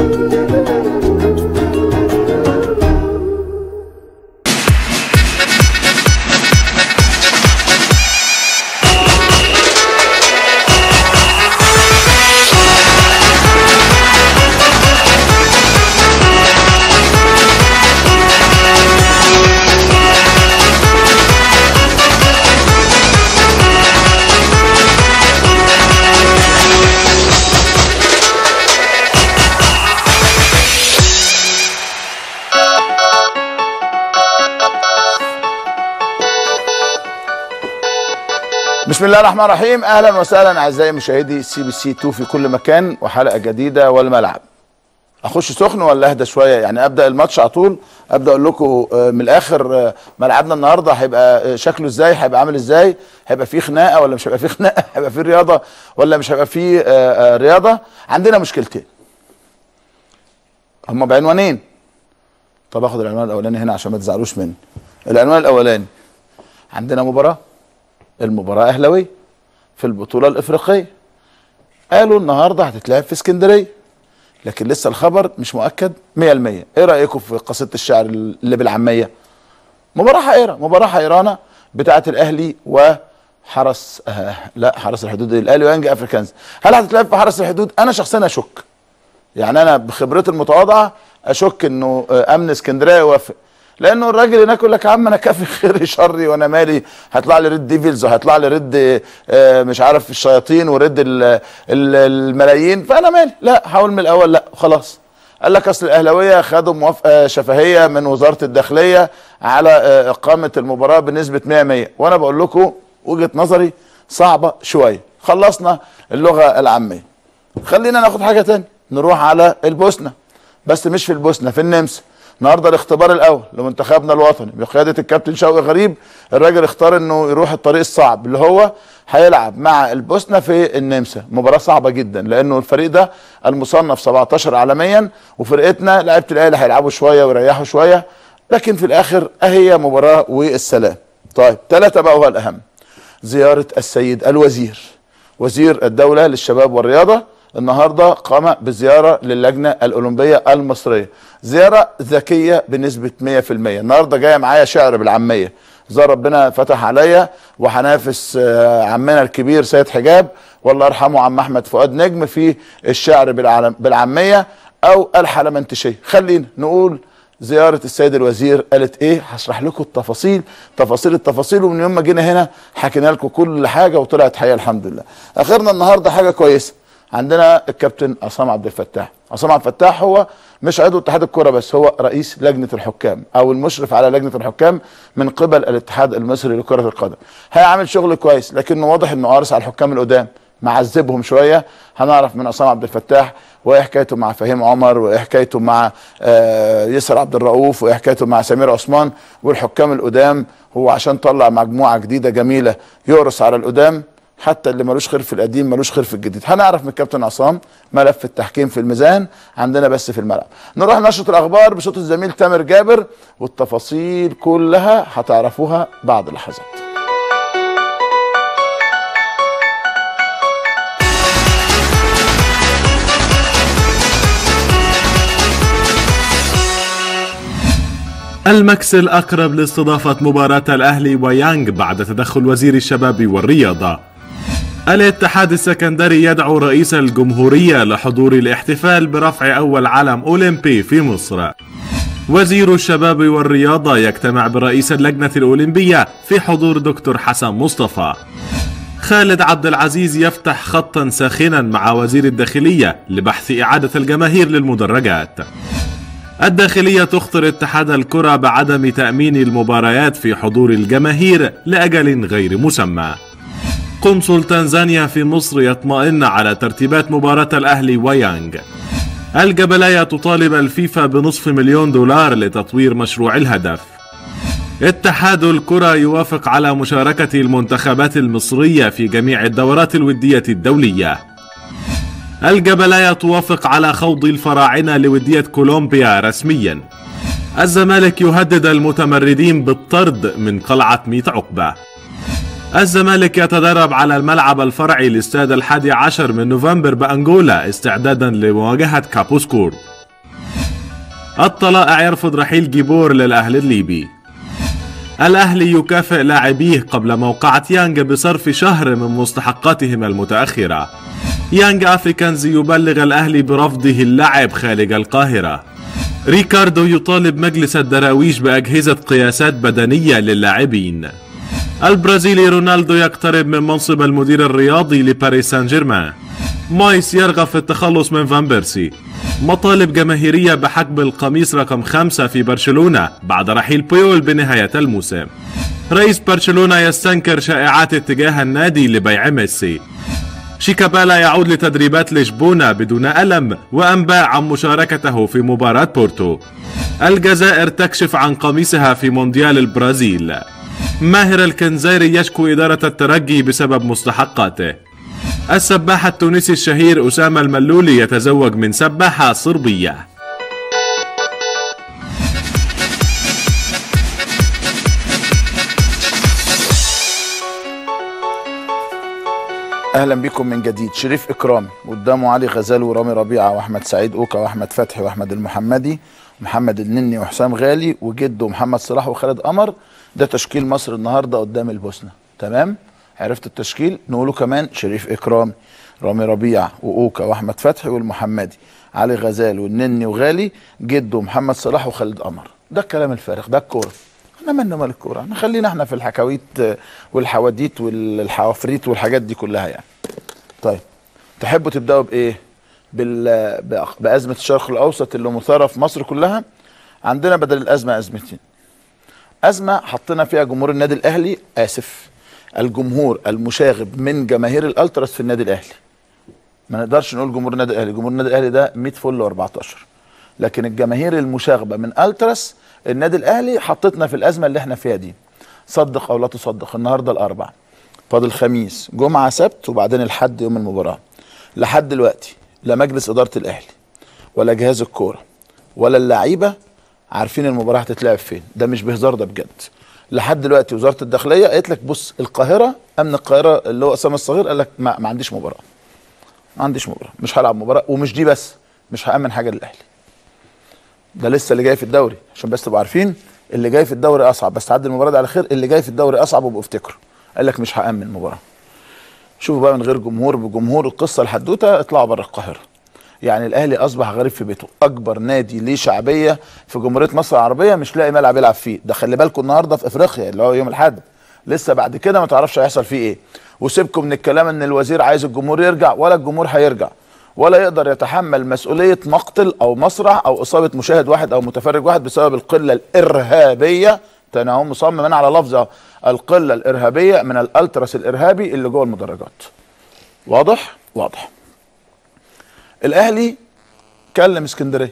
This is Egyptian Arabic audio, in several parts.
بسم الله الرحمن الرحيم اهلا وسهلا اعزائي مشاهدي سي بي سي 2 في كل مكان وحلقه جديده والملعب اخش سخن ولا اهدى شويه يعني ابدا الماتش على طول ابدا اقول لكم آه، من الاخر آه، ملعبنا النهارده هيبقى آه، شكله ازاي هيبقى عامل ازاي هيبقى فيه خناقه ولا مش هيبقى فيه خناقه هيبقى فيه رياضه ولا مش هيبقى فيه آه، آه، رياضه عندنا مشكلتين هما بعنوانين طب اخد العنوان الاولاني هنا عشان ما تزعلوش مني العنوان الاولاني عندنا مباراه المباراه اهلاويه في البطوله الافريقيه قالوا النهارده هتتلعب في اسكندريه لكن لسه الخبر مش مؤكد 100% ايه رايكم في قصيده الشعر اللي بالعاميه مباراه حائره مباراه حيرانه بتاعه الاهلي وحرس آه لا حرس الحدود إيه؟ الاهلي ويانج افريكانز هل هتتلعب في حرس الحدود انا شخصيا اشك يعني انا بخبرتي المتواضعه اشك انه آه، امن اسكندريه يوافق لانه الراجل هناك يقول لك يا عم انا كافي خيري شري وانا مالي هيطلع لي ريد ديفلز وهيطلع لي ريد آه، مش عارف الشياطين وريد ال- ال- الملايين فانا مالي لا حاول من الاول لا خلاص قال لك اصل الاهلاويه خدوا موافقه شفهيه من وزاره الداخليه على آه، اقامه المباراه بنسبه 100 100 وانا بقول لكم وجهه نظري صعبه شويه خلصنا اللغه العاميه خلينا ناخد حاجه تانية نروح على البوسنه بس مش في البوسنه في النمسا النهارده الاختبار الاول لمنتخبنا الوطني بقياده الكابتن شوقي غريب الراجل اختار انه يروح الطريق الصعب اللي هو هيلعب مع البوسنه في النمسا مباراه صعبه جدا لانه الفريق ده المصنف 17 عالميا وفرقتنا لعيبه الاهلي هيلعبوا شويه ويريحوا شويه لكن في الاخر اهي مباراه والسلام طيب ثلاثه بقى هو الاهم زياره السيد الوزير وزير الدولة للشباب والرياضة النهاردة قام بزيارة للجنة الأولمبية المصرية زيارة ذكية بنسبة 100% النهاردة جاية معايا شعر بالعامية زي ربنا فتح عليا وهنافس آه، عمنا الكبير سيد حجاب والله يرحمه عم أحمد فؤاد نجم في الشعر بالعلم- بالعامية أو الحلمنتشية خلينا نقول زيارة السيد الوزير قالت ايه هشرح لكم التفاصيل تفاصيل التفاصيل ومن يوم ما جينا هنا حكينا لكم كل حاجة وطلعت حقيقة الحمد لله اخرنا النهاردة حاجة كويسة عندنا الكابتن عصام عبد الفتاح عصام عبد الفتاح هو مش عضو اتحاد الكرة بس هو رئيس لجنة الحكام او المشرف على لجنة الحكام من قبل الاتحاد المصري لكرة القدم هيعمل شغل كويس لكنه واضح انه قارص على الحكام القدام معذبهم شويه هنعرف من عصام عبد الفتاح وايه حكايته مع فهيم عمر وايه حكايته مع آه، يسر عبد الرؤوف وايه حكايته مع سمير عثمان والحكام القدام هو عشان طلع مجموعه جديده جميله يقرص على القدام حتى اللي ملوش خير في القديم ملوش خير في الجديد هنعرف من الكابتن عصام ملف التحكيم في الميزان عندنا بس في الملعب نروح نشرة الاخبار بصوت الزميل تامر جابر والتفاصيل كلها هتعرفوها بعد لحظات المكس الأقرب لاستضافة مباراة الأهلي ويانج بعد تدخل وزير الشباب والرياضة الاتحاد السكندري يدعو رئيس الجمهورية لحضور الاحتفال برفع أول علم أولمبي في مصر وزير الشباب والرياضة يجتمع برئيس اللجنة الأولمبية في حضور دكتور حسن مصطفى خالد عبد العزيز يفتح خطا ساخنا مع وزير الداخلية لبحث إعادة الجماهير للمدرجات الداخلية تخطر اتحاد الكرة بعدم تأمين المباريات في حضور الجماهير لأجل غير مسمى. قنصل تنزانيا في مصر يطمئن على ترتيبات مباراة الأهلي ويانج. الجبلية تطالب الفيفا بنصف مليون دولار لتطوير مشروع الهدف. اتحاد الكرة يوافق على مشاركة المنتخبات المصرية في جميع الدورات الودية الدولية. الجبلية توافق على خوض الفراعنة لودية كولومبيا رسميا الزمالك يهدد المتمردين بالطرد من قلعة ميت عقبة الزمالك يتدرب على الملعب الفرعي لاستاد الحادي عشر من نوفمبر بأنجولا استعدادا لمواجهة كابوسكور الطلائع يرفض رحيل جيبور للأهلي الليبي الأهلي يكافئ لاعبيه قبل موقعة يانج بصرف شهر من مستحقاتهم المتأخرة يانج أفريكانز يبلغ الأهلي برفضه اللعب خارج القاهرة ريكاردو يطالب مجلس الدراويش بأجهزة قياسات بدنية للاعبين البرازيلي رونالدو يقترب من منصب المدير الرياضي لباريس سان جيرمان مويس يرغب في التخلص من فان بيرسي مطالب جماهيرية بحجب القميص رقم خمسة في برشلونة بعد رحيل بيول بنهاية الموسم رئيس برشلونة يستنكر شائعات اتجاه النادي لبيع ميسي شيكابالا يعود لتدريبات لشبونة بدون ألم وأنباء عن مشاركته في مباراة بورتو الجزائر تكشف عن قميصها في مونديال البرازيل ماهر الكنزيري يشكو إدارة الترجي بسبب مستحقاته السباح التونسي الشهير أسامة الملولي يتزوج من سباحة صربية اهلا بكم من جديد شريف اكرامي قدامه علي غزال ورامي ربيعه واحمد سعيد اوكا واحمد فتحي واحمد المحمدي محمد النني وحسام غالي وجده محمد صلاح وخالد قمر ده تشكيل مصر النهارده قدام البوسنه تمام عرفت التشكيل نقوله كمان شريف اكرامي رامي ربيعه واوكا واحمد فتحي والمحمدي علي غزال والنني وغالي جده محمد صلاح وخالد قمر ده الكلام الفارغ ده الكوره احنا مالنا مال الكوره احنا خلينا احنا في الحكاويت والحواديت والحوافريت والحاجات دي كلها يعني طيب تحبوا تبداوا بايه بال... بأ- بازمه الشرق الاوسط اللي مثاره في مصر كلها عندنا بدل الازمه ازمتين ازمه حطينا فيها جمهور النادي الاهلي اسف الجمهور المشاغب من جماهير الالتراس في النادي الاهلي ما نقدرش نقول جمهور النادي الاهلي جمهور النادي الاهلي ده 100 فل و14 لكن الجماهير المشاغبه من التراس النادي الاهلي حطتنا في الازمه اللي احنا فيها دي صدق او لا تصدق النهارده الاربع فاضل خميس جمعه سبت وبعدين الحد يوم المباراه لحد دلوقتي لا مجلس اداره الاهلي ولا جهاز الكوره ولا اللعيبه عارفين المباراه هتتلعب فين ده مش بهزار ده بجد لحد دلوقتي وزاره الداخليه قالت لك بص القاهره امن القاهره اللي هو اسامه الصغير قال لك ما, ما عنديش مباراه ما عنديش مباراه مش هلعب مباراه ومش دي بس مش هامن حاجه للاهلي ده لسه اللي جاي في الدوري عشان بس تبقوا عارفين اللي جاي في الدوري اصعب بس تعدي المباراه دي على خير اللي جاي في الدوري اصعب وابقوا افتكروا قال لك مش هامن مباراه شوفوا بقى من غير جمهور بجمهور القصه الحدوته اطلعوا بره القاهره يعني الاهلي اصبح غريب في بيته اكبر نادي ليه شعبيه في جمهوريه مصر العربيه مش لاقي ملعب يلعب فيه ده خلي بالكم النهارده في افريقيا اللي هو يوم الاحد لسه بعد كده ما تعرفش هيحصل فيه ايه وسيبكم من الكلام ان الوزير عايز الجمهور يرجع ولا الجمهور هيرجع ولا يقدر يتحمل مسؤوليه مقتل او مسرح او اصابه مشاهد واحد او متفرج واحد بسبب القله الارهابيه انا اهو مصمم انا على لفظه القله الارهابيه من الالتراس الارهابي اللي جوه المدرجات واضح واضح الاهلي كلم اسكندريه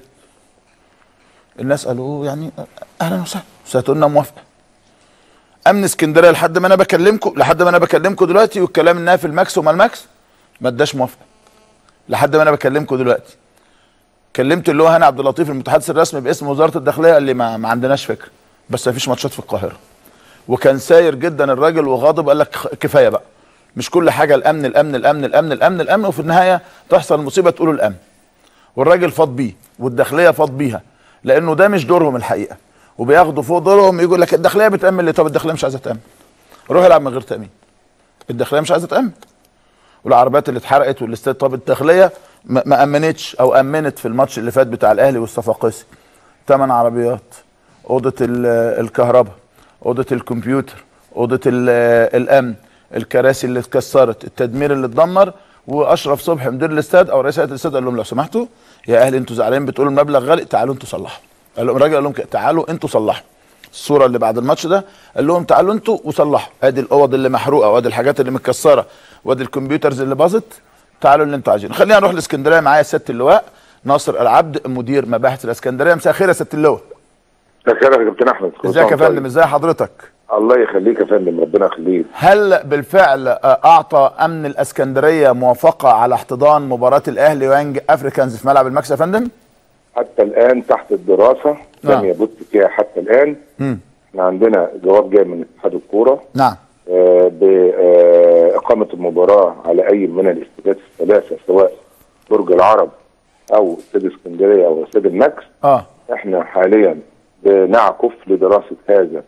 الناس قالوا يعني اهلا وسهلا ستقولنا موافقه امن اسكندريه لحد ما انا بكلمكم لحد ما انا بكلمكم دلوقتي والكلام انها في الماكس وما الماكس ما اداش موافقه لحد ما انا بكلمكم دلوقتي كلمت اللي هو هاني عبد اللطيف المتحدث الرسمي باسم وزاره الداخليه قال لي ما, ما عندناش فكره بس ما فيش ماتشات في القاهره وكان ساير جدا الراجل وغاضب قال لك خ- كفايه بقى مش كل حاجه الامن الامن الامن الامن الامن الامن وفي النهايه تحصل مصيبه تقولوا الامن والراجل فاض بيه والداخليه فاض بيها لانه ده مش دورهم الحقيقه وبياخدوا فوق دورهم يقول لك الداخليه بتامن ليه طب الداخليه مش عايزه تامن روح العب من غير تامين الداخليه مش عايزه تامن والعربيات اللي اتحرقت والاستاد طب الداخليه ما ما امنتش او امنت في الماتش اللي فات بتاع الاهلي والصفاقسي ثمان عربيات اوضه ال- الكهرباء اوضه الكمبيوتر اوضه ال- الامن الكراسي اللي اتكسرت التدمير اللي اتدمر واشرف صبحي مدير الاستاد او رئيس هيئه الاستاد قال لهم لو سمحتوا يا اهلي انتوا زعلانين بتقولوا المبلغ غالي تعالوا انتوا صلحوا قال لهم الراجل قال لهم كده، تعالوا انتوا صلحوا الصوره اللي بعد الماتش ده قال لهم تعالوا انتوا وصلحوا ادي الاوض اللي محروقه وادي الحاجات اللي متكسره وادي الكمبيوترز اللي باظت تعالوا اللي انتوا عايزينه خلينا نروح الاسكندريه معايا سياده اللواء ناصر العبد مدير مباحث الاسكندريه مساء الخير يا سياده اللواء مساء يا كابتن احمد كل ازيك يا سنة فندم طيب. ازي حضرتك الله يخليك يا فندم ربنا يخليك هل بالفعل آه، اعطى امن الاسكندريه موافقه على احتضان مباراه الاهلي ويانج افريكانز في ملعب الماكس يا فندم حتى الان تحت الدراسه نعم. لم يبت فيها حتى الان مم. احنا عندنا جواب جاي من اتحاد الكوره نعم آه، باقامه المباراه على اي من الاستادات الثلاثه سواء برج العرب او استاد اسكندريه او استاد الماكس اه احنا حاليا بنعكف لدراسه هذا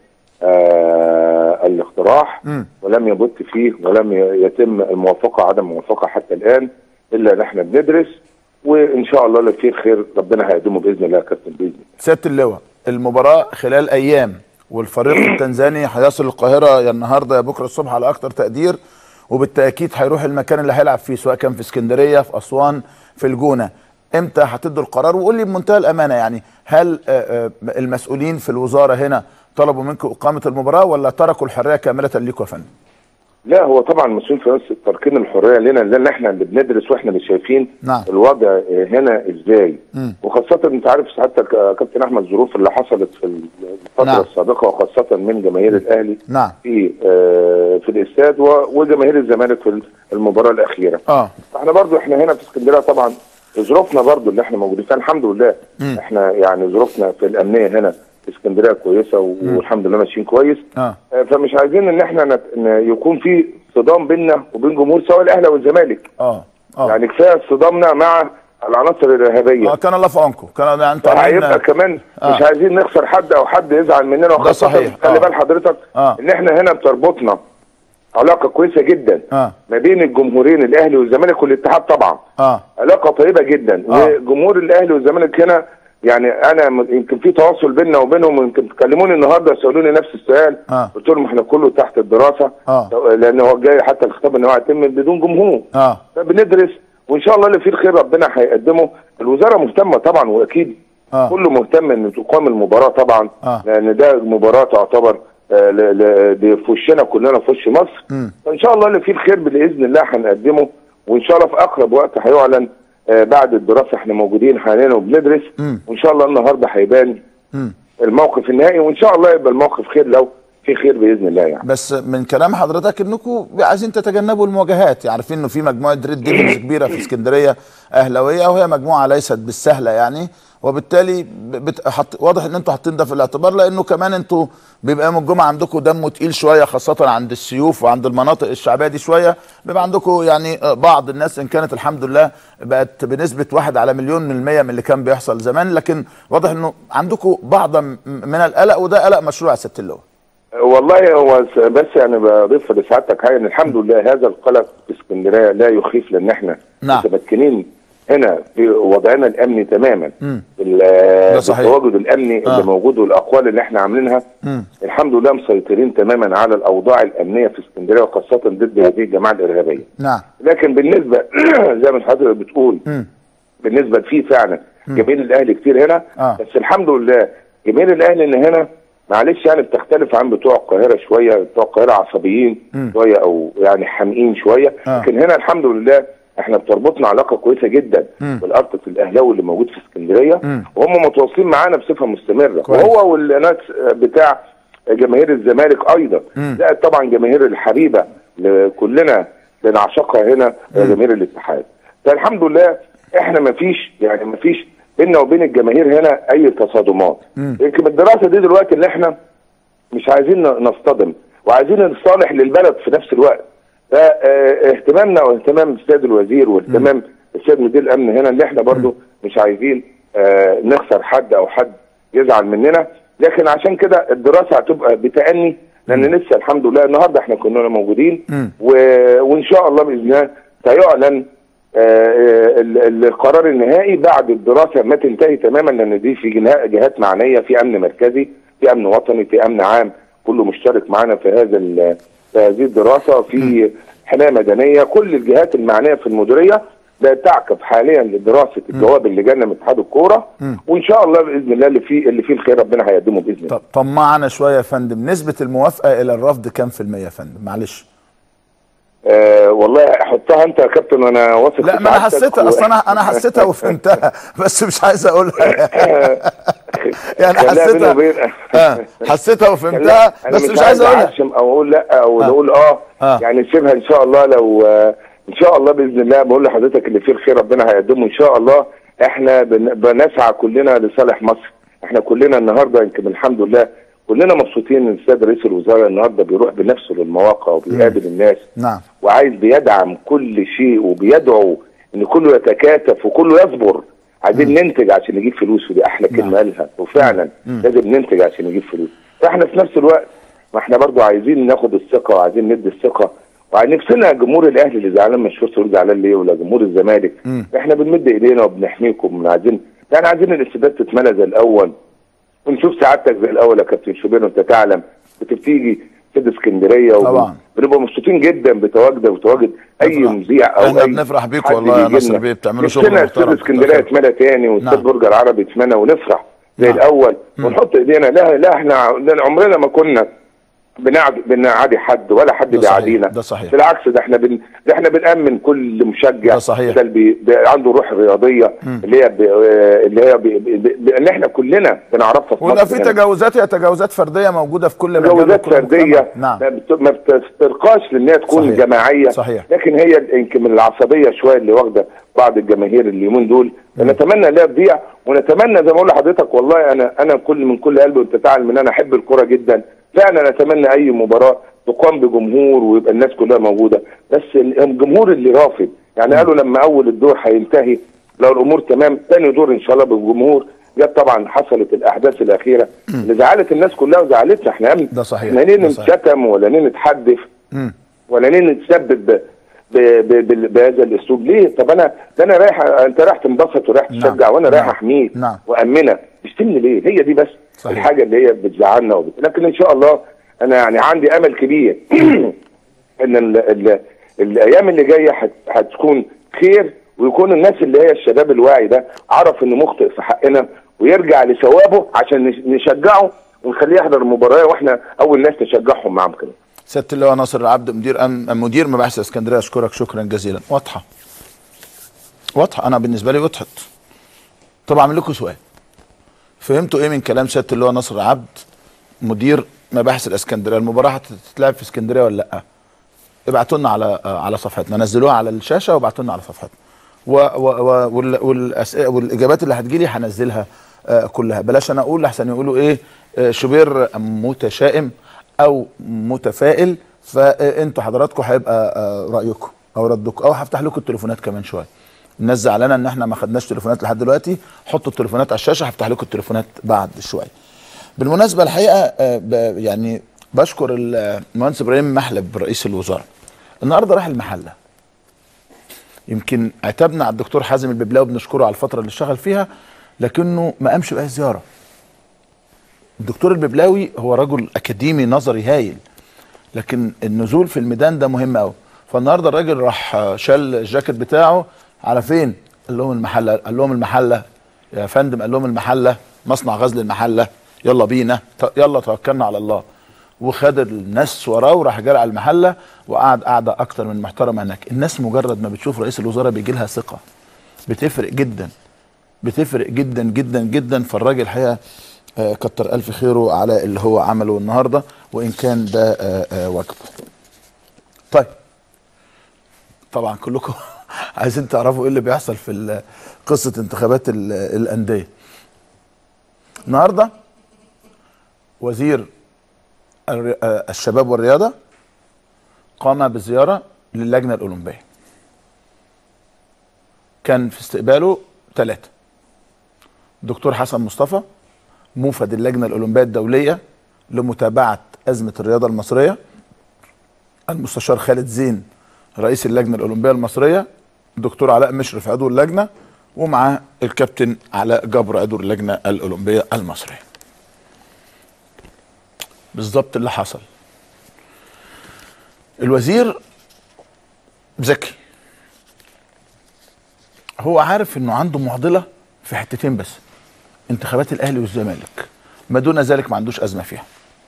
آه الاقتراح مم. ولم يبت فيه ولم ي- يتم الموافقه عدم الموافقه حتى الان الا ان احنا بندرس وان شاء الله لو في خير ربنا هيقدمه باذن الله يا كابتن باذن الله سياده اللواء المباراه خلال ايام والفريق التنزاني هيصل القاهره يا النهارده يا بكره الصبح على اكتر تقدير وبالتاكيد هيروح المكان اللي هيلعب فيه سواء كان في اسكندريه في اسوان في الجونه امتى هتدوا القرار وقول لي بمنتهى الامانه يعني هل آه، آه، المسؤولين في الوزاره هنا طلبوا منكم اقامه المباراه ولا تركوا الحريه كامله ليكم يا فندم؟ لا هو طبعا مسؤول في نفس تركين الحريه لنا لان احنا اللي بندرس واحنا اللي شايفين نعم. الوضع آه، هنا ازاي مم. وخاصه انت عارف سعادتك آه، كابتن احمد الظروف اللي حصلت في الفتره نعم. السابقه وخاصه من جماهير الاهلي نعم في آه، في الاستاد و- وجماهير الزمالك في المباراه الاخيره اه احنا برضو احنا هنا في اسكندريه طبعا ظروفنا برضو اللي احنا موجودين فيها الحمد لله مم. احنا يعني ظروفنا في الامنيه هنا في اسكندريه كويسه و- والحمد لله ماشيين كويس اه آه، فمش عايزين ان احنا نت... ان يكون في صدام بيننا وبين جمهور سواء الاهلي او الزمالك اه اه يعني كفايه صدامنا مع العناصر الارهابيه اه كان الله في عونكم كان يعني انتوا هيبقى عاملين كمان آه. مش عايزين نخسر حد او حد يزعل مننا وخاصة صحيح. خلي آه. بال حضرتك آه. ان احنا هنا بتربطنا علاقه كويسه جدا اه ما بين الجمهورين الاهلي والزمالك والاتحاد طبعا اه علاقه طيبه جدا آه. وجمهور الاهلي والزمالك هنا يعني انا م- يمكن في تواصل بيننا وبينهم يمكن تكلموني النهارده سالوني نفس السؤال آه. قلت لهم احنا كله تحت الدراسه آه. لان هو جاي حتى الخطاب ان هو هيتم بدون جمهور اه فبندرس وان شاء الله اللي فيه الخير ربنا هيقدمه الوزاره مهتمه طبعا واكيد آه. كله مهتم ان تقام المباراه طبعا آه. لان ده مباراه تعتبر آه، ل- ل- دي في وشنا كلنا في وش مصر مم. فان شاء الله اللي فيه الخير باذن الله هنقدمه وان شاء الله في اقرب وقت هيعلن آه، بعد الدراسه احنا موجودين حاليا وبندرس مم. وان شاء الله النهارده هيبان مم. الموقف النهائي وان شاء الله يبقى الموقف خير لو في خير باذن الله يعني بس من كلام حضرتك انكم عايزين تتجنبوا المواجهات يعني عارفين انه في مجموعه ريد ديفلز كبيره في اسكندريه اهلاويه وهي مجموعه ليست بالسهله يعني وبالتالي ب- بت... حط... واضح ان انتوا حاطين ده في الاعتبار لانه كمان انتوا بيبقى يوم الجمعه عندكم دمه تقيل شويه خاصه عند السيوف وعند المناطق الشعبيه دي شويه بيبقى عندكم يعني آه، بعض الناس ان كانت الحمد لله بقت بنسبه واحد على مليون من المية من اللي كان بيحصل زمان لكن واضح انه عندكم بعض م- من القلق وده قلق مشروع يا ست اللواء والله هو س- بس يعني بضيف لسعادتك حاجه ان الحمد لله هذا القلق في اسكندريه لا يخيف لان احنا نعم. متمكنين هنا في وضعنا الامني تماما مم. بال- ده صحيح. بالتواجد الامني آه. اللي موجود والاقوال اللي احنا عاملينها مم. الحمد لله مسيطرين تماما على الاوضاع الامنيه في اسكندريه وخاصه ضد هذه الجماعه الارهابيه نعم لكن بالنسبه زي ما حضرتك بتقول مم. بالنسبه في فعلا جماهير الاهلي كتير هنا آه. بس الحمد لله جماهير الاهلي اللي هنا معلش يعني بتختلف عن بتوع القاهره شويه بتوع القاهره عصبيين مم. شويه او يعني حامقين شويه آه. لكن هنا الحمد لله احنا بتربطنا علاقه كويسه جدا مم. بالارتق الاهلاوي اللي موجود في اسكندريه مم. وهم متواصلين معانا بصفه مستمره كويس. وهو والناس بتاع جماهير الزمالك ايضا مم. زائد طبعا جماهير الحبيبه اللي كلنا بنعشقها هنا جماهير الاتحاد فالحمد لله احنا ما فيش يعني ما فيش بيننا وبين الجماهير هنا اي تصادمات مم. يمكن الدراسه دي دلوقتي اللي احنا مش عايزين نصطدم وعايزين نصالح للبلد في نفس الوقت فاهتمامنا واهتمام السيد الوزير واهتمام السيد مدير الامن هنا اللي احنا برضو مش عايزين آه، نخسر حد او حد يزعل مننا لكن عشان كده الدراسه هتبقى بتأني لان لسه الحمد لله النهارده احنا كنا موجودين مم. و... وان شاء الله باذن الله سيعلن آه، آه، ال- ال- القرار النهائي بعد الدراسه ما تنتهي تماما لان دي في جنا- جهات معنيه في امن مركزي في امن وطني في امن عام كله مشترك معانا في هذا ال- في هذه الدراسه في حمايه مدنيه كل الجهات المعنيه في المديريه بقت تعكف حاليا لدراسه الجواب اللي جانا من اتحاد الكوره مم. وان شاء الله باذن الله اللي فيه اللي فيه الخير ربنا هيقدمه باذن الله طب طمعنا شويه يا فندم نسبه الموافقه الى الرفض كام في الميه يا فندم معلش آه والله حطها انت يا كابتن وانا واثق لا في ما انا سعادتك حسيتها و- اصل انا انا حسيتها وفهمتها بس مش عايز اقولها يعني خليها بيني حسيتها وبين اه حسيتها وفهمتها أنا بس مش عايز اقولها أعشم او اقول لا او آه. اقول اه, آه. يعني سيبها ان شاء الله لو آه ان شاء الله باذن الله بقول لحضرتك اللي فيه الخير ربنا هيقدمه ان شاء الله احنا بن- بنسعى كلنا لصالح مصر احنا كلنا النهارده يمكن الحمد لله كلنا مبسوطين ان السيد رئيس الوزراء النهارده بيروح بنفسه للمواقع وبيقابل الناس نعم وعايز بيدعم كل شيء وبيدعو ان كله يتكاتف وكله يصبر عايزين ننتج عشان نجيب فلوس ودي احلى كلمه قالها وفعلا لازم ننتج عشان نجيب فلوس فاحنا في نفس الوقت ما احنا برضو عايزين ناخد الثقه وعايزين ندي الثقه ونفسنا جمهور الاهلي اللي زعلان مش فاهم زعلان ليه ولا جمهور الزمالك احنا بنمد ايدينا وبنحميكم من عايزين يعني عايزين الاستادات تتملى زي الاول ونشوف سعادتك زي الاول يا كابتن شوبير وانت تعلم كنت بتيجي استاد اسكندريه طبعا. بنبقى مبسوطين جدا بتواجدك وتواجد اي نفرح. مذيع او احنا أي بنفرح بيك حد والله يا بيجي ناصر لنا. بيه، بتعملوا نفسنا شغل استاد محترم. اسكندريه خير. يتملى تاني واستاد نعم. برج العرب يتملى ونفرح زي نعم. الاول ونحط ايدينا لا لا احنا عمرنا ما كنا بنعد بنعادي حد ولا حد ده صحيح، بيعادينا ده صحيح. بالعكس ده احنا بن... ده احنا بنأمن كل مشجع ده صحيح. ده اللي بي... بي... عنده روح رياضيه اللي هي ب... اللي هي بي... بي... بي... اللي احنا كلنا بنعرفها في ولا مصر في هنا. تجاوزات هي تجاوزات فرديه موجوده في كل مجال تجاوزات وكل فرديه مجتمع. نعم ما بت- ما بتسترقاش لانها تكون صحيح. جماعيه صحيح. لكن هي يمكن من العصبيه شويه اللي واخده بعض الجماهير اليومين دول نتمنى لا تضيع ونتمنى زي ما اقول لحضرتك والله انا انا كل من كل قلبي وانت تعلم ان انا احب الكوره جدا فعلا اتمنى اي مباراه تقام بجمهور ويبقى الناس كلها موجوده بس الجمهور اللي رافض يعني قالوا لما اول الدور هينتهي لو الامور تمام ثاني دور ان شاء الله بالجمهور جت طبعا حصلت الاحداث الاخيره اللي زعلت الناس كلها وزعلتنا احنا أمن. ده صحيح. احنا ليه ده صحيح. نتشتم ولا ليه نتحدث مم. ولا ليه نتسبب ب... ب... ب... ب... بهذا الاسلوب ليه طب انا ده انا رايح انت رايح تنبسط ورايح نعم. تشجع وانا رايح نعم. احميك نعم. وامنك تشتمني ليه هي دي بس صحيح. الحاجه اللي هي بتزعلنا وبت... لكن ان شاء الله انا يعني عندي امل كبير ان ال... ال... الايام اللي جايه هت... هتكون خير ويكون الناس اللي هي الشباب الواعي ده عرف انه مخطئ في حقنا ويرجع لثوابه عشان نش- نشجعه ونخليه يحضر المباراه واحنا اول ناس نشجعهم معاهم كده سياده اللواء ناصر العبد مدير أم مدير مباحث اسكندريه اشكرك شكرا جزيلا واضحه واضحه انا بالنسبه لي وضحت طب اعمل لكم سؤال فهمتوا ايه من كلام سياده اللواء ناصر العبد مدير مباحث الاسكندريه المباراه هتتلعب في اسكندريه ولا لا ابعتوا لنا على آه، على صفحتنا نزلوها على الشاشه وابعتوا لنا على صفحتنا و و و وال والأسئلة والاجابات اللي هتجيلي هنزلها آه كلها بلاش انا اقول لحسن يقولوا ايه آه شوبير متشائم او متفائل فانتوا حضراتكم هيبقى آه رايكم او ردكم او هفتح لكم التليفونات كمان شويه الناس زعلانه ان احنا ما خدناش تليفونات لحد دلوقتي حطوا التليفونات على الشاشه هفتح لكم التليفونات بعد شويه بالمناسبه الحقيقه آه، ب- يعني بشكر المهندس ابراهيم محلب رئيس الوزراء النهارده راح المحله يمكن عتبنا على الدكتور حازم الببلاوي بنشكره على الفتره اللي اشتغل فيها لكنه ما قامش باي زياره الدكتور الببلاوي هو رجل اكاديمي نظري هايل لكن النزول في الميدان ده مهم قوي فالنهارده الراجل راح آه، شال الجاكيت بتاعه على فين قال لهم المحله قال لهم المحله يا فندم قال لهم المحله مصنع غزل المحله يلا بينا ت- يلا توكلنا على الله وخد الناس وراه وراح جرى على المحله وقعد قعده اكتر من محترمه هناك الناس مجرد ما بتشوف رئيس الوزراء بيجي لها ثقه بتفرق جدا بتفرق جدا جدا جدا فالراجل الحقيقه آه، كتر الف خيره على اللي هو عمله النهارده وان كان ده آه، آه، واجبه طيب طبعا كلكم عايزين تعرفوا ايه اللي بيحصل في ال- قصه انتخابات ال- الانديه النهارده وزير الر- آه، الشباب والرياضه قام بزياره للجنه الاولمبيه كان في استقباله ثلاثه دكتور حسن مصطفى موفد اللجنه الاولمبيه الدوليه لمتابعه ازمه الرياضه المصريه المستشار خالد زين رئيس اللجنه الاولمبيه المصريه دكتور علاء مشرف عضو اللجنه ومعاه الكابتن علاء جبر عضو اللجنه الاولمبيه المصريه بالظبط اللي حصل الوزير ذكي هو عارف انه عنده معضله في حتتين بس انتخابات الاهلي والزمالك ما دون ذلك ما عندوش ازمه فيها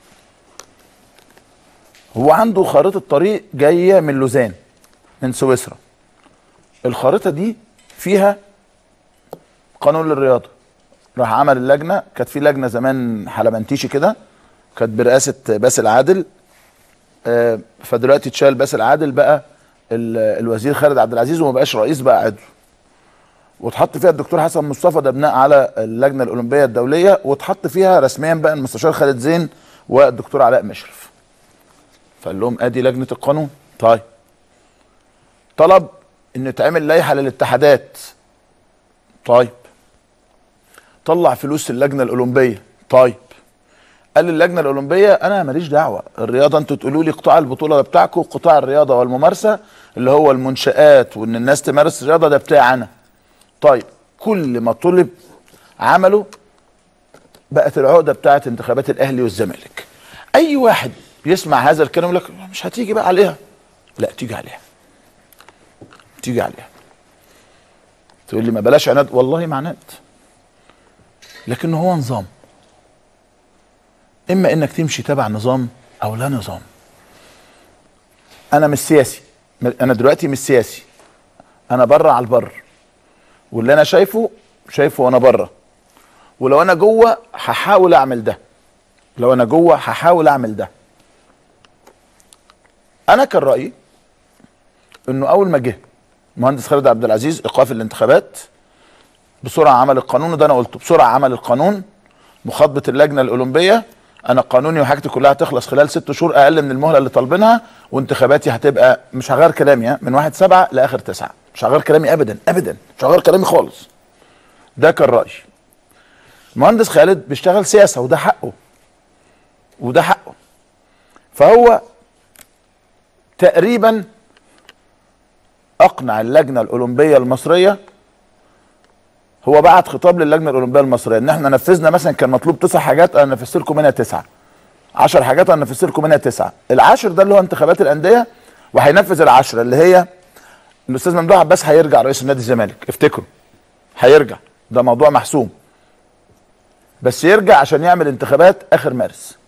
هو عنده خارطه طريق جايه من لوزان من سويسرا الخارطه دي فيها قانون للرياضه راح عمل اللجنه كانت في لجنه زمان حلبنتيشي كده كانت برئاسه باسل عادل آه، فدلوقتي اتشال باسل عادل بقى ال- الوزير خالد عبد العزيز وما بقاش رئيس بقى عضو واتحط فيها الدكتور حسن مصطفى ده بناء على اللجنه الاولمبيه الدوليه واتحط فيها رسميا بقى المستشار خالد زين والدكتور علاء مشرف فقال لهم ادي لجنه القانون طيب طلب ان تعمل لائحه للاتحادات طيب طلع فلوس اللجنه الاولمبيه طيب قال اللجنه الاولمبيه انا ماليش دعوه الرياضه انتوا تقولوا لي قطاع البطوله ده بتاعكم قطاع الرياضه والممارسه اللي هو المنشات وان الناس تمارس الرياضه ده بتاعي انا طيب كل ما طلب عمله بقت العقده بتاعت انتخابات الاهلي والزمالك اي واحد يسمع هذا الكلام يقول لك مش هتيجي بقى عليها لا تيجي عليها تيجي عليها تقول لي ما بلاش عناد والله ما عناد لكن هو نظام اما انك تمشي تبع نظام او لا نظام انا مش سياسي انا دلوقتي مش سياسي انا بره على البر واللي انا شايفه شايفه وانا بره ولو انا جوه هحاول اعمل ده لو انا جوه هحاول اعمل ده انا كان رايي انه اول ما جه مهندس خالد عبد العزيز ايقاف الانتخابات بسرعه عمل القانون وده انا قلته بسرعه عمل القانون مخاطبه اللجنه الاولمبيه انا قانوني وحاجتي كلها هتخلص خلال ست شهور اقل من المهله اللي طالبينها وانتخاباتي هتبقى مش هغير كلامي ها، من واحد سبعة لاخر تسعة مش هغير كلامي ابدا ابدا مش هغير كلامي خالص ده كان رايي المهندس خالد بيشتغل سياسه وده حقه وده حقه فهو تقريبا اقنع اللجنه الاولمبيه المصريه هو بعت خطاب للجنه الاولمبيه المصريه ان احنا نفذنا مثلا كان مطلوب تسع حاجات انا نفذت لكم منها تسعه 10 حاجات انا نفذت لكم منها تسعه العاشر ده اللي هو انتخابات الانديه وهينفذ العشره اللي هي الاستاذ ممدوح عباس هيرجع رئيس نادي الزمالك افتكروا هيرجع ده موضوع محسوم بس يرجع عشان يعمل انتخابات اخر مارس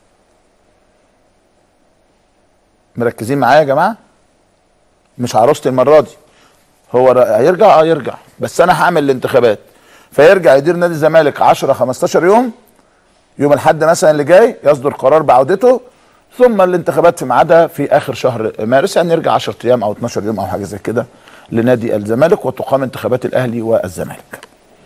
مركزين معايا يا جماعه مش عروستي المره دي هو ر- هيرجع اه يرجع بس انا هعمل الانتخابات فيرجع يدير نادي الزمالك 10 15 يوم يوم الحد مثلا اللي جاي يصدر قرار بعودته ثم الانتخابات في ميعادها في اخر شهر مارس يعني يرجع 10 ايام او 12 يوم او حاجه زي كده لنادي الزمالك وتقام انتخابات الاهلي والزمالك.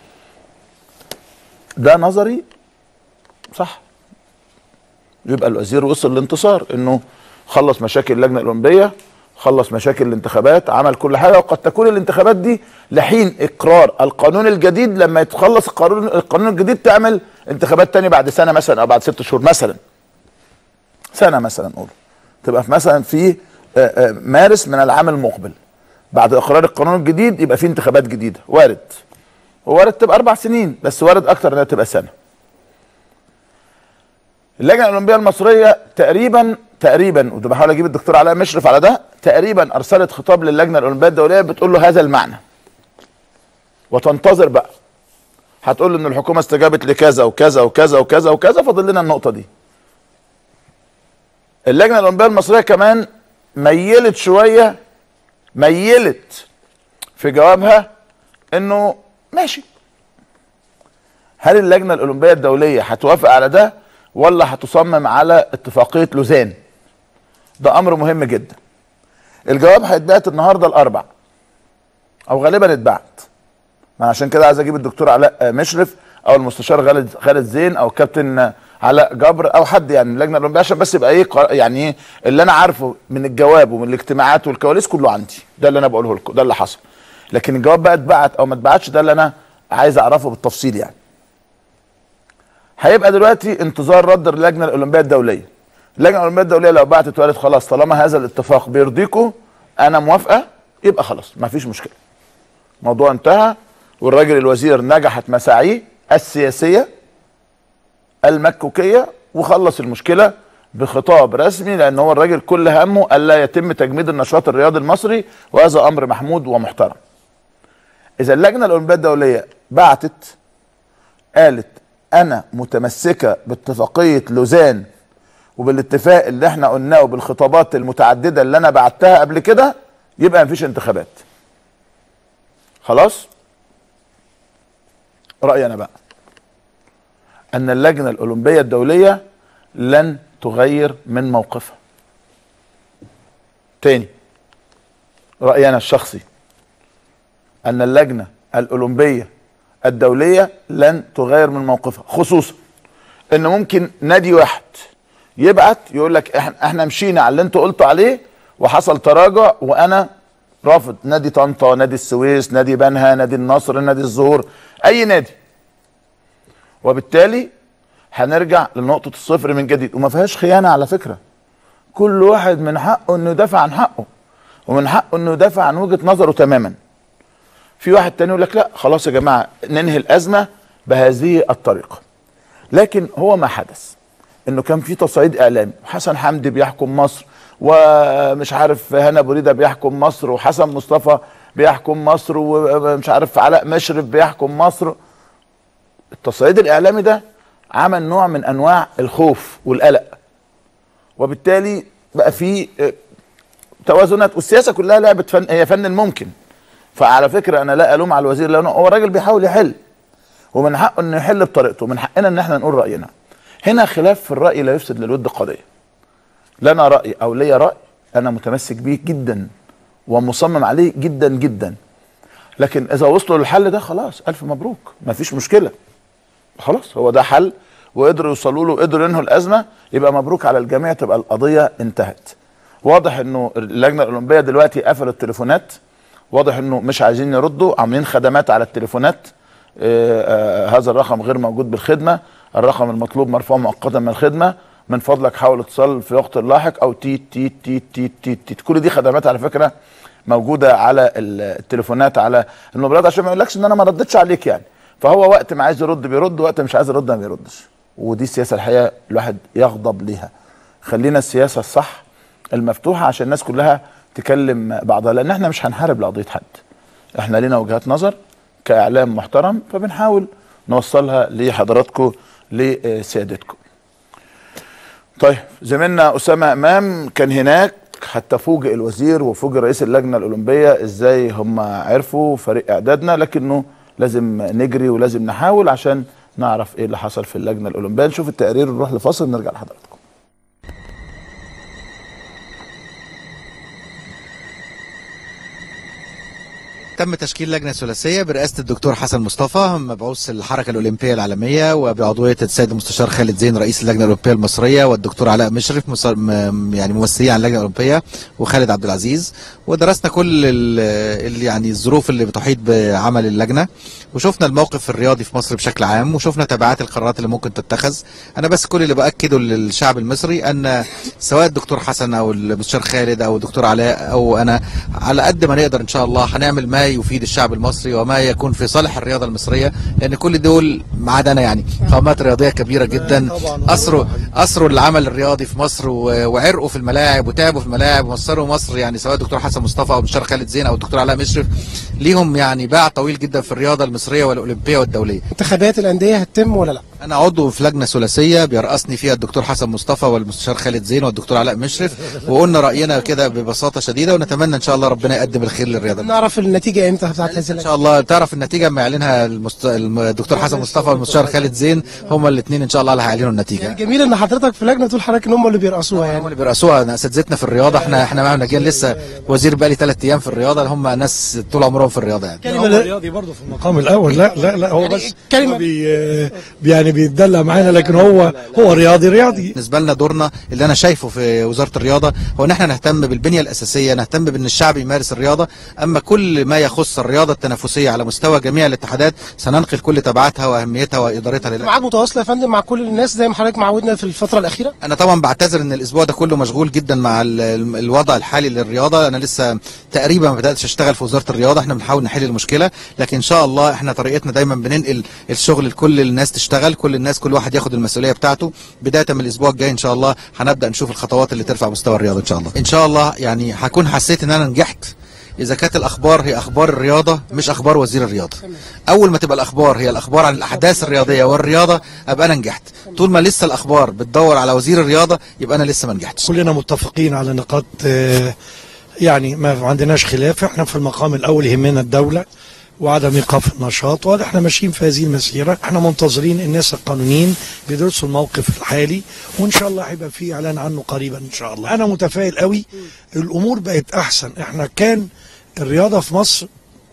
ده نظري صح يبقى الوزير وصل لانتصار انه خلص مشاكل اللجنه الاولمبيه خلص مشاكل الانتخابات عمل كل حاجه وقد تكون الانتخابات دي لحين اقرار القانون الجديد لما يتخلص القانون القانون الجديد تعمل انتخابات تاني بعد سنه مثلا او بعد ست شهور مثلا سنه مثلا نقول تبقى في مثلا في آه، آه، مارس من العام المقبل بعد اقرار القانون الجديد يبقى في انتخابات جديده وارد وارد تبقى اربع سنين بس وارد اكتر انها تبقى سنه اللجنه الاولمبيه المصريه تقريبا تقريبا وده بحاول اجيب الدكتور علاء مشرف على ده تقريبا ارسلت خطاب للجنه الاولمبيه الدوليه بتقول له هذا المعنى وتنتظر بقى هتقول له ان الحكومه استجابت لكذا وكذا وكذا وكذا وكذا فاضل لنا النقطه دي اللجنه الاولمبيه المصريه كمان ميلت شويه ميلت في جوابها انه ماشي هل اللجنه الاولمبيه الدوليه هتوافق على ده ولا هتصمم على اتفاقيه لوزان ده امر مهم جدا الجواب هيتبعت النهارده الاربع او غالبا اتبعت ما عشان كده عايز اجيب الدكتور علاء مشرف او المستشار خالد خالد زين او كابتن علاء جبر او حد يعني من اللجنه الاولمبيه عشان بس يبقى ايه قر- يعني ايه اللي انا عارفه من الجواب ومن الاجتماعات والكواليس كله عندي ده اللي انا بقوله لكم ده اللي حصل لكن الجواب بقى اتبعت او ما اتبعتش ده اللي انا عايز اعرفه بالتفصيل يعني هيبقى دلوقتي انتظار رد اللجنه الاولمبيه الدوليه اللجنه الاولمبيه الدوليه لو بعتت وقالت خلاص طالما هذا الاتفاق بيرضيكم انا موافقه يبقى خلاص ما فيش مشكله الموضوع انتهى والراجل الوزير نجحت مساعيه السياسيه المكوكيه وخلص المشكله بخطاب رسمي لان هو الراجل كل همه الا يتم تجميد النشاط الرياضي المصري وهذا امر محمود ومحترم. اذا اللجنه الاولمبيه الدوليه بعتت قالت انا متمسكه باتفاقيه لوزان وبالاتفاق اللي احنا قلناه وبالخطابات المتعدده اللي انا بعتها قبل كده يبقى مفيش انتخابات. خلاص؟ رايي انا بقى ان اللجنه الاولمبيه الدوليه لن تغير من موقفها. تاني رايي انا الشخصي ان اللجنه الاولمبيه الدوليه لن تغير من موقفها خصوصا ان ممكن نادي واحد يبعت يقول لك احنا احنا مشينا على اللي انتوا قلتوا عليه وحصل تراجع وانا رافض نادي طنطا نادي السويس نادي بنها نادي النصر نادي الزهور اي نادي وبالتالي هنرجع لنقطه الصفر من جديد وما فيهاش خيانه على فكره كل واحد من حقه انه يدافع عن حقه ومن حقه انه يدافع عن وجهه نظره تماما في واحد تاني يقول لك لا خلاص يا جماعه ننهي الازمه بهذه الطريقه لكن هو ما حدث انه كان في تصعيد اعلامي حسن حمدي بيحكم مصر ومش عارف هنا بريده بيحكم مصر وحسن مصطفى بيحكم مصر ومش عارف علاء مشرف بيحكم مصر التصعيد الاعلامي ده عمل نوع من انواع الخوف والقلق وبالتالي بقى في اه، توازنات والسياسه كلها لعبه فن هي فن الممكن فعلى فكره انا لا الوم على الوزير لانه هو الراجل بيحاول يحل ومن حقه انه يحل بطريقته ومن حقنا ان احنا نقول راينا هنا خلاف في الراي لا يفسد للود قضيه لنا راي او ليا راي انا متمسك بيه جدا ومصمم عليه جدا جدا لكن اذا وصلوا للحل ده خلاص الف مبروك مفيش مشكله خلاص هو ده حل وقدروا يوصلوا له قدروا ينهوا الازمه يبقى مبروك على الجميع تبقى القضيه انتهت واضح انه اللجنه الاولمبيه دلوقتي قفلت التليفونات واضح انه مش عايزين يردوا عاملين خدمات على التليفونات آه آه هذا الرقم غير موجود بالخدمه الرقم المطلوب مرفوع مؤقتا من الخدمه من فضلك حاول اتصل في وقت لاحق او تيت تيت تيت تيت تيت, تيت. كل دي خدمات على فكره موجوده على التليفونات على الموبايلات عشان ما يقولكش ان انا ما ردتش عليك يعني فهو وقت ما عايز يرد بيرد وقت مش عايز يرد ما بيردش ودي السياسه الحقيقه الواحد يغضب ليها خلينا السياسه الصح المفتوحه عشان الناس كلها تكلم بعضها لان احنا مش هنحارب لقضيه حد احنا لينا وجهات نظر كاعلام محترم فبنحاول نوصلها لحضراتكم لسيادتكم طيب زميلنا اسامه امام كان هناك حتى فوجئ الوزير وفوجئ رئيس اللجنه الاولمبيه ازاي هم عرفوا فريق اعدادنا لكنه لازم نجري ولازم نحاول عشان نعرف ايه اللي حصل في اللجنه الاولمبيه نشوف التقرير ونروح لفاصل نرجع لحضراتكم تم تشكيل لجنة ثلاثية برئاسة الدكتور حسن مصطفى مبعوث الحركة الأولمبية العالمية وبعضوية السيد المستشار خالد زين رئيس اللجنة الأولمبية المصرية والدكتور علاء مشرف مصر م- يعني ممثلين عن اللجنة الأولمبية وخالد عبد العزيز ودرسنا كل ال- ال- يعني الظروف اللي بتحيط بعمل اللجنة وشفنا الموقف الرياضي في مصر بشكل عام وشفنا تبعات القرارات اللي ممكن تتخذ أنا بس كل اللي بأكده للشعب المصري أن سواء الدكتور حسن أو المستشار خالد أو الدكتور علاء أو أنا على قد ما نقدر إن شاء الله هنعمل ما يفيد الشعب المصري وما يكون في صالح الرياضه المصريه لان كل دول ما عدا انا يعني قامات رياضيه كبيره جدا اثروا اثروا العمل الرياضي في مصر و- وعرقوا في الملاعب وتعبوا في الملاعب ومصروا مصر يعني سواء الدكتور حسن مصطفى او المستشار خالد زين او الدكتور علاء مشرف ليهم يعني باع طويل جدا في الرياضه المصريه والاولمبيه والدوليه انتخابات الانديه هتتم ولا لا؟ انا عضو في لجنه ثلاثيه بيرأسني فيها الدكتور حسن مصطفى والمستشار خالد زين والدكتور علاء مشرف وقلنا راينا كده ببساطه شديده ونتمنى ان شاء الله ربنا يقدم الخير للرياضه نعرف النتيجه امتى بتاعت هذه ان اللجنه؟ شاء الله تعرف النتيجه اما يعلنها المست... الم- الدكتور حسن مصطفى والمستشار خالد زين هما الاثنين ان شاء الله اللي هيعلنوا النتيجه جميل ان حضرتك في لجنه تقول حضرتك ان هم اللي بيرأسوها هم يعني اللي بيرأسوها اساتذتنا في الرياضه احنا احنا معانا جايين لسه وزير بقالي ثلاث ايام في الرياضه هم ناس طول عمرهم في الرياضه يعني كلمه هو ل- رياضي برضه في المقام الاول لا لا لا هو يعني بس كلمة- هو بي يعني بيتدلع معانا لكن هو هو رياضي رياضي بالنسبه لنا دورنا اللي انا شايفه في وزاره الرياضه هو ان احنا نهتم بالبنيه الاساسيه نهتم بان الشعب يمارس الرياضه اما كل ما يخص الرياضه التنافسيه على مستوى جميع الاتحادات سننقل كل تبعاتها واهميتها وادارتها لله معاد متواصله يا فندم مع كل الناس زي ما حضرتك معودنا في الفتره الاخيره انا طبعا بعتذر ان الاسبوع ده كله مشغول جدا مع ال- ال- الوضع الحالي للرياضه انا لسه تقريبا ما بداتش اشتغل في وزاره الرياضه احنا بنحاول نحل المشكله لكن ان شاء الله احنا طريقتنا دايما بننقل الشغل لكل الناس تشتغل كل الناس كل واحد ياخد المسؤوليه بتاعته بدايه من الاسبوع الجاي ان شاء الله هنبدا نشوف الخطوات اللي ترفع مستوى الرياضه ان شاء الله ان شاء الله يعني هكون حسيت ان انا نجحت اذا كانت الاخبار هي اخبار الرياضه مش اخبار وزير الرياضه اول ما تبقى الاخبار هي الاخبار عن الاحداث الرياضيه والرياضه ابقى انا نجحت طول ما لسه الاخبار بتدور على وزير الرياضه يبقى انا لسه ما نجحتش كلنا متفقين على نقاط آه، يعني ما عندناش خلاف احنا في المقام الاول يهمنا الدوله وعدم ايقاف النشاط واضح احنا ماشيين في هذه المسيره احنا منتظرين الناس القانونيين بيدرسوا الموقف الحالي وان شاء الله هيبقى في اعلان عنه قريبا ان شاء الله انا متفائل قوي الامور بقت احسن احنا كان الرياضه في مصر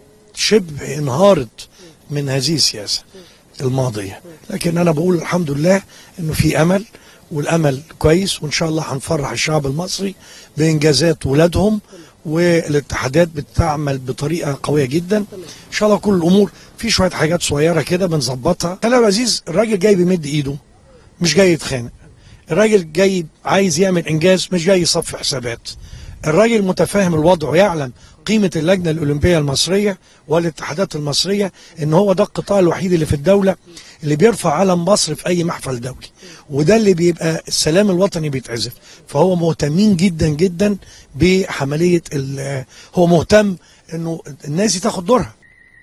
شبه انهارت من هذه السياسه الماضيه لكن انا بقول الحمد لله انه في امل والامل كويس وان شاء الله هنفرح الشعب المصري بانجازات ولادهم والاتحادات بتعمل بطريقه قويه جدا ان شاء الله كل الامور في شويه حاجات صغيره كده بنظبطها خلي يا عزيز الراجل جاي بيمد ايده مش جاي يتخانق الراجل جاي عايز يعمل انجاز مش جاي يصفي حسابات الراجل متفاهم الوضع ويعلم قيمة اللجنة الأولمبية المصرية والاتحادات المصرية إن هو ده القطاع الوحيد اللي في الدولة اللي بيرفع علم مصر في أي محفل دولي وده اللي بيبقى السلام الوطني بيتعزف فهو مهتمين جدا جدا بحملية ال- هو مهتم إنه الناس دي تاخد دورها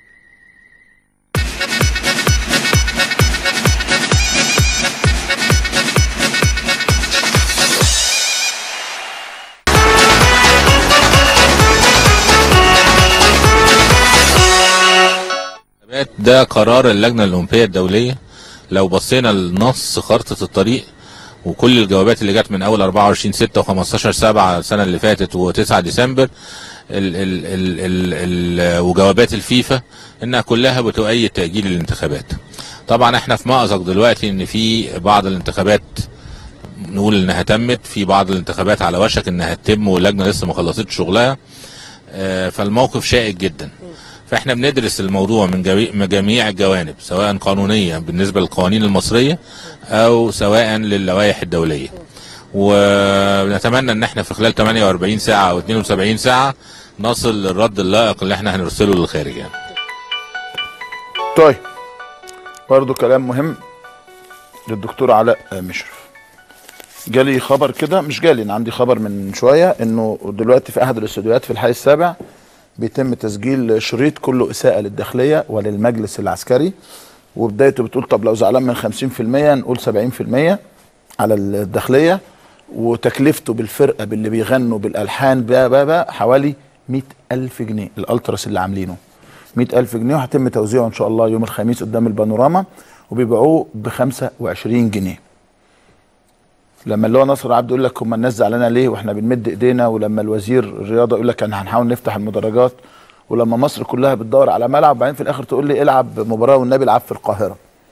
ده قرار اللجنة الأولمبية الدولية لو بصينا لنص خارطة الطريق وكل الجوابات اللي جت من أول 24 6 و15 7 السنة اللي فاتت و9 ديسمبر ال ال ال ال ال وجوابات الفيفا إنها كلها بتؤيد تأجيل الانتخابات. طبعا احنا في مأزق دلوقتي إن في بعض الانتخابات نقول إنها تمت في بعض الانتخابات على وشك إنها تتم واللجنة لسه ما خلصتش شغلها آه، فالموقف شائك جدا. فاحنا بندرس الموضوع من جميع- من جميع الجوانب سواء قانونيا بالنسبه للقوانين المصريه او سواء للوائح الدوليه ونتمنى ان احنا في خلال 48 ساعه او 72 ساعه نصل للرد اللائق اللي احنا هنرسله للخارج يعني طيب برضو كلام مهم للدكتور علاء مشرف جالي خبر كده مش جالي انا عندي خبر من شويه انه دلوقتي في احد الاستوديوهات في الحي السابع بيتم تسجيل شريط كله اساءه للداخليه وللمجلس العسكري وبدايته بتقول طب لو زعلان من 50% نقول 70% على الداخليه وتكلفته بالفرقه باللي بيغنوا بالالحان بقى بقى, بقى حوالي 100000 جنيه الالتراس اللي عاملينه 100000 جنيه وهيتم توزيعه ان شاء الله يوم الخميس قدام البانوراما وبيبيعوه ب 25 جنيه لما اللي هو نصر عبد يقول لك هم الناس زعلانه ليه واحنا بنمد ايدينا ولما الوزير الرياضه يقول لك انا هنحاول نفتح المدرجات ولما مصر كلها بتدور على ملعب وبعدين في الاخر تقول لي العب مباراه والنبي العب في القاهره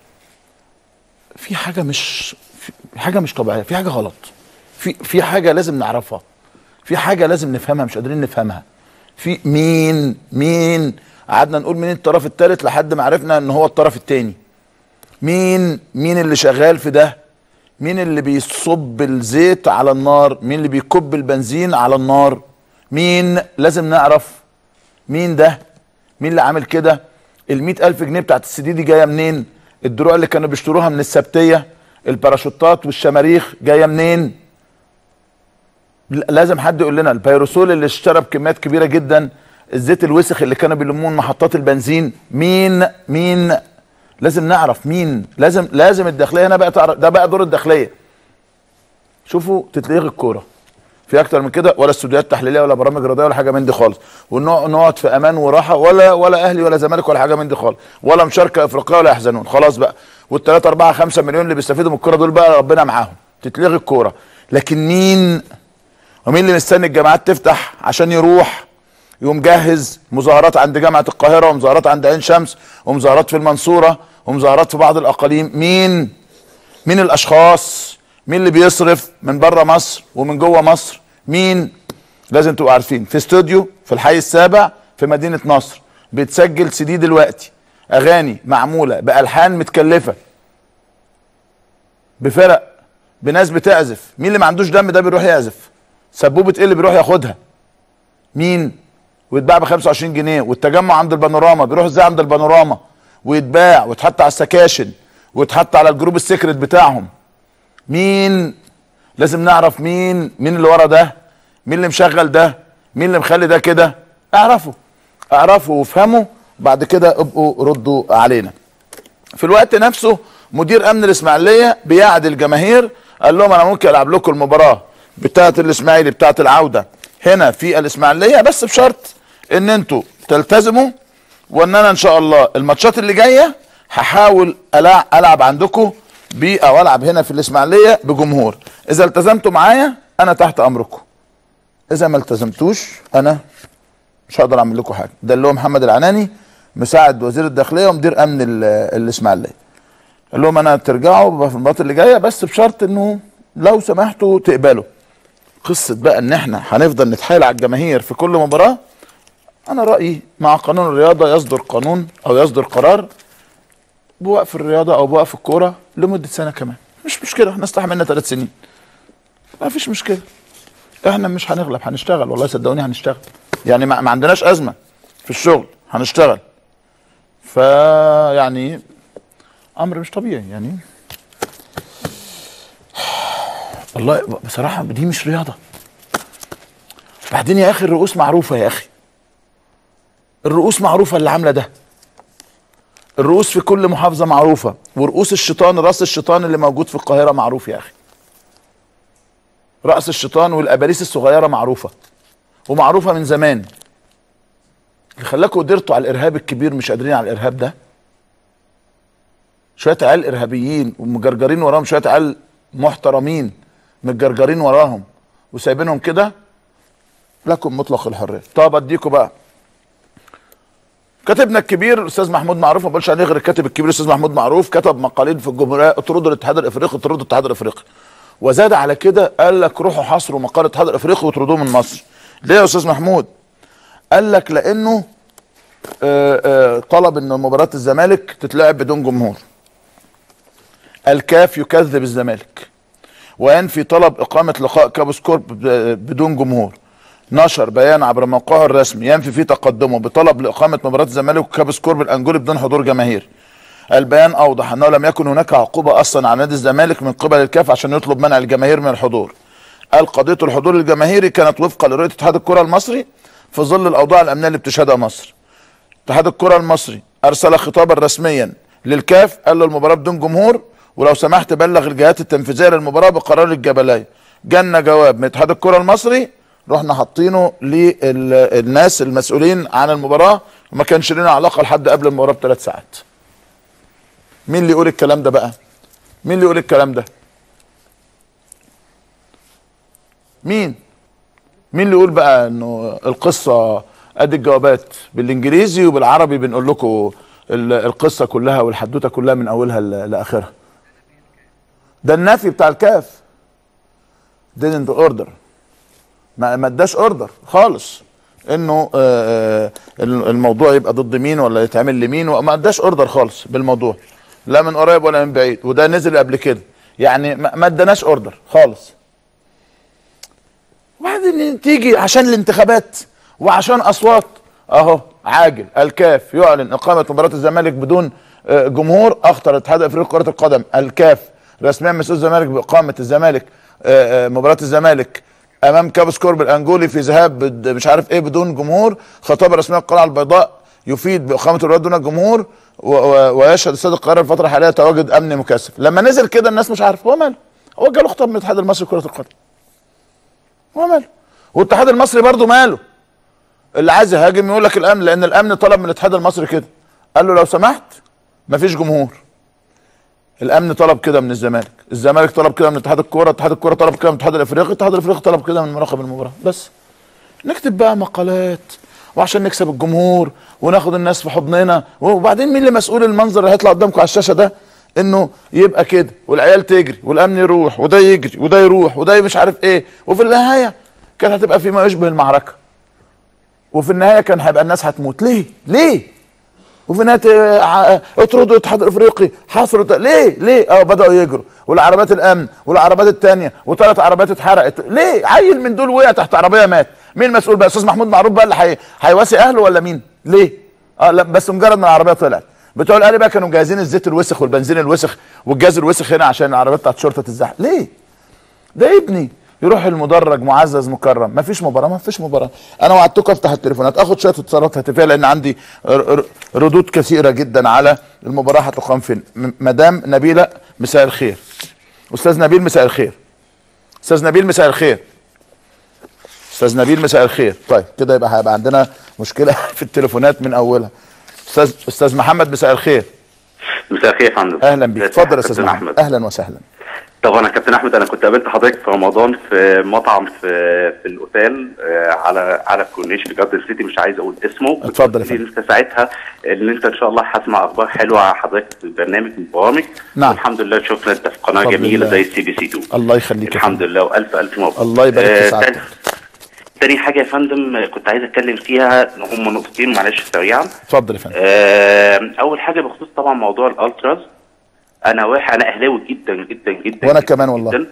في حاجه مش في حاجه مش طبيعيه في حاجه غلط في في حاجه لازم نعرفها في حاجه لازم نفهمها مش قادرين نفهمها في مين مين قعدنا نقول مين الطرف الثالث لحد ما عرفنا ان هو الطرف الثاني مين مين اللي شغال في ده مين اللي بيصب الزيت على النار مين اللي بيكب البنزين على النار مين لازم نعرف مين ده مين اللي عامل كده المئة ألف جنيه بتاعت السي دي دي جاية منين الدروع اللي كانوا بيشتروها من السبتية الباراشوتات والشماريخ جاية منين ل- لازم حد يقول لنا البيروسول اللي اشترى بكميات كبيرة جدا الزيت الوسخ اللي كانوا بيلموه من محطات البنزين مين مين لازم نعرف مين لازم لازم الداخليه هنا بقى تعرف ده بقى دور الداخليه شوفوا تتلغي الكوره في اكتر من كده ولا استوديوهات تحليليه ولا برامج رياضيه ولا حاجه من دي خالص ونقعد في امان وراحه ولا ولا اهلي ولا زمالك ولا حاجه من دي خالص ولا مشاركه افريقيه ولا يحزنون خلاص بقى والثلاثة أربعة خمسة مليون اللي بيستفيدوا من الكوره دول بقى ربنا معاهم تتلغي الكوره لكن مين ومين اللي مستني الجامعات تفتح عشان يروح يقوم جهز مظاهرات عند جامعة القاهرة ومظاهرات عند عين شمس ومظاهرات في المنصورة ومظاهرات في بعض الأقاليم مين مين الأشخاص مين اللي بيصرف من بره مصر ومن جوه مصر مين لازم تبقوا عارفين في استوديو في الحي السابع في مدينة نصر بيتسجل سي دي دلوقتي أغاني معمولة بألحان متكلفة بفرق بناس بتعزف مين اللي ما عندوش دم ده بيروح يعزف سبوبة ايه اللي بيروح ياخدها مين ويتباع ب 25 جنيه والتجمع عند البانوراما بيروح ازاي عند البانوراما ويتباع ويتحط على السكاشن ويتحط على الجروب السيكريت بتاعهم مين لازم نعرف مين مين اللي ورا ده مين اللي مشغل ده مين اللي مخلي ده كده اعرفوا اعرفوا وافهموا بعد كده ابقوا ردوا علينا في الوقت نفسه مدير امن الاسماعيليه بيعد الجماهير قال لهم انا ممكن العب لكم المباراه بتاعه الاسماعيلي بتاعه العوده هنا في الاسماعيليه بس بشرط ان انتوا تلتزموا وان انا ان شاء الله الماتشات اللي جايه هحاول ألع- العب عندكم ب او العب هنا في الاسماعيليه بجمهور اذا التزمتوا معايا انا تحت امركم اذا ما التزمتوش انا مش هقدر اعمل لكم حاجه ده اللي هو محمد العناني مساعد وزير الداخليه ومدير امن ال- الاسماعيليه قال لهم انا ترجعوا في المباراه اللي جايه بس بشرط انه لو سمحتوا تقبلوا قصه بقى ان احنا هنفضل نتحايل على الجماهير في كل مباراه انا رايي مع قانون الرياضه يصدر قانون او يصدر قرار بوقف الرياضه او بوقف الكوره لمده سنه كمان مش مشكله نستحملنا ثلاث سنين ما فيش مشكله احنا مش هنغلب هنشتغل والله صدقوني هنشتغل يعني ما, ما عندناش ازمه في الشغل هنشتغل فيعني امر مش طبيعي يعني والله بصراحه دي مش رياضه بعدين يا اخي الرؤوس معروفه يا اخي الرؤوس معروفه اللي عامله ده الرؤوس في كل محافظه معروفه ورؤوس الشيطان راس الشيطان اللي موجود في القاهره معروف يا اخي راس الشيطان والاباليس الصغيره معروفه ومعروفه من زمان اللي خلاكم قدرتوا على الارهاب الكبير مش قادرين على الارهاب ده شويه عيال ارهابيين ومجرجرين وراهم شويه عيال محترمين متجرجرين وراهم وسايبينهم كده لكم مطلق الحريه طب اديكم بقى كاتبنا الكبير الاستاذ محمود معروف ما بقولش عليه غير الكاتب الكبير الاستاذ محمود معروف كتب مقالين في الجمهوريه اطردوا الاتحاد الافريقي اطردوا الاتحاد الافريقي وزاد على كده قال لك روحوا حصروا مقال الاتحاد الافريقي واطردوه من مصر ليه يا استاذ محمود قال لك لانه آه، آه، طلب ان مباراه الزمالك تتلعب بدون جمهور الكاف يكذب الزمالك وينفي طلب اقامه لقاء كابوس كورب ب- بدون جمهور نشر بيان عبر موقعه الرسمي ينفي فيه تقدمه بطلب لاقامه مباراه الزمالك وكابوس كورب الانجولي بدون حضور جماهير البيان اوضح انه لم يكن هناك عقوبه اصلا على نادي الزمالك من قبل الكاف عشان يطلب منع الجماهير من الحضور قال قضيه الحضور الجماهيري كانت وفقا لرؤيه اتحاد الكره المصري في ظل الاوضاع الامنيه اللي بتشهدها مصر اتحاد الكره المصري ارسل خطابا رسميا للكاف قال له المباراه بدون جمهور ولو سمحت بلغ الجهات التنفيذيه للمباراه بقرار الجبليه جالنا جواب من اتحاد الكره المصري رحنا حاطينه للناس المسؤولين عن المباراه وما كانش لنا علاقه لحد قبل المباراه بثلاث ساعات مين اللي يقول الكلام ده بقى مين اللي يقول الكلام ده مين مين اللي يقول بقى انه القصه ادي الجوابات بالانجليزي وبالعربي بنقول لكم ال- القصه كلها والحدوته كلها من اولها ل- لاخرها ده النفي بتاع الكاف didn't order ما ما اداش اوردر خالص انه آه، آه، الموضوع يبقى ضد مين ولا يتعمل لمين وما اداش اوردر خالص بالموضوع لا من قريب ولا من بعيد وده نزل قبل كده يعني ما ما اداناش اوردر خالص وبعدين تيجي عشان الانتخابات وعشان اصوات اهو عاجل الكاف يعلن اقامه مباراه الزمالك بدون آه، جمهور اخطر الاتحاد الافريقي لكره القدم الكاف رسميا مسؤول الزمالك باقامه الزمالك آه، آه، مباراه الزمالك امام كابوس كورب الانجولي في ذهاب بد- مش عارف ايه بدون جمهور خطاب رسمي القلعه البيضاء يفيد باقامه المباراه دون جمهور و- و- ويشهد استاد القاهره الفتره الحاليه تواجد امن مكثف لما نزل كده الناس مش عارفه هو ماله هو جاله خطاب من الاتحاد المصري لكره القدم هو ماله والاتحاد المصري برضه ماله اللي عايز يهاجم يقول لك الامن لان الامن طلب من الاتحاد المصري كده قال له لو سمحت مفيش جمهور الامن طلب كده من الزمالك الزمالك طلب كده من اتحاد الكوره اتحاد الكوره طلب كده من الاتحاد الافريقي الاتحاد الافريقي طلب كده من مراقب المباراه بس نكتب بقى مقالات وعشان نكسب الجمهور وناخد الناس في حضننا وبعدين مين اللي مسؤول المنظر اللي هيطلع قدامكم على الشاشه ده انه يبقى كده والعيال تجري والامن يروح وده يجري وده يروح وده مش عارف ايه وفي النهايه كانت هتبقى فيما يشبه المعركه وفي النهايه كان هيبقى الناس هتموت ليه ليه وفي النهايه ع- اطردوا الاتحاد الافريقي حصروا ت- ليه ليه اه بداوا يجروا والعربات الامن والعربات الثانيه وثلاث عربات اتحرقت ليه عيل من دول وقع تحت عربيه مات مين المسؤول بقى استاذ محمود معروف بقى اللي هي- هيواسي اهله ولا مين ليه اه لا بس مجرد ما العربيه طلعت بتوع الاهلي بقى كانوا مجهزين الزيت الوسخ والبنزين الوسخ والجاز الوسخ هنا عشان العربيات بتاعت شرطه تتزحلق ليه ده ابني يروح المدرج معزز مكرم مفيش مباراه مفيش مباراه انا وعدتكم افتح التليفونات اخد شويه اتصالات هاتفيه لان عندي ر- ر- ردود كثيره جدا على المباراه هتقام فين م- مدام نبيله مساء الخير استاذ نبيل مساء الخير استاذ نبيل مساء الخير استاذ نبيل مساء الخير طيب كده يبقى هيبقى عندنا مشكله في التليفونات من اولها استاذ استاذ محمد مساء الخير مساء الخير يا فندم اهلا بيك ازيك اتفضل يا كابتن استاذ محمد اهلا وسهلا طبعا يا كابتن احمد انا كنت قابلت حضرتك في رمضان في مطعم في في الاوتيل آه، على على الكورنيش في جاردن سيتي مش عايز اقول اسمه اتفضل يا قلت لي انت ساعتها ان انت ان شاء الله هتسمع اخبار حلوه على حضرتك في برنامج من البرامج نعم. والحمد لله شفنا انت في قناه بفضل جميله الله. زي السي بي سي 2 الله يخليك يا الحمد فندم. لله والف الف مبروك الله يبارك في آه، سعادتك. تاني- تاني حاجه يا فندم آه، كنت عايز اتكلم فيها هم نقطتين معلش سريعا اتفضل يا فندم آه، اول حاجه بخصوص طبعا موضوع الالتراز انا واحد انا اهلاوي جدا جدا جدا وانا جداً كمان والله. جداً.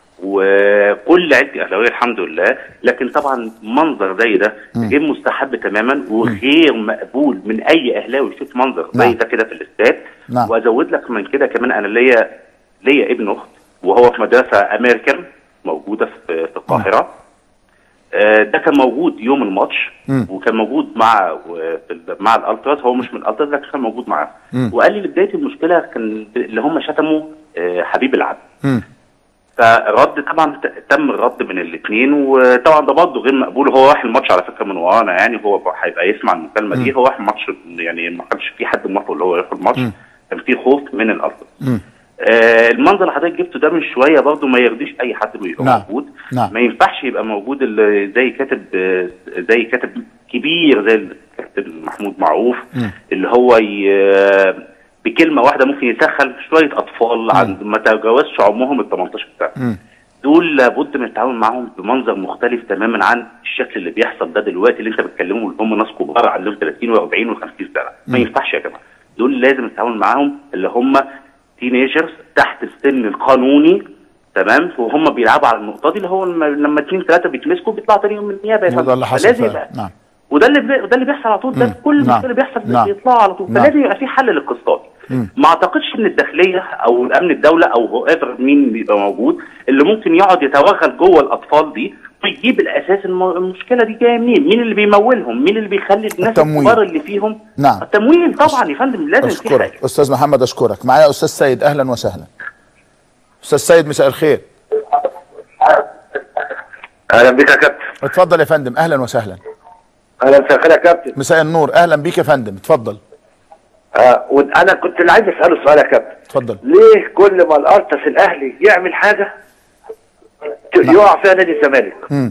وكل عيلتي اهلاويه الحمد لله لكن طبعا منظر زي ده غير مستحب تماما وغير مقبول من اي اهلاوي يشوف منظر زي نعم. ده كده في الاستاد نعم. وازود لك من كده كمان انا ليا ليا ابن اخت وهو في مدرسه امريكان موجوده في في القاهره آه، ده كان موجود يوم الماتش مم. وكان موجود مع و- في ال- مع الالتراس هو مش من الالتراس لكن كان موجود معاه مم. وقال لي بدايه المشكله كان اللي هم شتموا آه، حبيب العدل مم. فرد طبعا ت- تم الرد من الاثنين وطبعا ده برضه غير مقبول هو راح الماتش على فكره من ورانا يعني هو هيبقى يسمع المكالمه دي هو راح الماتش يعني ما كانش في حد موافق اللي هو يروح الماتش كان في خوف من الالتراس مم. آه المنظر اللي حضرتك جبته ده من شويه برضه ما يرضيش اي حد يبقى نعم. موجود نعم. ما ينفعش يبقى موجود اللي زي كاتب آه، زي كاتب كبير زي الكابتن محمود معروف مم. اللي هو ي... آه، بكلمه واحده ممكن يسخن شويه اطفال عند ما تجاوزش عمرهم ال 18 سنه مم. دول لابد من التعامل معاهم بمنظر مختلف تماما عن الشكل اللي بيحصل ده دلوقتي اللي انت بتكلمهم اللي هم ناس كبار عندهم 30 و40 و50 سنه ما ينفعش يا جماعه دول لازم التعامل معاهم اللي هم تينيجرز تحت السن القانوني تمام وهم بيلعبوا على النقطه دي اللي هو لما لما اثنين ثلاثه بيتمسكوا بيطلعوا تاني يوم من النيابه يا وده اللي فندم. حصل فلازم فعلا يبقى- نعم وده اللي بي... وده اللي بيحصل على طول ده مم. في كل نعم. المشكله اللي بيحصل نعم. بيطلعوا على طول نعم. فلازم يبقى في حل للقصه دي مم. ما اعتقدش ان الداخليه او امن الدوله او هو ايفر مين بيبقى موجود اللي ممكن يقعد يتوغل جوه الاطفال دي ويجيب الاساس الم... المشكله دي جايه منين؟ مين اللي بيمولهم؟ مين اللي بيخلي الناس التمويل. الكبار اللي فيهم نعم. التمويل طبعا يا فندم لازم في حاجه اشكرك استاذ محمد اشكرك معايا استاذ سيد اهلا وسهلا استاذ سيد مساء الخير اهلا بك يا كابتن اتفضل يا فندم اهلا وسهلا اهلا مساء الخير يا كابتن مساء النور اهلا بيك يا فندم اتفضل آه وانا كنت اللي عايز اساله سؤال يا كابتن اتفضل ليه كل ما الارتس الاهلي يعمل حاجه ت- يقع فيها نادي الزمالك مم.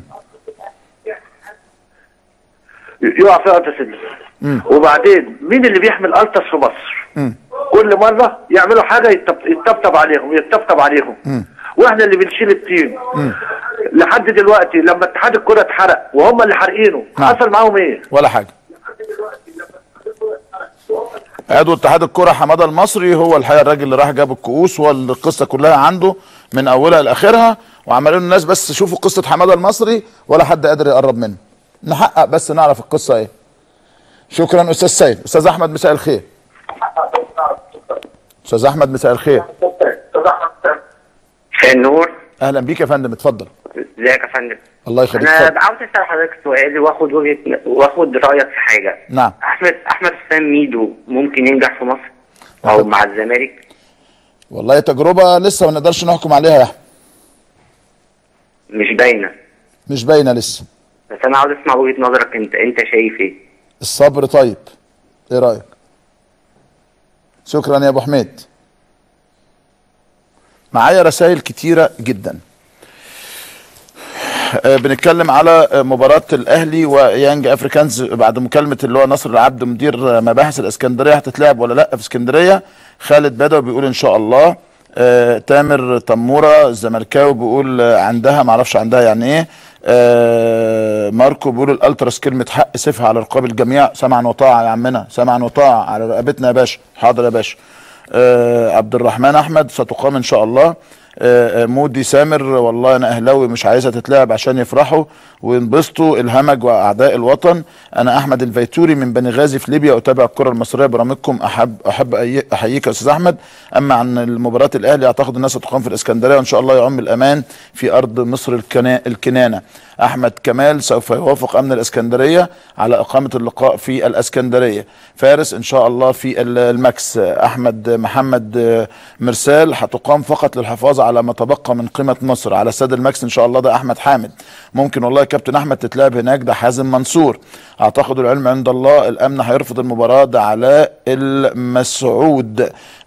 يقع فيها ارتس ال- وبعدين مين اللي بيحمل ارتس في مصر مم. كل مره يعملوا حاجه يتطب- يتطبطب عليهم يتطبطب عليهم مم. واحنا اللي بنشيل التيم لحد دلوقتي لما اتحاد الكره اتحرق وهم اللي حارقينه نعم. حصل معاهم ايه ولا حاجه عضو اتحاد الكرة حمادة المصري هو الحقيقة الراجل اللي راح جاب الكؤوس والقصة كلها عنده من أولها لآخرها وعملوا له الناس بس شوفوا قصة حمادة المصري ولا حد قادر يقرب منه نحقق بس نعرف القصة ايه شكرا أستاذ سيد أستاذ أحمد مساء الخير أستاذ أحمد مساء الخير النور أهلا بيك يا فندم اتفضل ازيك يا فندم الله يخليك انا اتفضل عاوز اسال حضرتك سؤال واخد وجهه واخد رايك في حاجه نعم احمد احمد حسام ميدو ممكن ينجح في مصر او مع الزمالك والله تجربة لسه ما نقدرش نحكم عليها يا أحمد مش باينه مش باينة لسه بس انا عاوز اسمع وجهه نظرك انت انت شايف ايه الصبر طيب ايه رايك شكرا يا ابو حميد معايا رسائل كتيره جدا آه، بنتكلم على آه، مباراة الأهلي ويانج أفريكانز بعد مكالمة اللي هو نصر العبد مدير آه، مباحث الإسكندرية هتتلعب ولا لأ في اسكندرية خالد بدوي بيقول إن شاء الله آه، تامر تمورة الزملكاوي بيقول آه، عندها معرفش عندها يعني إيه آه، ماركو بيقول الالتراس كلمه حق سيفها على رقاب الجميع سمعا وطاعه يا عمنا سمعا وطاعه على رقبتنا يا باشا حاضر يا باشا آه، عبد الرحمن احمد ستقام ان شاء الله آه، آه، مودي سامر والله انا اهلاوي مش عايزها تتلعب عشان يفرحوا وينبسطوا الهمج واعداء الوطن انا احمد الفيتوري من بني غازي في ليبيا اتابع الكره المصريه برامجكم احب احب أي- احييك يا استاذ احمد اما عن المباراه الاهلي اعتقد الناس ستقام في الاسكندريه وان شاء الله يعم الامان في ارض مصر الكنا- الكنانه احمد كمال سوف يوافق امن الاسكندريه على اقامه اللقاء في الاسكندريه فارس ان شاء الله في ال- الماكس احمد محمد مرسال هتقام فقط للحفاظ على ما تبقى من قيمه مصر على استاد الماكس ان شاء الله ده احمد حامد ممكن والله يا كابتن احمد تتلعب هناك ده حازم منصور اعتقد العلم عند الله الامن هيرفض المباراه ده علاء المسعود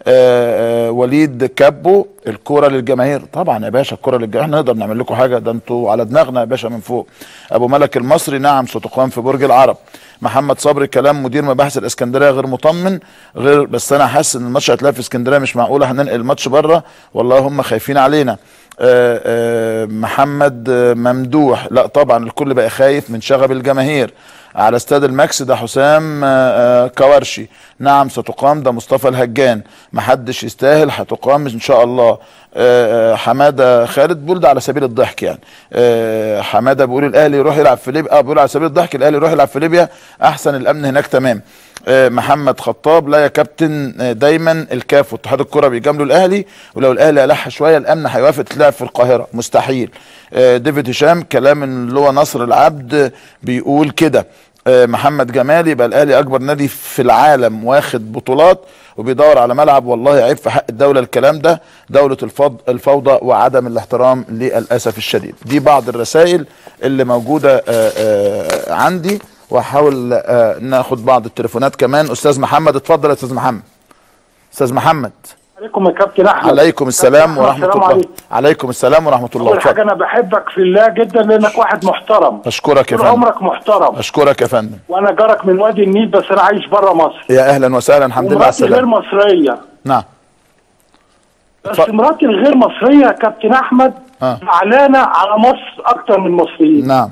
آه، آه، وليد كابو الكرة للجماهير طبعا يا باشا الكرة للجماهير احنا نقدر نعمل لكم حاجة ده انتوا على دماغنا يا باشا من فوق ابو ملك المصري نعم ستقام في برج العرب محمد صبري كلام مدير مباحث الاسكندريه غير مطمن غير بس انا حاسس ان الماتش هيتلعب في اسكندريه مش معقوله هننقل الماتش بره والله هم خايفين علينا آه، آه، محمد آه، ممدوح لا طبعا الكل بقى خايف من شغب الجماهير على استاد الماكس ده حسام آه، آه، كوارشي نعم ستقام ده مصطفى الهجان محدش يستاهل هتقام ان شاء الله آه، آه، حماده خالد بيقول ده على سبيل الضحك يعني آه، حماده بيقول الاهلي يروح يلعب في ليبيا اه بيقول على سبيل الضحك الاهلي يروح يلعب في ليبيا احسن الامن هناك تمام آه، محمد خطاب لا يا كابتن آه، دايما الكاف واتحاد الكره بيجاملوا الاهلي ولو الاهلي الح شويه الامن هيوافق تلعب في القاهره مستحيل آه، ديفيد هشام كلام اللي هو نصر العبد آه، بيقول كده آه، محمد جمال يبقى الاهلي اكبر نادي في العالم واخد بطولات وبيدور على ملعب والله عيب في حق الدوله الكلام ده دوله الفض الفوضى وعدم الاحترام للاسف الشديد دي بعض الرسائل اللي موجوده آه، آه، عندي وهحاول آه، ناخد بعض التليفونات كمان استاذ محمد اتفضل يا استاذ محمد استاذ محمد عليكم يا كابتن احمد عليكم السلام كابتن ورحمه السلام الله عليكم. عليكم السلام ورحمه الله اول حاجه اتفضل انا بحبك في الله جدا لانك واحد محترم اشكرك يا طول فندم عمرك محترم اشكرك يا فندم وانا جارك من وادي النيل بس انا عايش بره مصر يا اهلا وسهلا الحمد لله على ومراتي غير السلامه مصريه نعم بس مراتي الغير مصريه يا كابتن احمد آه. زعلانه على مصر اكتر من المصريين نعم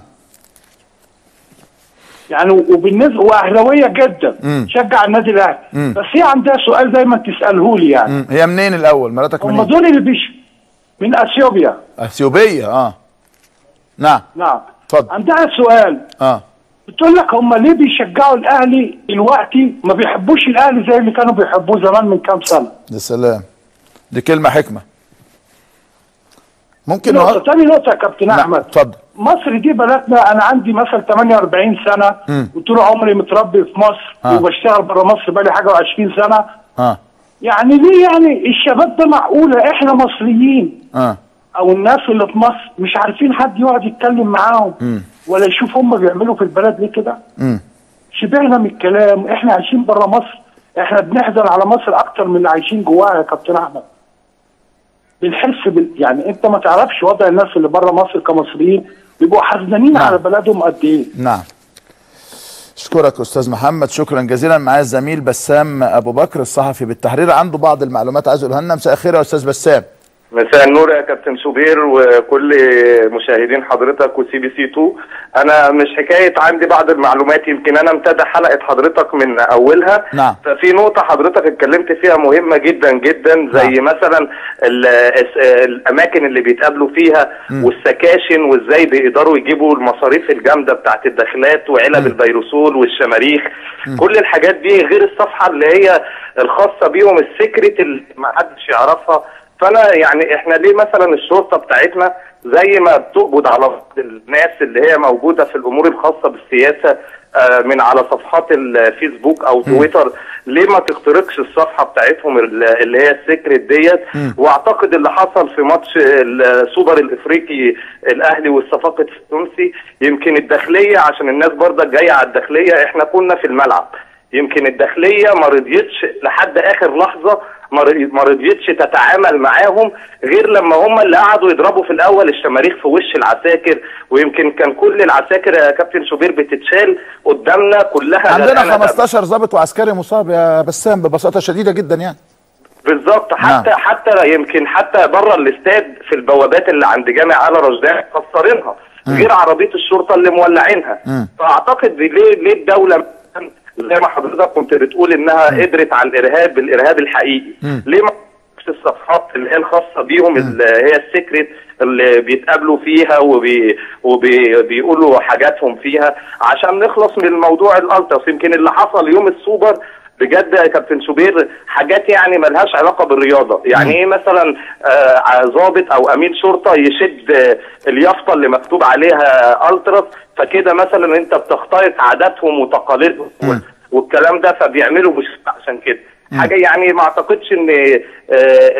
يعني وبالنسبه واهلاويه جدا مم. شجع النادي الاهلي مم. بس هي عندها سؤال دايما تساله لي يعني مم. هي منين الاول مراتك هم منين دول اللي بيش من اثيوبيا اثيوبيه اه نعم نعم اتفضل عندها سؤال اه بتقول لك هم ليه بيشجعوا الاهلي دلوقتي ما بيحبوش الاهلي زي اللي كانوا بيحبوه زمان من كام سنه يا سلام دي كلمه حكمه ممكن نقطه نهار- تاني نقطه يا كابتن نعم، احمد اتفضل مصر دي بلدنا انا عندي مثلا 48 سنه مم. وطول عمري متربي في مصر آه. وبشتغل بره مصر بقالي حاجه و20 سنه اه يعني ليه يعني الشباب ده معقوله احنا مصريين اه او الناس اللي في مصر مش عارفين حد يقعد يتكلم معاهم مم. ولا يشوف هم بيعملوا في البلد ليه كده مم. شبعنا من الكلام احنا عايشين بره مصر احنا بنحزن على مصر اكتر من اللي عايشين جواها يا كابتن احمد بنحس بال... يعني انت ما تعرفش وضع الناس اللي بره مصر كمصريين بيبقوا حزنانين نعم. على بلدهم قد ايه نعم اشكرك استاذ محمد شكرا جزيلا معايا الزميل بسام ابو بكر الصحفي بالتحرير عنده بعض المعلومات عايز يقولها لنا مساء الخير يا استاذ بسام مساء النور يا كابتن شوبير وكل مشاهدين حضرتك وسي بي سي 2 انا مش حكايه عندي بعض المعلومات يمكن انا متابع حلقه حضرتك من اولها نعم. ففي نقطه حضرتك اتكلمت فيها مهمه جدا جدا زي نعم. مثلا ال- الس- الاماكن اللي بيتقابلوا فيها مم. والسكاشن وازاي بيقدروا يجيبوا المصاريف الجامده بتاعت الداخلات وعلب الفيروسول والشماريخ كل الحاجات دي غير الصفحه اللي هي الخاصه بيهم السكرت اللي ما حدش يعرفها فانا يعني احنا ليه مثلا الشرطه بتاعتنا زي ما بتقبض على بعض الناس اللي هي موجوده في الامور الخاصه بالسياسه آه، من على صفحات الفيسبوك او تويتر ليه ما تخترقش الصفحه بتاعتهم ال- اللي هي السكرت ديت واعتقد اللي حصل في ماتش السوبر الافريقي الاهلي والصفاقه التونسي يمكن الداخليه عشان الناس برضك جايه على الداخليه احنا كنا في الملعب يمكن الداخليه ما رضيتش لحد اخر لحظه ما رضي- ما رضيتش تتعامل معاهم غير لما هم اللي قعدوا يضربوا في الاول الشماريخ في وش العساكر ويمكن كان كل العساكر يا كابتن شوبير بتتشال قدامنا كلها عندنا غرقانة دم. 15 ضابط وعسكري مصاب يا بسام ببساطه شديده جدا يعني بالظبط حتى نعم. حتى يمكن حتى بره الاستاد في البوابات اللي عند جامع آل رشدان مكسرينها غير عربيه الشرطه اللي مولعينها مم. فاعتقد دي ليه ليه الدوله مثلاً زي ما حضرتك كنت بتقول انها قدرت على الارهاب بالارهاب الحقيقي مم. ليه ما في الصفحات اللي هي الخاصه بيهم اللي هي السكرت اللي بيتقابلوا فيها وبي وبيقولوا حاجاتهم فيها عشان نخلص من الموضوع الالتراس يمكن اللي حصل يوم السوبر بجد يا كابتن شوبير حاجات يعني ملهاش علاقه بالرياضه يعني ايه مثلا آه، ضابط او امين شرطه يشد آه، اليافطه اللي مكتوب عليها التراس فكده مثلا انت بتخترق عاداتهم وتقاليدهم والكلام ده فبيعملوا مش عشان كده حاجه يعني ما اعتقدش ان آه، آه،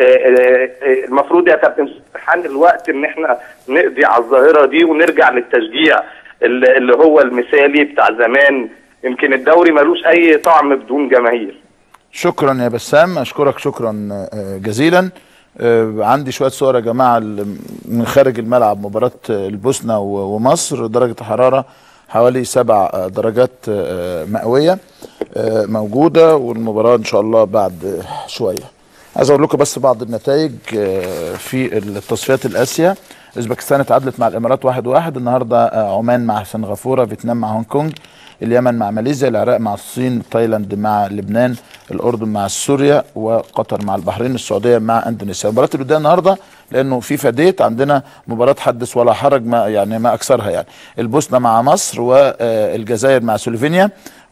آه، آه، المفروض يا كابتن حان الوقت ان احنا نقضي على الظاهره دي ونرجع للتشجيع اللي اللي هو المثالي بتاع زمان يمكن الدوري ملوش اي طعم بدون جماهير شكرا يا بسام اشكرك شكرا آه، جزيلا آه، عندي شويه صور يا جماعه ال- من خارج الملعب مباراه آه، البوسنه و- ومصر درجه الحراره حوالي سبع آه، درجات آه، مئويه آه، موجوده والمباراه ان شاء الله بعد آه، شويه عايز اقول لكم بس بعض النتائج آه، في التصفيات الاسيا اوزبكستان اتعادلت مع الامارات واحد واحد النهارده آه، عمان مع سنغافوره فيتنام مع هونج كونج اليمن مع ماليزيا العراق مع الصين تايلاند مع لبنان الاردن مع سوريا وقطر مع البحرين السعوديه مع اندونيسيا المباراه اللي قدامنا النهارده لانه في فديت عندنا مباراه حدث ولا حرج ما يعني ما اكثرها يعني البوسنه مع مصر والجزائر مع سلوفينيا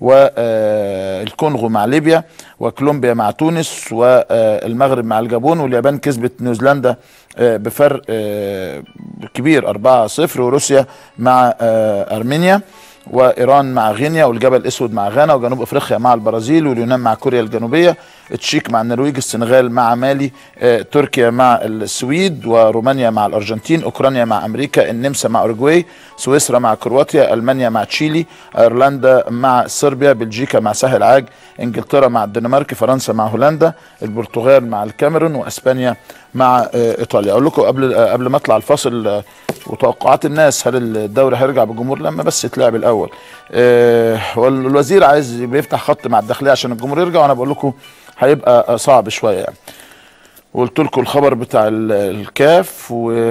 والكونغو مع ليبيا وكولومبيا مع تونس والمغرب مع الجابون واليابان كسبت نيوزيلندا آه، بفرق آه، كبير 4-0 وروسيا مع آه، ارمينيا وايران مع غينيا والجبل الاسود مع غانا وجنوب افريقيا مع البرازيل واليونان مع كوريا الجنوبيه التشيك مع النرويج السنغال مع مالي آه، تركيا مع السويد ورومانيا مع الارجنتين اوكرانيا مع امريكا النمسا مع اوروجواي سويسرا مع كرواتيا المانيا مع تشيلي ايرلندا مع صربيا بلجيكا مع ساحل عاج انجلترا مع الدنمارك فرنسا مع هولندا البرتغال مع الكاميرون واسبانيا مع آه، ايطاليا اقول لكم قبل آه، قبل ما اطلع الفاصل آه، وتوقعات الناس هل الدوري هيرجع بالجمهور لما بس يتلعب الاول آه، والوزير عايز بيفتح خط مع الداخليه عشان الجمهور يرجع وانا بقول لكم هيبقى آه، صعب شويه يعني وقلت لكم الخبر بتاع ال- الكاف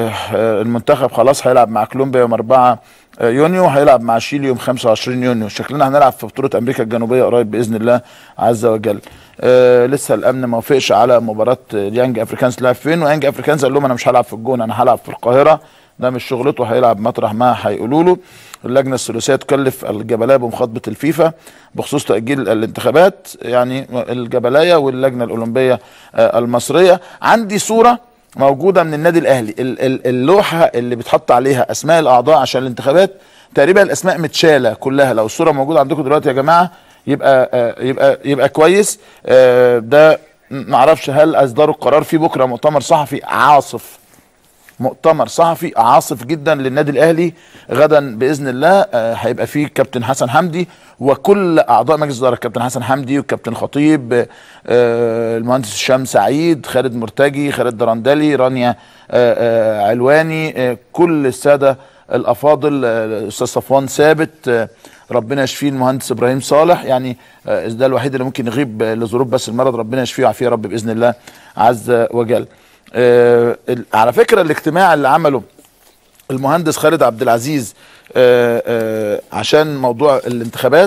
والمنتخب خلاص هيلعب مع كولومبيا يوم 4 يونيو هيلعب مع شيلي يوم 25 يونيو شكلنا هنلعب في بطولة أمريكا الجنوبية قريب بإذن الله عز وجل آه لسه الأمن ما وافقش على مباراة اليانج أفريكانز تلعب فين ويانج أفريكانز قال لهم أنا مش هلعب في الجون أنا هلعب في القاهرة ده مش شغلته هيلعب مطرح ما هيقولوا له اللجنه الثلاثيه تكلف الجبلايه بمخاطبه الفيفا بخصوص تاجيل الانتخابات يعني الجبلايه واللجنه الاولمبيه آه، المصريه عندي صوره موجوده من النادي الاهلي ال- ال- اللوحه اللي بيتحط عليها اسماء الاعضاء عشان الانتخابات تقريبا الاسماء متشاله كلها لو الصوره موجوده عندكم دلوقتي يا جماعه يبقى آه، يبقى يبقى كويس آه، ده معرفش هل اصدروا القرار في بكره مؤتمر صحفي عاصف مؤتمر صحفي عاصف جدا للنادي الاهلي غدا باذن الله آه، هيبقى فيه كابتن حسن حمدي وكل اعضاء مجلس الاداره كابتن حسن حمدي والكابتن خطيب آه، المهندس هشام سعيد خالد مرتجي خالد درندلي رانيا آه، آه، علواني آه، كل الساده الافاضل آه، الاستاذ صفوان ثابت آه، ربنا يشفيه المهندس ابراهيم صالح يعني آه، ده الوحيد اللي ممكن يغيب آه، لظروف بس المرض ربنا يشفيه ويعافيه يا رب باذن الله عز وجل آه، ال- على فكره الاجتماع اللي عمله المهندس خالد عبد العزيز آه، آه، عشان موضوع الانتخابات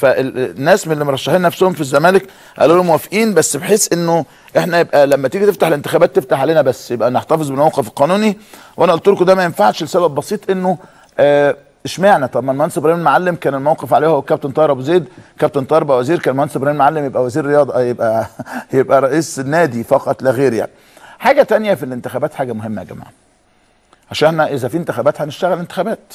فالناس من اللي مرشحين نفسهم في الزمالك قالوا له موافقين بس بحيث انه احنا يبقى لما تيجي تفتح الانتخابات تفتح علينا بس يبقى نحتفظ بالموقف القانوني وانا قلت لكم ده ما ينفعش لسبب بسيط انه آه، اشمعنى طب ما المهندس ابراهيم المعلم كان الموقف عليه هو الكابتن طاهر ابو زيد كابتن طاهر بقى وزير كان المهندس ابراهيم المعلم يبقى وزير رياضه آه، يبقى يبقى رئيس النادي فقط لا غير يعني حاجه تانية في الانتخابات حاجه مهمه يا جماعه عشان احنا اذا في انتخابات هنشتغل انتخابات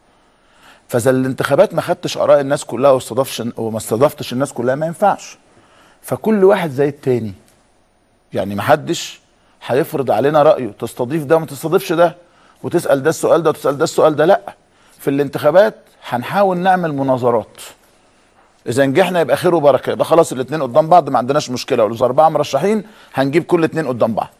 فاذا الانتخابات ما خدتش اراء الناس كلها واستضافش وما استضفتش الناس كلها ما ينفعش فكل واحد زي التاني يعني ما حدش هيفرض علينا رايه تستضيف ده وما تستضيفش ده وتسال ده السؤال ده وتسال ده السؤال ده لا في الانتخابات هنحاول نعمل مناظرات اذا نجحنا يبقى خير وبركه يبقى خلاص الاثنين قدام بعض ما عندناش مشكله ولو اربعه مرشحين هنجيب كل اثنين قدام بعض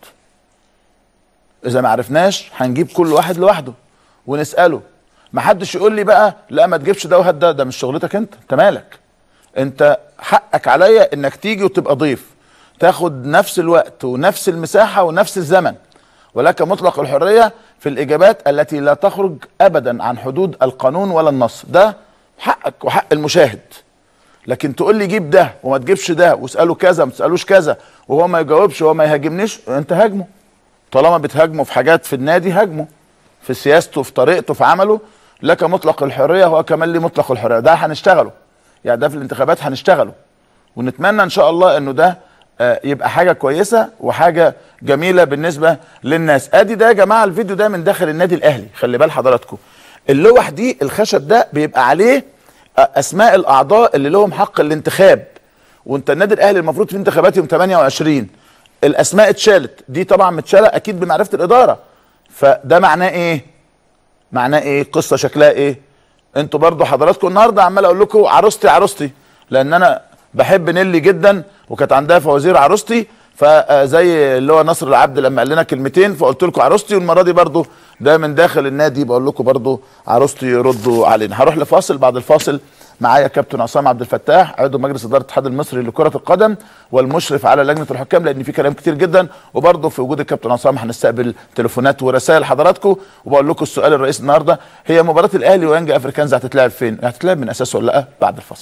اذا ما عرفناش هنجيب كل واحد لوحده ونساله ما حدش يقول لي بقى لا ما تجيبش ده وهات ده ده مش شغلتك انت انت مالك انت حقك عليا انك تيجي وتبقى ضيف تاخد نفس الوقت ونفس المساحه ونفس الزمن ولك مطلق الحريه في الاجابات التي لا تخرج ابدا عن حدود القانون ولا النص ده حقك وحق المشاهد لكن تقول لي جيب ده وما تجيبش ده واساله كذا ما تسالوش كذا وهو ما يجاوبش وهو ما يهاجمنيش انت هاجمه طالما بتهاجمه في حاجات في النادي هاجمه في سياسته في طريقته في عمله لك مطلق الحريه هو كمان لي مطلق الحريه ده هنشتغله يعني ده في الانتخابات هنشتغله ونتمنى ان شاء الله انه ده آه، يبقى حاجه كويسه وحاجه جميله بالنسبه للناس ادي ده يا جماعه الفيديو ده من داخل النادي الاهلي خلي بال حضراتكم اللوح دي الخشب ده بيبقى عليه آه، اسماء الاعضاء اللي لهم حق الانتخاب وانت النادي الاهلي المفروض في انتخابات يوم 28 الاسماء اتشالت دي طبعا متشاله اكيد بمعرفه الاداره فده معناه ايه معناه ايه قصه شكلها ايه انتوا برضو حضراتكم النهارده عمال اقول لكم عروستي عروستي لان انا بحب نيلي جدا وكانت عندها فوازير عروستي فزي اللي هو نصر العبد لما قال لنا كلمتين فقلت لكم عروستي والمره دي برضو ده من داخل النادي بقول لكم برضو عروستي ردوا علينا هروح لفاصل بعد الفاصل معايا كابتن عصام عبد الفتاح عضو مجلس اداره الاتحاد المصري لكره القدم والمشرف على لجنه الحكام لان في كلام كتير جدا وبرضه في وجود الكابتن عصام هنستقبل تليفونات ورسائل حضراتكم وبقول لكم السؤال الرئيسي النهارده هي مباراه الاهلي ويانجا افريكانز هتتلعب فين؟ هتتلعب من اساسه ولا لا؟ بعد الفاصل.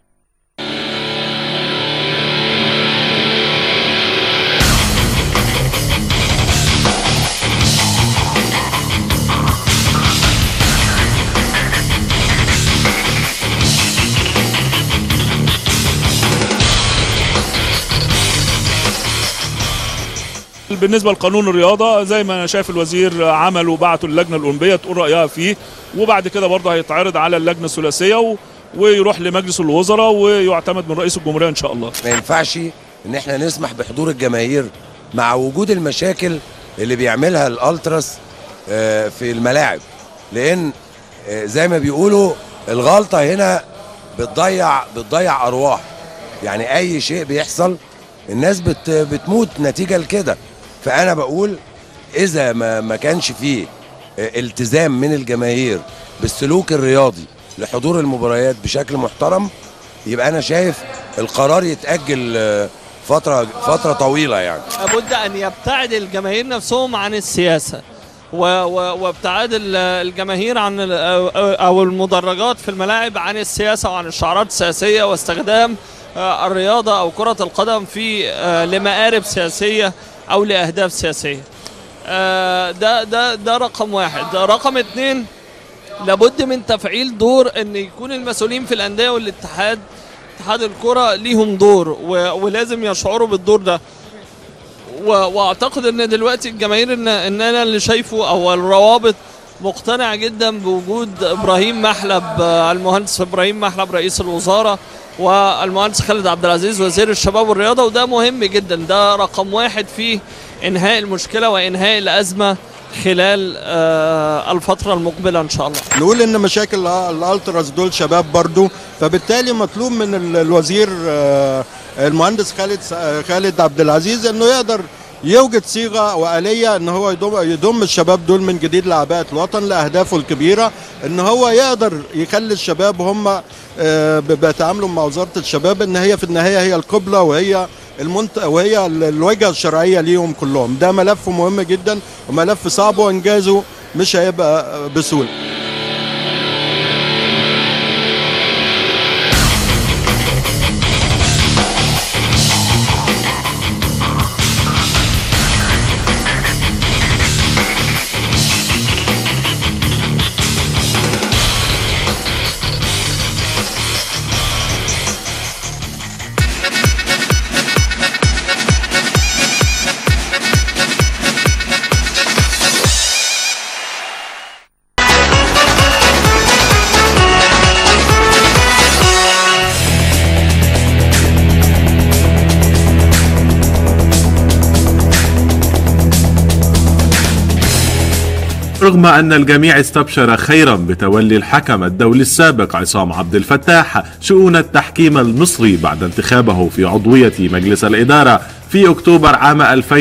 بالنسبه لقانون الرياضه زي ما انا شايف الوزير عمل وبعته اللجنه الاولمبيه تقول رايها فيه وبعد كده برضه هيتعرض على اللجنه الثلاثيه و... ويروح لمجلس الوزراء ويعتمد من رئيس الجمهوريه ان شاء الله ما ينفعش ان احنا نسمح بحضور الجماهير مع وجود المشاكل اللي بيعملها الالتراس آه، في الملاعب لان آه، زي ما بيقولوا الغلطه هنا بتضيع بتضيع ارواح يعني اي شيء بيحصل الناس بت بتموت نتيجه لكده فانا بقول اذا ما ما كانش فيه آه، التزام من الجماهير بالسلوك الرياضي لحضور المباريات بشكل محترم يبقى انا شايف القرار يتاجل آه، فتره فتره طويله يعني لابد ان يبتعد الجماهير نفسهم عن السياسه و- و- وابتعاد ال- الجماهير عن ال- أو- او المدرجات في الملاعب عن السياسه وعن الشعارات السياسيه واستخدام آه، الرياضه او كره القدم في آه، لمآرب سياسيه او لاهداف سياسيه. آه، ده ده ده رقم واحد، ده رقم اتنين لابد من تفعيل دور ان يكون المسؤولين في الانديه والاتحاد اتحاد الكره ليهم دور و- ولازم يشعروا بالدور ده و- واعتقد ان دلوقتي الجماهير ان ان انا اللي شايفه او الروابط مقتنع جدا بوجود ابراهيم محلب آه، المهندس ابراهيم محلب رئيس الوزاره والمهندس خالد عبد العزيز وزير الشباب والرياضه وده مهم جدا ده رقم واحد في انهاء المشكله وانهاء الازمه خلال آه، الفتره المقبله ان شاء الله نقول ان مشاكل ال- الالتراس دول شباب برضو فبالتالي مطلوب من ال- الوزير آه، المهندس خالد س- آه، خالد عبد العزيز انه يقدر يوجد صيغه واليه ان هو يضم يضم الشباب دول من جديد لعباءه الوطن لاهدافه الكبيره ان هو يقدر يخلي الشباب هم آه، ب- بيتعاملوا مع وزاره الشباب ان هي في النهايه هي القبله وهي المنت... وهي ال- الوجهه الشرعيه ليهم كلهم ده ملف مهم جدا وملف صعب وانجازه مش هيبقى بسهوله رغم أن الجميع استبشر خيرا بتولي الحكم الدولي السابق عصام عبد الفتاح شؤون التحكيم المصري بعد انتخابه في عضوية مجلس الإدارة في أكتوبر عام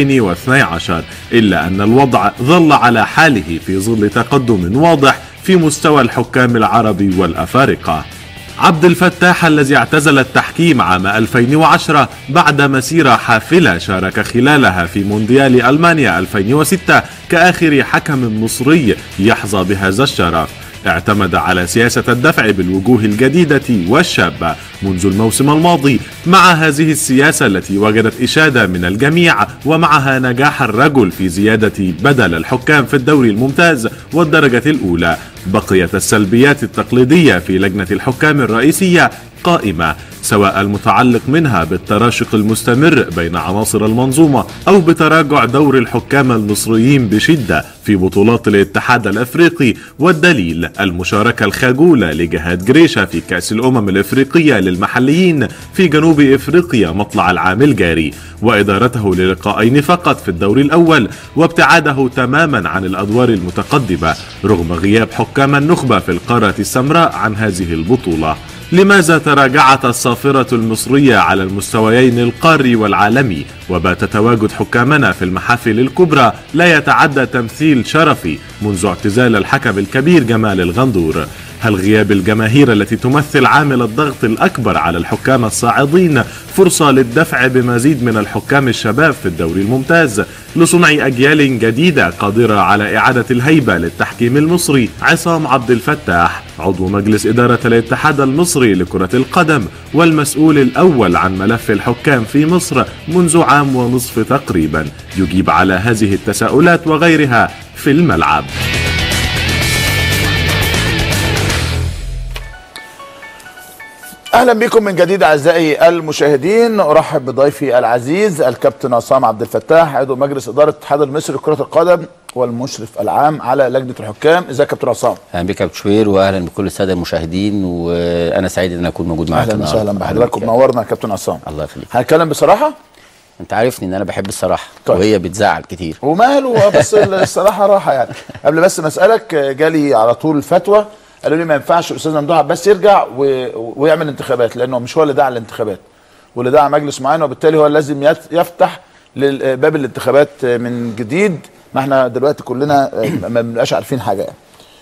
2012 إلا أن الوضع ظل على حاله في ظل تقدم واضح في مستوى الحكام العرب والأفارقة عبد الفتاح الذي اعتزل التحكيم عام 2010 بعد مسيرة حافلة شارك خلالها في مونديال ألمانيا 2006 كآخر حكم مصري يحظى بهذا الشرف اعتمد على سياسة الدفع بالوجوه الجديدة والشابة منذ الموسم الماضي مع هذه السياسة التي وجدت إشادة من الجميع ومعها نجاح الرجل في زيادة بدل الحكام في الدوري الممتاز والدرجة الأولى بقيت السلبيات التقليدية في لجنة الحكام الرئيسية قائمة سواء المتعلق منها بالتراشق المستمر بين عناصر المنظومة أو بتراجع دور الحكام المصريين بشدة في بطولات الاتحاد الأفريقي والدليل المشاركة الخجولة لجهاد جريشة في كأس الأمم الأفريقية للمحليين في جنوب إفريقيا مطلع العام الجاري وإدارته للقاءين فقط في الدور الأول وابتعاده تماما عن الأدوار المتقدمة رغم غياب حكام النخبة في القارة السمراء عن هذه البطولة لماذا تراجعت الصافرة المصرية على المستويين القاري والعالمي وبات تواجد حكامنا في المحافل الكبرى لا يتعدى تمثيل شرفي منذ اعتزال الحكم الكبير جمال الغندور هل غياب الجماهير التي تمثل عامل الضغط الأكبر على الحكام الصاعدين فرصة للدفع بمزيد من الحكام الشباب في الدوري الممتاز لصنع أجيال جديدة قادرة على إعادة الهيبة للتحكيم المصري عصام عبد الفتاح عضو مجلس إدارة الاتحاد المصري لكرة القدم والمسؤول الأول عن ملف الحكام في مصر منذ عام ونصف تقريبا يجيب على هذه التساؤلات وغيرها في الملعب اهلا بكم من جديد اعزائي المشاهدين ارحب بضيفي العزيز الكابتن عصام عبد الفتاح عضو مجلس اداره الاتحاد المصري لكره القدم والمشرف العام على لجنه الحكام ازيك يا كابتن عصام اهلا بك يا كابتن شوير واهلا بكل الساده المشاهدين وانا سعيد ان اكون موجود معاك اهلا وسهلا بحضرتك ومنورنا يا كابتن عصام الله يخليك هنتكلم بصراحه انت عارفني ان انا بحب الصراحه طيب. وهي بتزعل كتير وماله بس الصراحه راحه يعني قبل بس ما اسالك جالي على طول فتوى قالوا لي ما ينفعش الاستاذ ممدوح عباس يرجع و... ويعمل انتخابات لانه مش هو اللي دعا الانتخابات واللي دعا مجلس معين وبالتالي هو لازم يفتح باب الانتخابات من جديد ما احنا دلوقتي كلنا ما بنبقاش عارفين حاجه يعني.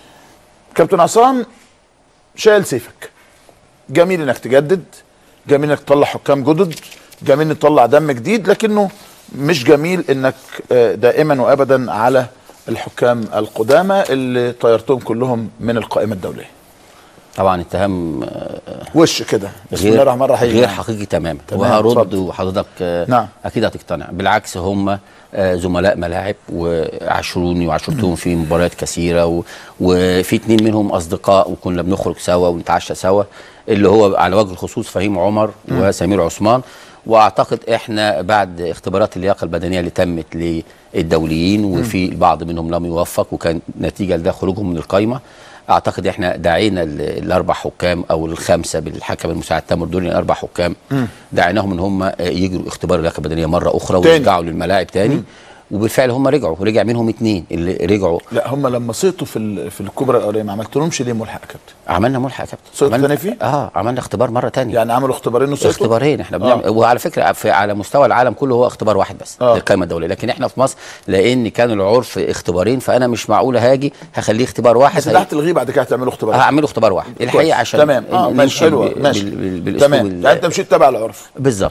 كابتن عصام شايل سيفك جميل انك تجدد جميل انك تطلع حكام جدد جميل انك تطلع دم جديد لكنه مش جميل انك دائما وابدا على الحكام القدامى اللي طيرتهم كلهم من القائمه الدوليه. طبعا اتهام وش كده بسم الله الرحمن الرحيم غير حقيقي تماما وهرد وحضرتك نعم. اكيد هتقتنع بالعكس هم زملاء ملاعب وعاشروني وعاشرتهم في مباريات كثيره و... وفي اتنين منهم اصدقاء وكنا بنخرج سوا ونتعشى سوا اللي هو على وجه الخصوص فهيم عمر وسمير عثمان واعتقد احنا بعد اختبارات اللياقه البدنيه اللي تمت للدوليين وفي البعض منهم لم يوفق وكان نتيجه لده خروجهم من القائمه اعتقد احنا دعينا الاربع حكام او الخمسه بالحكم المساعد تامر دول الاربع حكام م. دعيناهم ان هم يجروا اختبار اللياقه البدنيه مره اخرى ويرجعوا للملاعب تاني م. وبالفعل هم رجعوا ورجع منهم اثنين اللي رجعوا لا هم لما سقطوا في في الكبرى الاوليه ما عملتلهمش ليه ملحق يا كابتن؟ عملنا ملحق يا كابتن سقطوا تاني فيه؟ اه عملنا اختبار مره ثانيه يعني عملوا اختبارين وسقطوا؟ اختبارين احنا بنعمل آه. وعلى فكره في على مستوى العالم كله هو اختبار واحد بس آه. للقائمه الدوليه لكن احنا في مصر لان كان العرف اختبارين فانا مش معقول هاجي هخليه اختبار واحد بس تحت الغيه بعد كده هتعملوا اختبار هعمله اختبار واحد الحقيقه عشان تمام اه ماشي حلوه ماشي تمام يعني انت مشيت تبع العرف بالظبط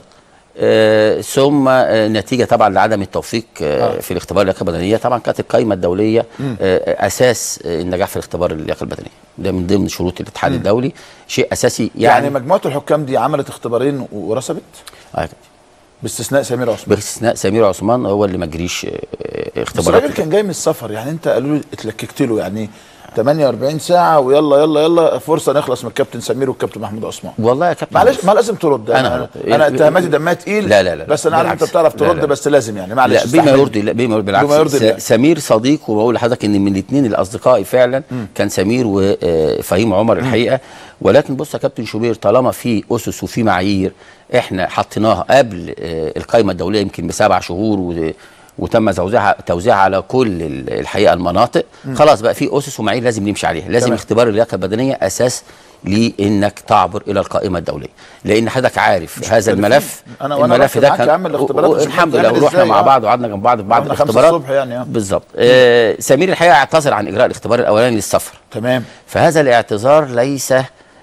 آه ثم آه نتيجه طبعا لعدم التوفيق آه في الاختبار اللياقه البدنيه طبعا كانت القائمه الدوليه آه اساس النجاح في الاختبار اللياقه البدنيه ده من ضمن شروط الاتحاد الدولي شيء اساسي يعني, يعني مجموعه الحكام دي عملت اختبارين ورسبت؟ اه باستثناء سمير عثمان باستثناء سمير عثمان هو اللي ما جريش اختبارات بس الراجل كان جاي من السفر يعني انت قالوا لي اتلككت له يعني 48 ساعة ويلا يلا يلا فرصة نخلص من الكابتن سمير والكابتن محمود عثمان والله يا كابتن معلش ما لازم ترد انا انا, أنا اتهاماتي دمها تقيل لا لا لا بس انا عارف انت بتعرف ترد لا لا بس لازم يعني معلش لا بما يرضي لا بما يرضي بالعكس بما يرضي س- سمير صديق وبقول لحضرتك ان من الاثنين الاصدقائي فعلا مم. كان سمير وفهيم عمر الحقيقه ولكن بص يا كابتن شوبير طالما في اسس وفي معايير احنا حطيناها قبل آه، القائمه الدوليه يمكن بسبع شهور و وتم توزيعها توزيعها على كل ال- الحقيقه المناطق مم. خلاص بقى في اسس ومعايير لازم نمشي عليها لازم تمام. اختبار اللياقه البدنيه اساس لانك تعبر الى القائمه الدوليه لان حضرتك عارف هذا مختلفين. الملف أنا وأنا الملف رحت ده معاك كان يا عم الاختبارات و- وشفت الحمد لله بتعمل ورحنا إزاي، مع آه. بعض وقعدنا جنب بعض في بعض رحنا خمسة الاختبارات الصبح يعني، آه. بالظبط آه سمير الحقيقه اعتذر عن اجراء الاختبار الاولاني للسفر تمام فهذا الاعتذار ليس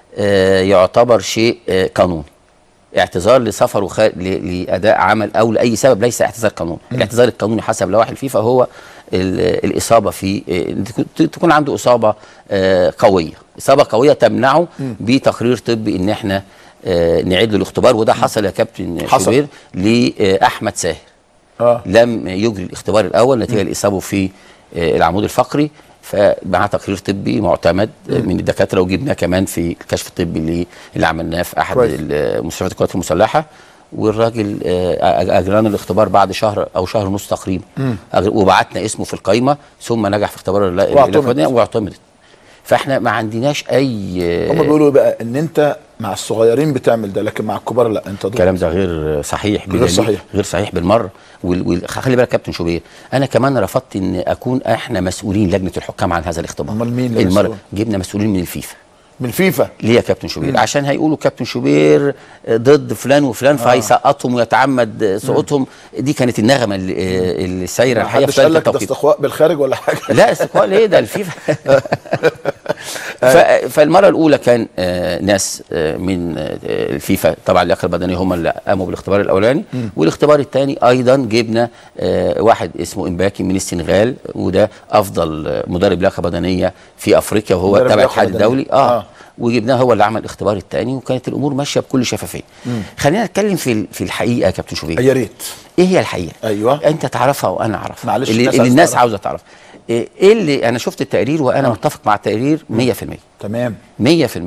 آه يعتبر شيء آه قانوني اعتذار لسفر وخ... ل... لاداء عمل او لاي سبب ليس اعتذار قانوني مم. الاعتذار القانوني حسب لوائح الفيفا هو ال... الاصابه في آه، تكون- تكون عنده اصابه آه قويه اصابه قويه تمنعه مم. بتقرير طبي ان احنا آه نعيد له الاختبار وده حصل يا كابتن حصل. شوبير لاحمد ساهر اه لم يجري الاختبار الاول نتيجه لاصابه في آه، العمود الفقري فمعاه تقرير طبي معتمد آه، مم. من الدكاتره وجبناه كمان في الكشف الطبي اللي, اللي عملناه في احد كويس. ال- مستشفيات القوات المسلحه والراجل آه، أج- اجرانا الاختبار بعد شهر او شهر ونص تقريبا مم. أجر- وبعتنا اسمه في القائمه ثم نجح في اختبار الل- واعتمد. الإلكترونية واعتمدت فاحنا ما عندناش اي هم بيقولوا إيه بقى ان انت مع الصغيرين بتعمل ده لكن مع الكبار لا انت ضد الكلام ده غير صحيح غير بدليل- صحيح. غير صحيح بالمره وال... وال... خلي بالك كابتن شوبير انا كمان رفضت ان اكون احنا مسؤولين لجنه الحكام عن هذا الاختبار امال مين اللي المره مسؤول؟ جبنا مسؤولين من الفيفا من الفيفا ليه يا كابتن شوبير عشان هيقولوا كابتن شوبير ضد فلان وفلان فهيسقطهم ويتعمد سقوطهم دي كانت النغمه اللي, اللي سايره الحقيقه محدش في قال ذلك لك ده التوقيت استخواء بالخارج ولا حاجه لا استقبال ليه ده الفيفا ف- فالمره الاولى كان آه، ناس آه، من آه، الفيفا طبعا اللياقه البدنيه هم اللي قاموا بالاختبار الاولاني مم. والاختبار الثاني ايضا جبنا آه، واحد اسمه امباكي من السنغال وده افضل آه، مدرب لياقه بدنيه في افريقيا وهو مدرب تبع لياقة الاتحاد بدنية. الدولي اه, آه. وجبناه هو اللي عمل الاختبار الثاني وكانت الامور ماشيه بكل شفافيه مم. خلينا نتكلم في ال- في الحقيقه يا كابتن شوبير يا ريت ايه هي الحقيقه ايوه انت تعرفها وانا اعرفها معلش اللي, الناس اللي عايزة الناس تعرف. عاوزه تعرف ايه إيه اللي انا شفت التقرير وانا متفق مع التقرير 100% تمام 100%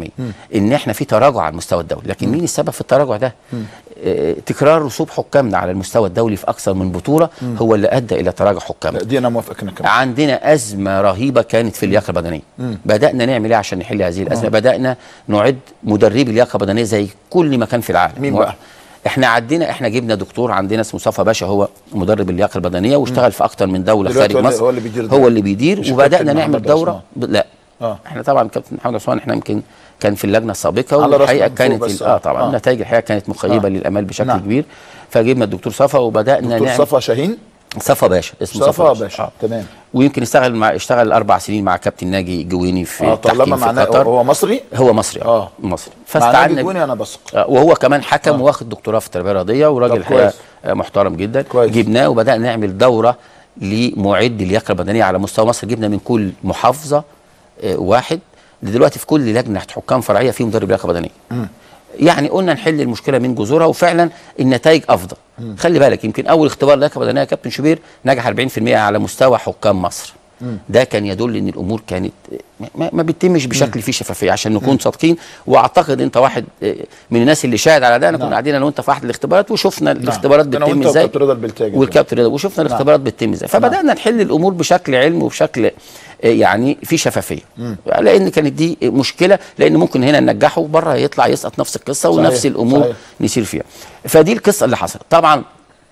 ان احنا في تراجع على المستوى الدولي لكن مين السبب في التراجع ده آه، تكرار رسوب حكامنا على المستوى الدولي في اكثر من بطوله مم. هو اللي ادى الى تراجع حكامنا دي انا موافق انا كمان عندنا ازمه رهيبه كانت في اللياقه البدنيه مم. بدانا نعمل ايه عشان نحل هذه الازمه آه. بدانا نعد مدربي اللياقه البدنيه زي كل مكان في العالم مين مو- بقى؟ احنا عدينا احنا جبنا دكتور عندنا اسمه مصطفى باشا هو مدرب اللياقه البدنيه واشتغل في اكتر من دوله دلوقتي خارج هو اللي- مصر هو اللي بيدير ده. هو اللي بيدير مش وبدانا كابتن نعمل محمد دوره عثمان. ب... لا اه احنا طبعا كابتن محمد عثمان احنا يمكن كان في اللجنه السابقه على راسنا والحقيقه من فوق كانت بس، ال- آه. اه طبعا آه. النتائج الحقيقه كانت مخيبه آه. للامال بشكل نعم. كبير فجبنا الدكتور صفا وبدانا دكتور نعمل صفا شاهين صفا باشا اسمه صفا باشا تمام ويمكن اشتغل مع اشتغل اربع سنين مع كابتن ناجي جويني في اه التحكيم طالما في معناه قطر هو مصري هو مصري اه مصري مع نادي فاستعنا جوني انا بثق آه، وهو كمان حكم واخد دكتوراه في التربيه الرياضيه وراجل طب الحقيقه كويس. آه، محترم جدا كويس. جبناه وبدانا نعمل دوره لمعد اللياقه البدنيه على مستوى مصر جبنا من كل محافظه آه، واحد دلوقتي في كل لجنه حكام فرعيه في مدرب لياقه بدنيه مم. يعني قلنا نحل المشكله من جذورها وفعلا النتائج افضل مم. خلي بالك يمكن اول اختبار لياقه بدنيه يا كابتن شوبير نجح 40% على مستوى حكام مصر مم. ده كان يدل ان الامور كانت ما, ما بتتمش بشكل فيه شفافيه عشان نكون صادقين واعتقد انت واحد آه، من الناس اللي شاهد على ده انا كنا قاعدين انا وانت في احد الاختبارات وشفنا الاختبارات أنا بتتم وأنت ازاي وكابتن رضا البلتاجي والكابتن رضا وشفنا نعم. الاختبارات بتتم ازاي فبدانا نحل الامور بشكل علمي وبشكل آه، يعني في شفافيه مم. لان كانت دي مشكله لان ممكن هنا ننجحه وبره يطلع يسقط نفس القصه صحيح، ونفس الامور صحيح. نسير فيها فدي القصه اللي حصلت طبعا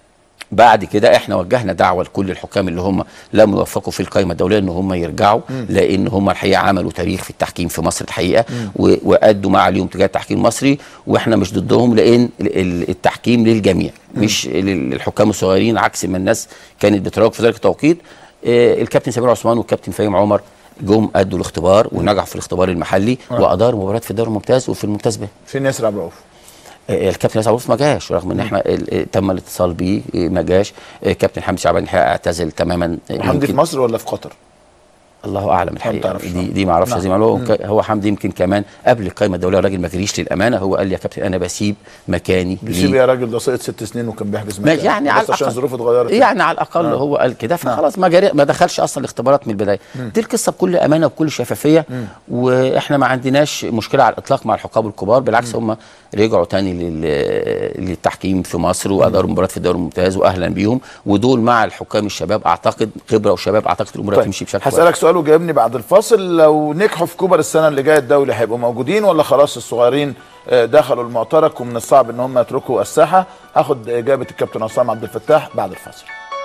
بعد كده احنا وجهنا دعوه لكل الحكام اللي هم لم يوفقوا في القائمه الدوليه ان هم يرجعوا مم. لان هم الحقيقه عملوا تاريخ في التحكيم في مصر الحقيقه مم. و- وادوا ما عليهم تجاه التحكيم المصري واحنا مش ضدهم لان ال- ال- التحكيم للجميع مم. مش لل- للحكام الصغيرين عكس ما الناس كانت بتراوغ في ذلك التوقيت آه، الكابتن سمير عثمان والكابتن فهيم عمر جم ادوا الاختبار ونجحوا في الاختبار المحلي آه. واداروا مباريات في الدوري الممتاز وفي الممتاز به فين ياسر عبد الرؤوف آه، الكابتن ياسر عبد ما جاش رغم ان احنا ال- آه، تم الاتصال بيه آه، ما جاش آه، كابتن حمدي شعبان الحقيقه اعتزل تماما آه، حمدي في يمكن- مصر ولا في قطر الله اعلم الحقيقه تعرفش. دي دي ما اعرفش نعم. هذه معلومه مم. هو ك- هو حمدي يمكن كمان قبل القائمه الدوليه راجل ما جريش للامانه هو قال لي يا كابتن انا بسيب مكاني بيسيب ليه. يا راجل ده سقط ست سنين وكان بيحجز ما مكان يعني على بس عشان الأقل- ظروفه اتغيرت يعني على الاقل آه. هو قال كده نعم. فخلاص ما جري ما دخلش اصلا الاختبارات من البدايه مم. دي القصه بكل امانه وبكل شفافيه مم. واحنا ما عندناش مشكله على الاطلاق مع الحكام الكبار بالعكس هم رجعوا تاني لل- للتحكيم في مصر واداروا مباريات في الدوري الممتاز واهلا بيهم ودول مع الحكام الشباب اعتقد خبره وشباب اعتقد الامور طيب، هتمشي بشكل كويس. هسألك سؤال وجاوبني بعد الفاصل لو نجحوا في كوبر السنة اللي جاية الدولي هيبقوا موجودين ولا خلاص الصغيرين آه، دخلوا المعترك ومن الصعب ان هم يتركوا الساحة هاخد إجابة الكابتن عصام عبد الفتاح بعد الفاصل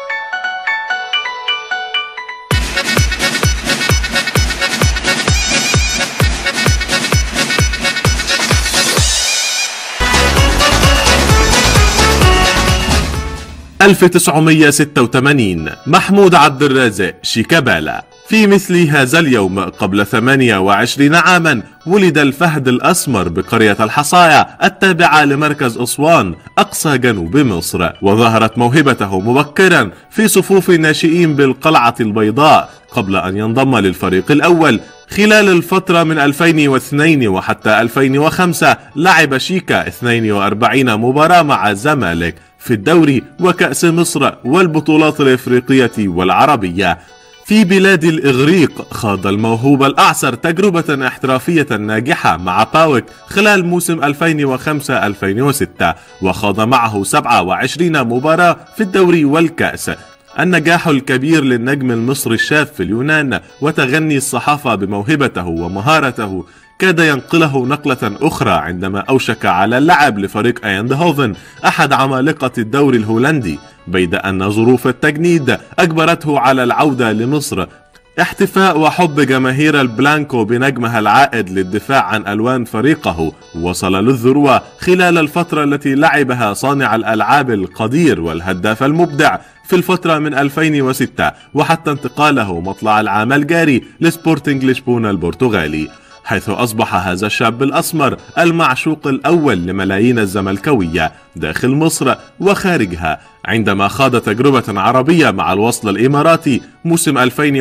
؟ 1986 محمود عبد الرازق شيكابالا في مثل هذا اليوم قبل 28 عاما ولد الفهد الأسمر بقرية الحصايا التابعة لمركز أسوان أقصى جنوب مصر وظهرت موهبته مبكرا في صفوف الناشئين بالقلعة البيضاء قبل أن ينضم للفريق الأول خلال الفترة من 2002 وحتى 2005 لعب شيكا 42 مباراة مع الزمالك في الدوري وكأس مصر والبطولات الإفريقية والعربية في بلاد الإغريق خاض الموهوب الأعسر تجربة احترافية ناجحة مع باوك خلال موسم 2005-2006 وخاض معه 27 مباراة في الدوري والكأس النجاح الكبير للنجم المصري الشاب في اليونان وتغني الصحافة بموهبته ومهارته كاد ينقله نقلة أخرى عندما أوشك على اللعب لفريق أيندهوفن أحد عمالقة الدوري الهولندي بيد أن ظروف التجنيد أجبرته على العودة لمصر احتفاء وحب جماهير البلانكو بنجمها العائد للدفاع عن ألوان فريقه وصل للذروة خلال الفترة التي لعبها صانع الألعاب القدير والهداف المبدع في الفترة من 2006 وحتى انتقاله مطلع العام الجاري لسبورتنج لشبونة البرتغالي حيث أصبح هذا الشاب الأسمر المعشوق الأول لملايين الزملكاوية داخل مصر وخارجها عندما خاض تجربة عربية مع الوصل الإماراتي موسم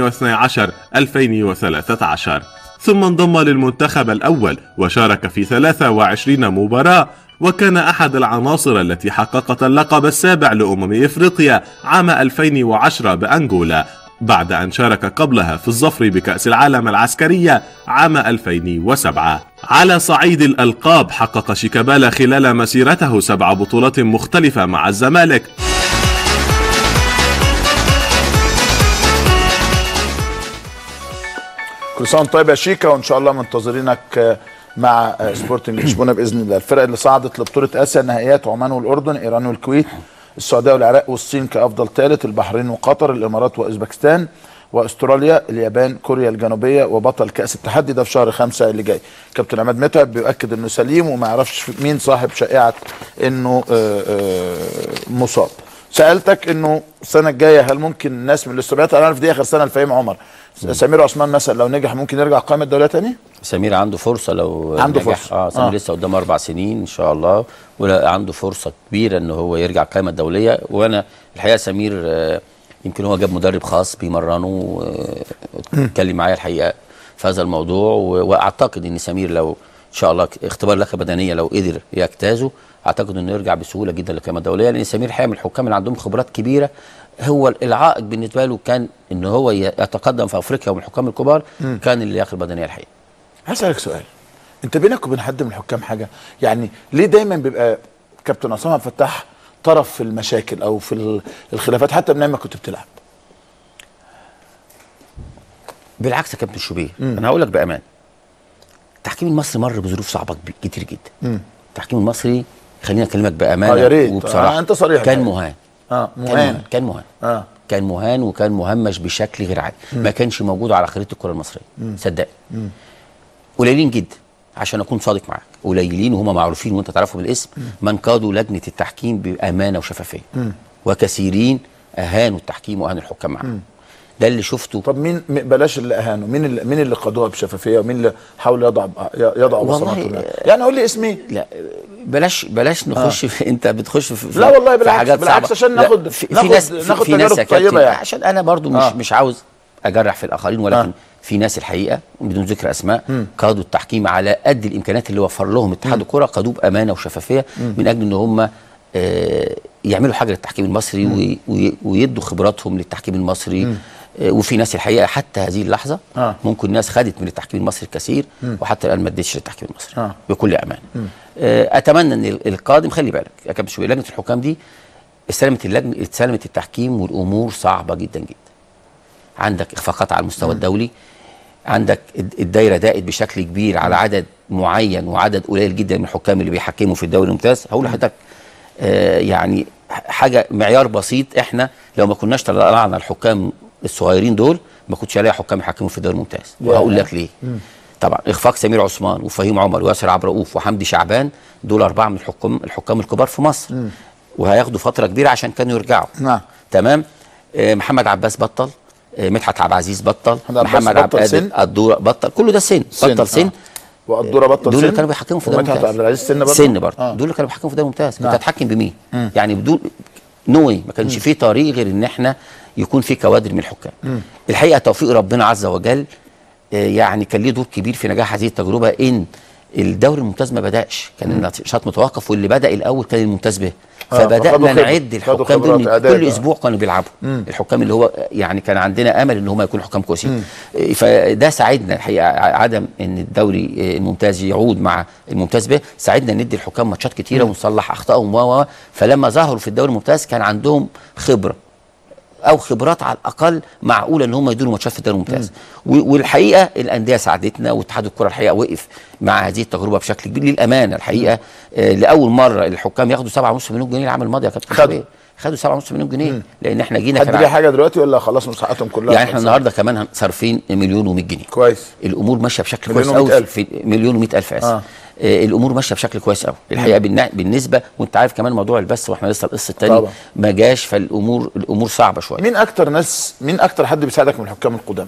2012-2013 ثم انضم للمنتخب الأول وشارك في 23 مباراة وكان أحد العناصر التي حققت اللقب السابع لأمم إفريقيا عام 2010 بأنغولا بعد أن شارك قبلها في الظفر بكأس العالم العسكرية عام 2007 على صعيد الألقاب حقق شيكابالا خلال مسيرته سبع بطولات مختلفة مع الزمالك كل سنه وانت طيب يا شيكا وان شاء الله منتظرينك آه، مع آه، سبورتنج لشبونه باذن الله الفرق اللي صعدت لبطوله اسيا نهائيات عمان والاردن ايران والكويت السعوديه والعراق والصين كافضل ثالث البحرين وقطر الامارات واوزبكستان واستراليا اليابان كوريا الجنوبيه وبطل كاس التحدي ده في شهر خمسة اللي جاي كابتن عماد متعب بيؤكد انه سليم وما يعرفش مين صاحب شائعه انه آه، آه، مصاب سالتك انه السنه الجايه هل ممكن الناس من الاستبعاد انا عارف دي اخر سنه لفهيم عمر سمير عثمان مثلا لو نجح ممكن يرجع قائمه الدوليه تاني سمير عنده فرصه لو عنده نجح. فرصة. اه سمير آه. لسه قدامه اربع سنين ان شاء الله ولا عنده فرصه كبيره ان هو يرجع القائمه الدوليه وانا الحقيقه سمير آه، يمكن هو جاب مدرب خاص بيمرنه آه، اتكلم معايا الحقيقه في هذا الموضوع و- واعتقد ان سمير لو ان شاء الله اختبار لياقه بدنيه لو قدر يجتازه اعتقد انه يرجع بسهوله جدا للقائمه الدوليه لان سمير الحقيقه من الحكام اللي عندهم خبرات كبيره هو العائق بالنسبه له كان ان هو ي- يتقدم في افريقيا ومن الحكام الكبار مم. كان اللياقه البدنيه الحقيقه هسألك سؤال انت بينك وبين حد من الحكام حاجه يعني ليه دايما بيبقى كابتن عصام عبد الفتاح طرف في المشاكل او في ال- الخلافات حتى من ايام ما كنت بتلعب بالعكس يا كابتن شوبير انا هقول لك بامان التحكيم المصري مر بظروف صعبه كبي- كتير جدا مم. التحكيم المصري خليني اكلمك بامانه آه، يا ريت. وبصراحه آه، أنت صريح كان الحقيقة. مهان اه كان مهان مهان كان مهان اه كان مهان وكان مهمش بشكل غير عادي مم. ما كانش موجود على خريطه الكره المصريه مم. صدقني مم. قليلين جدا عشان اكون صادق معاك قليلين وهم معروفين وانت تعرفهم بالاسم من قادوا لجنه التحكيم بامانه وشفافيه مم. وكثيرين اهانوا التحكيم واهانوا الحكام معاهم مم. ده اللي شفته طب مين م- بلاش اللي اهانوا مين اللي مين اللي قادوها بشفافيه ومين اللي حاول يضع يضع والله، بصماته يعني قول لي اسمي لا بلاش بلاش نخش آه. في انت بتخش في في لا والله في بالعكس- حاجات بالعكس صعبة. عشان لا، ناخد- في, ناخد- في ناس في, ناخد في ناس تجارب يا كابتن طيبة يعني. عشان انا برضو مش آه. مش عاوز اجرح في الاخرين ولكن آه. في ناس الحقيقه بدون ذكر اسماء مم. قادوا التحكيم على قد الامكانيات اللي وفر لهم اتحاد الكره قادوه بامانه وشفافيه مم. من اجل ان هم آه، يعملوا حاجه للتحكيم المصري وي- وي- ويدوا خبراتهم للتحكيم المصري مم. آه، وفي ناس الحقيقه حتى هذه اللحظه آه. ممكن ناس خدت من التحكيم المصري الكثير مم. وحتى الان ما ادتش للتحكيم المصري آه. بكل امان مم. آه، اتمنى ان ال- القادم خلي بالك يا كابتن شوبير لجنه الحكام دي استلمت اللجنه استلمت التحكيم والامور صعبه جدا جدا عندك اخفاقات على المستوى الدولي عندك الد- الدايره ضاقت بشكل كبير على عدد معين وعدد قليل جدا من الحكام اللي بيحكموا في الدوري الممتاز هقول لحضرتك آه يعني ح- حاجه معيار بسيط احنا لو ما كناش طلعنا الحكام الصغيرين دول ما كنتش هلاقي حكام يحكموا في الدوري الممتاز وهقول لك ليه مم. طبعا اخفاق سمير عثمان وفهيم عمر وياسر عبد الرؤوف وحمدي شعبان دول اربعه من الحكام الحكام الكبار في مصر مم. وهياخدوا فتره كبيره عشان كانوا يرجعوا نعم تمام آه محمد عباس بطل آه مدحت عبد العزيز بطل محمد عباس محمد عبد بطل القادر سن؟ الدوره بطل كله ده سن بطل سن آه. والدوره بطل دول سن اللي كانوا بيحكموا في الدوري ومدحت الممتاز عبد العزيز سن برضه سن برضه آه. دول اللي كانوا بيحكموا في الدوري الممتاز كنت نعم. هتحكم بمين مم. يعني بدون نوي ما كانش مم. فيه طريق غير ان احنا يكون في كوادر من الحكام مم. الحقيقه توفيق ربنا عز وجل آه، يعني كان ليه دور كبير في نجاح هذه التجربه ان الدوري الممتاز ما بداش كان النشاط متوقف واللي بدا الاول كان الممتاز به آه، فخدوا فبدانا خبرة. نعد خدوا الحكام خبرات دول إعداد، كل آه. اسبوع كانوا بيلعبوا مم. الحكام اللي هو يعني كان عندنا امل ان هم يكونوا حكام كويسين آه، فده ساعدنا الحقيقه ع- عدم ان الدوري آه، الممتاز يعود مع الممتاز به ساعدنا ندي الحكام ماتشات كتيره مم. ونصلح اخطائهم و و- فلما ظهروا في الدوري الممتاز كان عندهم خبره او خبرات على الاقل معقوله ان هم يديروا ماتشات في الدوري الممتاز و- والحقيقه الانديه ساعدتنا واتحاد الكره الحقيقه وقف مع هذه التجربه بشكل كبير للامانه الحقيقه آه لاول مره الحكام ياخدوا 7.5 مليون جنيه العام الماضي يا كابتن خدوا. شوبير. خدوا 7.5 مليون جنيه لان احنا جينا حد كان ليه ع- حاجه دلوقتي ولا خلاص مستحقاتهم كلها يعني احنا النهارده كمان صارفين مليون و100 جنيه كويس الامور ماشيه بشكل مليون كويس قوي ومئة ألف. في مليون و100 الف اسف آه. آه. آه الامور ماشيه بشكل كويس قوي الحقيقه بالن- بالنسبه وانت عارف كمان موضوع البث واحنا لسه القصه الثانيه طبعا. ما جاش فالامور الامور صعبه شويه مين اكتر ناس مين اكتر حد بيساعدك من الحكام القدامى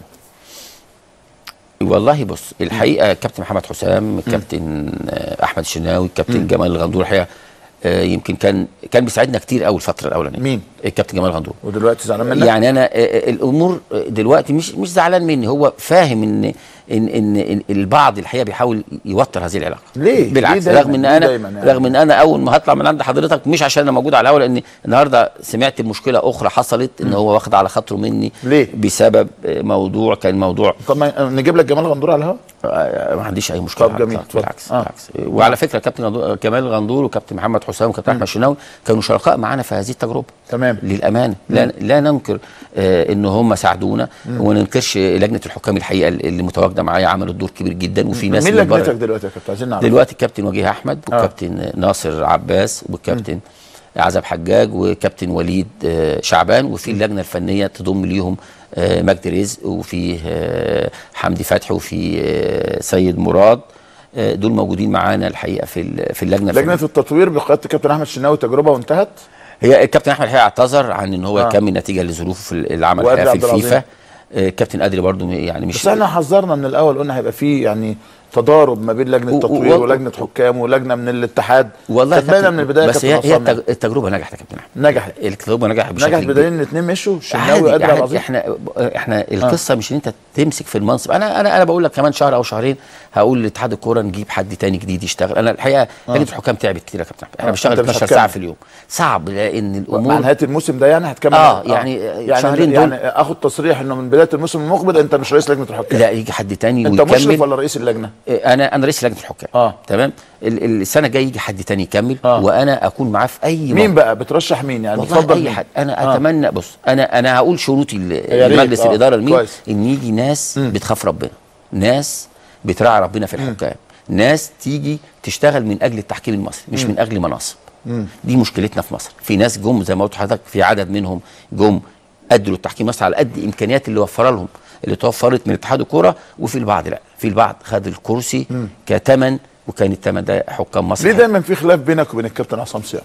والله بص الحقيقه كابتن محمد حسام كابتن آه، احمد الشناوي كابتن جمال الغندور الحقيقه آه، يمكن كان كان بيساعدنا كتير قوي الفتره الاولانيه مين الكابتن جمال الغندور ودلوقتي زعلان منك يعني انا آه، آه، الامور آه، دلوقتي مش مش زعلان مني هو فاهم ان ان ان إن البعض الحقيقه بيحاول يوتر هذه العلاقه ليه؟ بالعكس ليه دايماً؟ رغم ان ليه انا دايماً يعني؟ رغم ان انا اول ما هطلع من عند حضرتك مش عشان انا موجود على الهواء لان النهارده سمعت مشكله اخرى حصلت ان هو واخد على خاطره مني ليه؟ بسبب آه، موضوع كان موضوع طب ما نجيب لك جمال غندور على الهواء آه، ما عنديش اي مشكله طب جميل، بالعكس اتفضل. بالعكس, آه. بالعكس. وعلى فكره كابتن غندور- كمال الغندور وكابتن محمد حسام وكابتن احمد شناوي كانوا شركاء معانا في هذه التجربه تمام للامانه لا, لا ننكر آه ان هم ساعدونا وما ننكرش لجنه الحكام الحقيقه اللي متواجده معايا عملت دور كبير جدا وفي ناس مين من بره- لجنتك دلوقتي يا كابتن عايزين نعرف دلوقتي الكابتن وجيه احمد والكابتن ناصر عباس والكابتن عزب حجاج وكابتن وليد آه، شعبان وفي اللجنه الفنيه تضم ليهم آه، مجدي رزق وفي آه، حمدي فتحي وفي آه، سيد مراد آه، دول موجودين معانا الحقيقه في ال- في اللجنه لجنه الفنيه التطوير بقياده الكابتن احمد الشناوي تجربه وانتهت هي الكابتن احمد الحقيقه اعتذر عن ان هو آه. يكمل نتيجه لظروفه في العمل وأدري الحقيقة في عبد العظيم. الفيفا آه، كابتن ادري برضو يعني مش بس احنا حذرنا من الاول قلنا هيبقى في يعني تضارب ما بين لجنه و- تطوير و- ولجنه حكام ولجنه من الاتحاد والله كانت باينه كابتن- من البدايه بس هي كابتن هي عصام يعني. التج- التجربه نجحت يا كابتن احمد نجحت التجربه نجحت بشكل نجحت كبير. بدليل ان الاثنين مشوا الشناوي عادي وادري عبد عادي العظيم احنا احنا القصه مش ان انت تمسك في المنصب انا انا انا بقول لك كمان شهر او شهرين هقول لاتحاد الكوره نجيب حد تاني جديد يشتغل انا الحقيقه آه. لجنه الحكام تعبت كتير يا كابتن أحمد. احنا آه. بنشتغل أنت مش 12 هتكمل. ساعه في اليوم صعب لان مع الامور نهايه الموسم ده يعني هتكمل آه، يعني شهرين يعني دول. اخد تصريح انه من بدايه الموسم المقبل انت مش رئيس لجنه الحكام لا يجي حد تاني انت مشرف ويكمل ولا رئيس اللجنه انا انا رئيس لجنه الحكام اه تمام ال- ال- السنه الجايه يجي حد تاني يكمل آه. وانا اكون معاه في اي مين بقى بترشح مين يعني والله بتفضل اي مين؟ حد انا آه. آه. اتمنى بص انا انا هقول شروطي ل- يا ريت، لمجلس آه، الاداره لمين كويس. ان يجي ناس بتخاف ربنا ناس بتراعي ربنا في الحكام ناس تيجي تشتغل من اجل التحكيم المصري مش مم. من اجل مناصب مم. دي مشكلتنا في مصر في ناس جم زي ما قلت لحضرتك في عدد منهم جم ادوا للتحكيم مصر على قد الامكانيات اللي وفرها لهم اللي توفرت من اتحاد الكوره وفي البعض لا في البعض خد الكرسي مم. كتمن وكان التمن ده حكام مصر ليه دايما في خلاف بينك وبين الكابتن عصام صيام؟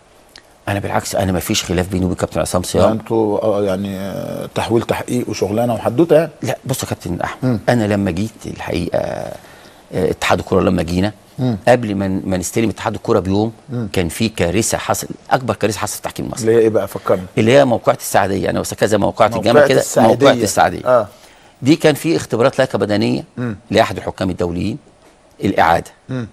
انا بالعكس انا ما فيش خلاف بيني وبين كابتن عصام يعني صيام انتوا آه، يعني آه، تحويل تحقيق وشغلانه وحدوته يعني لا بص يا كابتن احمد انا لما جيت الحقيقه آه، اتحاد الكوره لما جينا مم. قبل ما ما نستلم اتحاد الكوره بيوم مم. كان في كارثه حصل اكبر كارثه حصلت في التحكيم المصري اللي هي ايه بقى فكرني اللي هي موقعة السعديه انا بس كذا موقعة موقعة الجامعه كده السعدية. موقعة السعديه اه دي كان في اختبارات لياقه بدنيه مم. لاحد الحكام الدوليين الاعاده مم.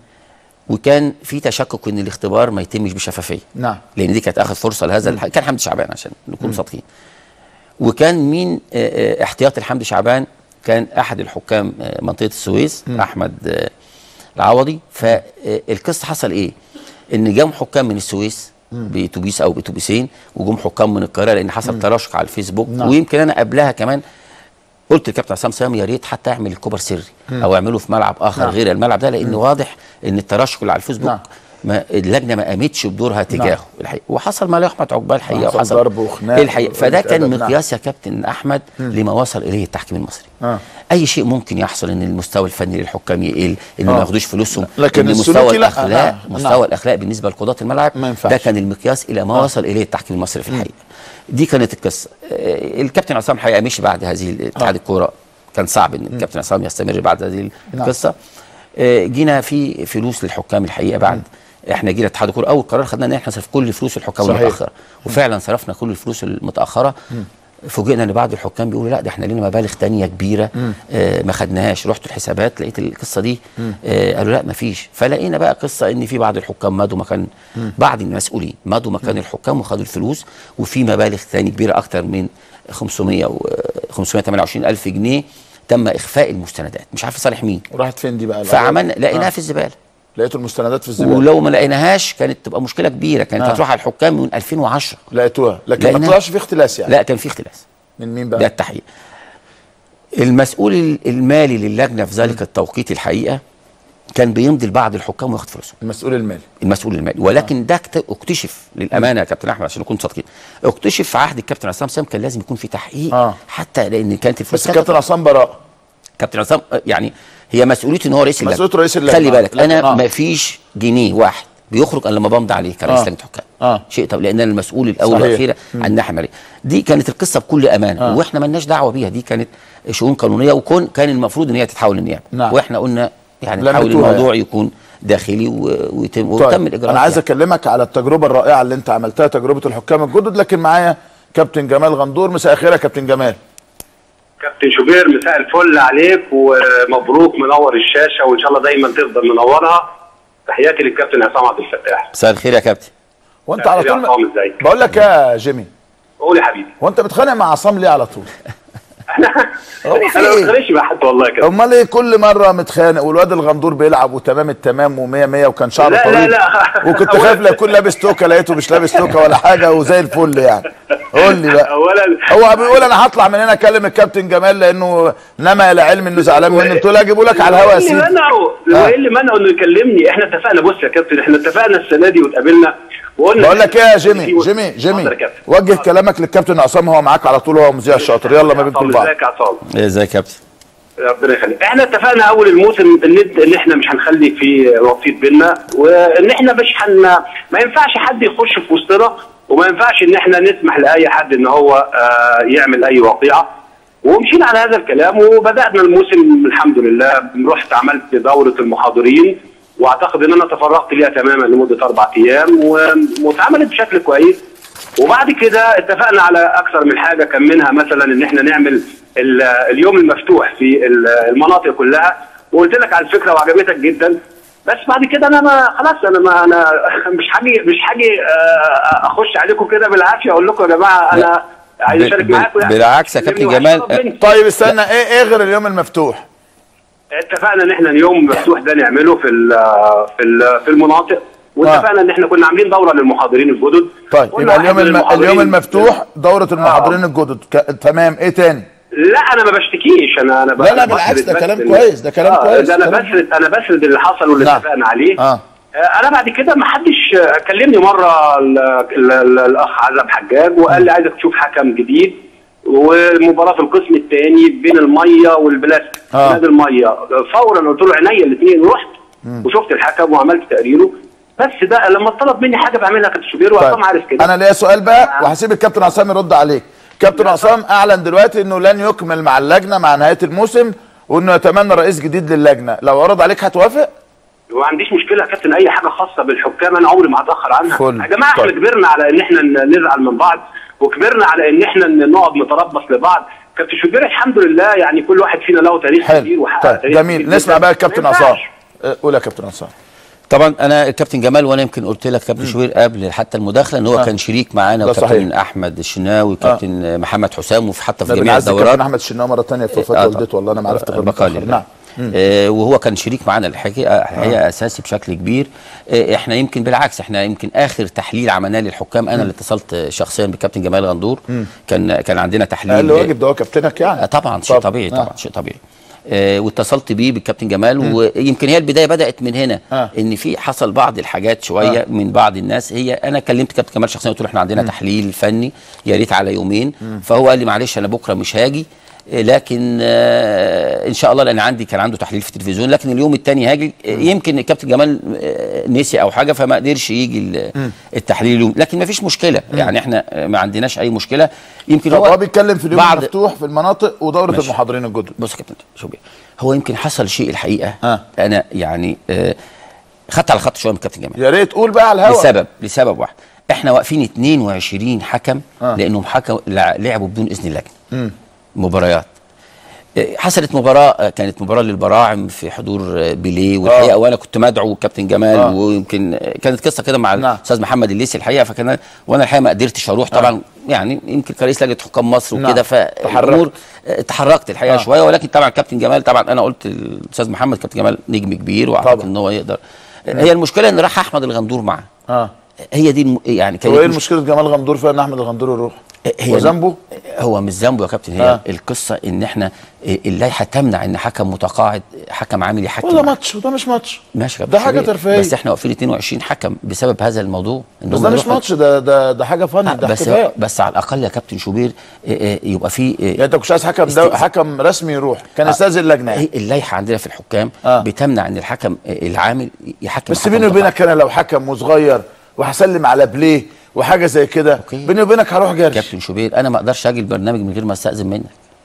وكان في تشكك ان الاختبار ما يتمش بشفافيه نعم لان دي كانت اخر فرصه لهذا الح... كان حمدي شعبان عشان نكون صادقين وكان مين آه، آه، احتياطي لحمدي شعبان كان احد الحكام آه، منطقه السويس مم. احمد آه، العوضي فالقصه حصل ايه ان جم حكام من السويس مم. باتوبيس او باتوبيسين وجم حكام من القاهره لان حصل تراشق على الفيسبوك نعم. ويمكن انا قبلها كمان قلت للكابتن عصام صيام يا ريت حتى اعمل الكوبر سري مم. او اعمله في ملعب اخر نعم. غير الملعب ده لان مم. واضح ان التراشق اللي على الفيسبوك نعم. ما اللجنه ما قامتش بدورها تجاهه الحقيقه وحصل ما لا يحمد عقباه الحقيقه وحصل وحصل ضرب وخناق الحقيقه فده وقلة كان أدب، نعم. مقياس يا كابتن احمد مم. لما وصل اليه التحكيم المصري اه اي شيء ممكن يحصل ان المستوى الفني للحكام يقل ان آه. ما ياخدوش فلوسهم لكن ان السلوكي مستوى لا. الاخلاق آه. مستوى نعم. الاخلاق بالنسبه لقضاه الملعب ما ينفعش. ده كان المقياس الى ما آه. وصل اليه التحكيم المصري في الحقيقه دي كانت القصه آه، الكابتن عصام الحقيقه مشي بعد هذه اتحاد الكوره كان صعب ان الكابتن عصام يستمر بعد هذه نعم. القصه آه، جينا في فلوس للحكام الحقيقه بعد احنا جينا اتحاد الكوره اول قرار خدناه ان احنا نصرف كل فلوس الحكام صحيح. المتاخره وفعلا صرفنا كل الفلوس المتاخره مم. فوجئنا ان بعض الحكام بيقولوا لا ده احنا لينا مبالغ تانية كبيره مم. آه ما خدناهاش رحت الحسابات لقيت القصه دي مم. آه قالوا لا ما فيش فلقينا بقى قصه ان في بعض الحكام مضوا مكان مم. بعض المسؤولين مضوا مكان الحكام وخدوا الفلوس وفي مبالغ ثانيه كبيره اكتر من 500 و 528 الف جنيه تم اخفاء المستندات مش عارف صالح مين وراحت فين دي بقى فعملنا لقيناها آه. في الزباله لقيتوا المستندات في الزباله ولو ما لقيناهاش كانت تبقى مشكله كبيره كانت آه. هتروح على الحكام من 2010 لقيتوها لكن ما لقيناها. طلعش في اختلاس يعني لا كان في اختلاس من مين ده بقى؟ التحقيق المسؤول المالي للجنه في ذلك التوقيت الحقيقه كان بيمضي لبعض الحكام وياخد فلوسهم المسؤول المالي المسؤول المالي ولكن ده اكت- اكتشف للامانه يا كابتن احمد عشان نكون صادقين اكتشف في عهد الكابتن عصام سام كان لازم يكون في تحقيق آه. حتى لان كانت الفلوس بس الكابتن عصام براء كابتن عصام آه، يعني هي مسؤوليته ان هو رئيس اللجنه مسؤوليته رئيس اللجنة. خلي بالك لكن- انا آه. ما فيش جنيه واحد بيخرج الا لما بمضي عليه كرئيس آه. لجنه حكام اه شيء طب لان انا المسؤول الاول صحيح. والاخير مم. عن الناحيه الماليه دي كانت القصه بكل امانه آه. واحنا مالناش دعوه بيها دي كانت شؤون قانونيه وكون كان المفروض ان هي تتحول للنيابه نعم. واحنا قلنا يعني لم نحاول يتوها الموضوع يعني. يكون داخلي و- ويتم طيب وتم الاجراءات انا عايز يعني. اكلمك على التجربه الرائعه اللي انت عملتها تجربه الحكام الجدد لكن معايا كابتن جمال غندور مساء الخير يا كابتن جمال كابتن شوبير مساء الفل عليك ومبروك منور الشاشه وان شاء الله دايما تفضل منورها تحياتي للكابتن عصام عبد الفتاح مساء الخير يا كابتن وانت على مساء طول الخير يا عصام ازيك بقول لك يا جيمي قول يا حبيبي هو انت بتخانق مع عصام ليه على طول هو في انا ما إيه؟ بتخانقش مع حد والله كده امال ايه كل مره متخانق والواد الغندور بيلعب وتمام التمام و100 100 وكان شعره لا، لا، طويل لا. وكنت خايف لا يكون لابس توكه لقيته مش لابس توكه ولا حاجه وزي الفل يعني قول لي بقى اولا هو بيقول انا هطلع من هنا اكلم الكابتن جمال لانه نما الى علم انه زعلان مني قلت له اجيبه لك على الهوا يا ايه اللي سيدي منعه؟ هو ايه اللي منعه انه يكلمني؟ احنا اتفقنا بص يا كابتن احنا اتفقنا السنه دي واتقابلنا وقلنا بقول لك ايه يا جيمي جيمي جيمي وجه كلامك للكابتن عصام هو معاك على طول هو مذيع الشاطر يلا ما بينكم بعض ازيك يا عصام ازيك يا كابتن ربنا يخليك احنا اتفقنا اول الموسم ان ان احنا مش هنخلي في وسيط بينا وان احنا مش هن ما ينفعش حد يخش في وسطنا وما ينفعش ان احنا نسمح لاي حد ان هو آه يعمل اي وقيعه ومشينا على هذا الكلام وبدانا الموسم الحمد لله رحت عملت دوره المحاضرين واعتقد ان انا تفرغت ليها تماما لمده اربع ايام و- واتعملت بشكل كويس وبعد كده اتفقنا على اكثر من حاجه كان منها مثلا ان احنا نعمل ال- اليوم المفتوح في ال- المناطق كلها وقلت لك على الفكره وعجبتك جدا بس بعد كده انا ما خلاص انا ما انا مش هاجي مش هاجي آه، اخش عليكم كده بالعافيه اقول لكم يا جماعه انا عايز اشارك ب- معاكم يعني بالعكس يا كابتن كلمني جمال وهشرب مني. طيب استنى ايه ايه غير اليوم المفتوح اتفقنا ان احنا اليوم مفتوح ده نعمله في ال في ال في المناطق واتفقنا ان احنا كنا عاملين دوره للمحاضرين الجدد طيب قلنا يبقى اليوم واحد من الم... المحاضرين- اليوم المفتوح دوره المحاضرين الجدد ك... تمام ايه تاني لا انا ما بشتكيش انا انا ب- لا، لا، أنا بالعكس، بسرد ده بس كلام ال- كويس، ده كلام آه، كويس، ده انا كلام- بسرد انا بسرد اللي حصل واللي نعم. اتفقنا عليه اه آه، انا بعد كده ما حدش آه، كلمني مره ال- ال- ال- الاخ عزب حجاج وقال لي عايزك تشوف حكم جديد ومباراه في القسم الثاني بين الميه والبلاستيك آه. نادي الميه فورا قلت له عينيا الاثنين رحت وشفت الحكم وعملت تقريره بس ده لما طلب مني حاجه بعملها كابتن شوبير وعصام عارف كده انا ليا سؤال بقى وهسيب الكابتن عصام يرد عليك كابتن عصام اعلن دلوقتي انه لن يكمل مع اللجنه مع نهايه الموسم وانه يتمنى رئيس جديد للجنه لو عرض عليك هتوافق وما عنديش مشكله يا كابتن اي حاجه خاصه بالحكام انا عمري ما هتاخر عنها فل. يا جماعه احنا طيب. كبرنا على ان احنا ن- نزعل من بعض وكبرنا على ان احنا ن- نقعد نتربص لبعض كابتن شوبير الحمد لله يعني كل واحد فينا له تاريخ كبير وحقق طيب تاريخ جميل كبير نسمع جداً. بقى الكابتن ما عصام ينفعش. اه، قول يا كابتن عصام طبعا انا الكابتن جمال وانا يمكن قلت لك كابتن شوبير قبل حتى المداخله ان هو آه. كان شريك معانا ده وكابتن صحيح. احمد الشناوي وكابتن محمد حسام وفي حتى في ده جميع بنعزي الدورات كابتن احمد الشناوي مره ثانيه في وفاه آه، والدته والله انا ما عرفت غير بقى متأخر. لله. نعم آه وهو كان شريك معانا الحقيقه الحقيقه اساسي بشكل كبير آه احنا يمكن بالعكس احنا يمكن اخر تحليل عملناه للحكام انا اللي اتصلت شخصيا بالكابتن جمال غندور مم. كان كان عندنا تحليل اقل واجب ده هو كابتنك يعني آه طبعا شيء طبيعي طبعا شيء طبيعي آه واتصلت بيه بالكابتن جمال ويمكن هي البدايه بدات من هنا آه. ان في حصل بعض الحاجات شويه آه. من بعض الناس هي انا كلمت كابتن جمال شخصيا قلت له احنا عندنا تحليل فني يا ريت على يومين مم. فهو قال لي معلش انا بكره مش هاجي آه، لكن آه، ان شاء الله لان عندي كان عنده تحليل في التلفزيون لكن اليوم الثاني هاجي آه، يمكن الكابتن جمال آه، نسي او حاجه فما قدرش يجي ال- مم. التحليل اليوم لكن ما فيش مشكله يعني احنا آه، ما عندناش اي مشكله يمكن طب هو هو بيتكلم في اليوم بعد- المفتوح في المناطق ودوره ماشي. المحاضرين الجدد بص يا كابتن شوبير هو يمكن حصل شيء الحقيقه آه. انا يعني آه خدت على خط شويه من الكابتن جمال يا ريت قول بقى على الهوا لسبب لسبب واحد احنا واقفين 22 حكم آه. لانهم حكم لع- لعبوا بدون اذن اللجنه مم. مباريات آه، حصلت مباراه آه، كانت مباراه للبراعم في حضور آه، بيليه والحقيقه وانا كنت مدعو كابتن جمال آه. ويمكن آه، كانت قصه كده مع نعم. الاستاذ محمد الليثي الحقيقه فكان وانا الحقيقه ما قدرتش اروح طبعا يعني يمكن كرئيس لجنه حكام مصر نعم. وكده فالامور آه، تحركت الحقيقه آه. شويه ولكن طبعا كابتن جمال طبعا انا قلت للاستاذ محمد كابتن جمال نجم كبير واعتقد ان هو يقدر آه، هي المشكله ان راح احمد الغندور معاه اه هي دي الم... يعني هو ايه كانت مش... المشكله جمال غندور في ان احمد الغندور يروح هي وذنبه هو مش ذنبه يا كابتن هي آه. القصه ان احنا اللائحه تمنع ان حكم متقاعد حكم عامل يحكم ولا ماتش وده مش ماتش ماشي يا ده كابتن حاجة شوبير. ترفيهية. بس احنا واقفين 22 حكم بسبب هذا الموضوع إن بس هم ده مش يروحوا- ماتش ده ده ده حاجه فن ده بس احتفال بس على الاقل يا كابتن شوبير آه، آه، يبقى في آه، يعني انت كنتش عايز حكم دو... حكم رسمي يروح كان آه. استاذن اللجنه هي اللائحه عندنا في الحكام آه. بتمنع ان الحكم آه، العامل يحكم بس حكم بيني متقاعد. وبينك انا لو حكم وصغير وهسلم على بليه وحاجه زي كده بيني وبينك هروح جري كابتن شوبير انا ما اقدرش اجي البرنامج من غير ما استاذن منك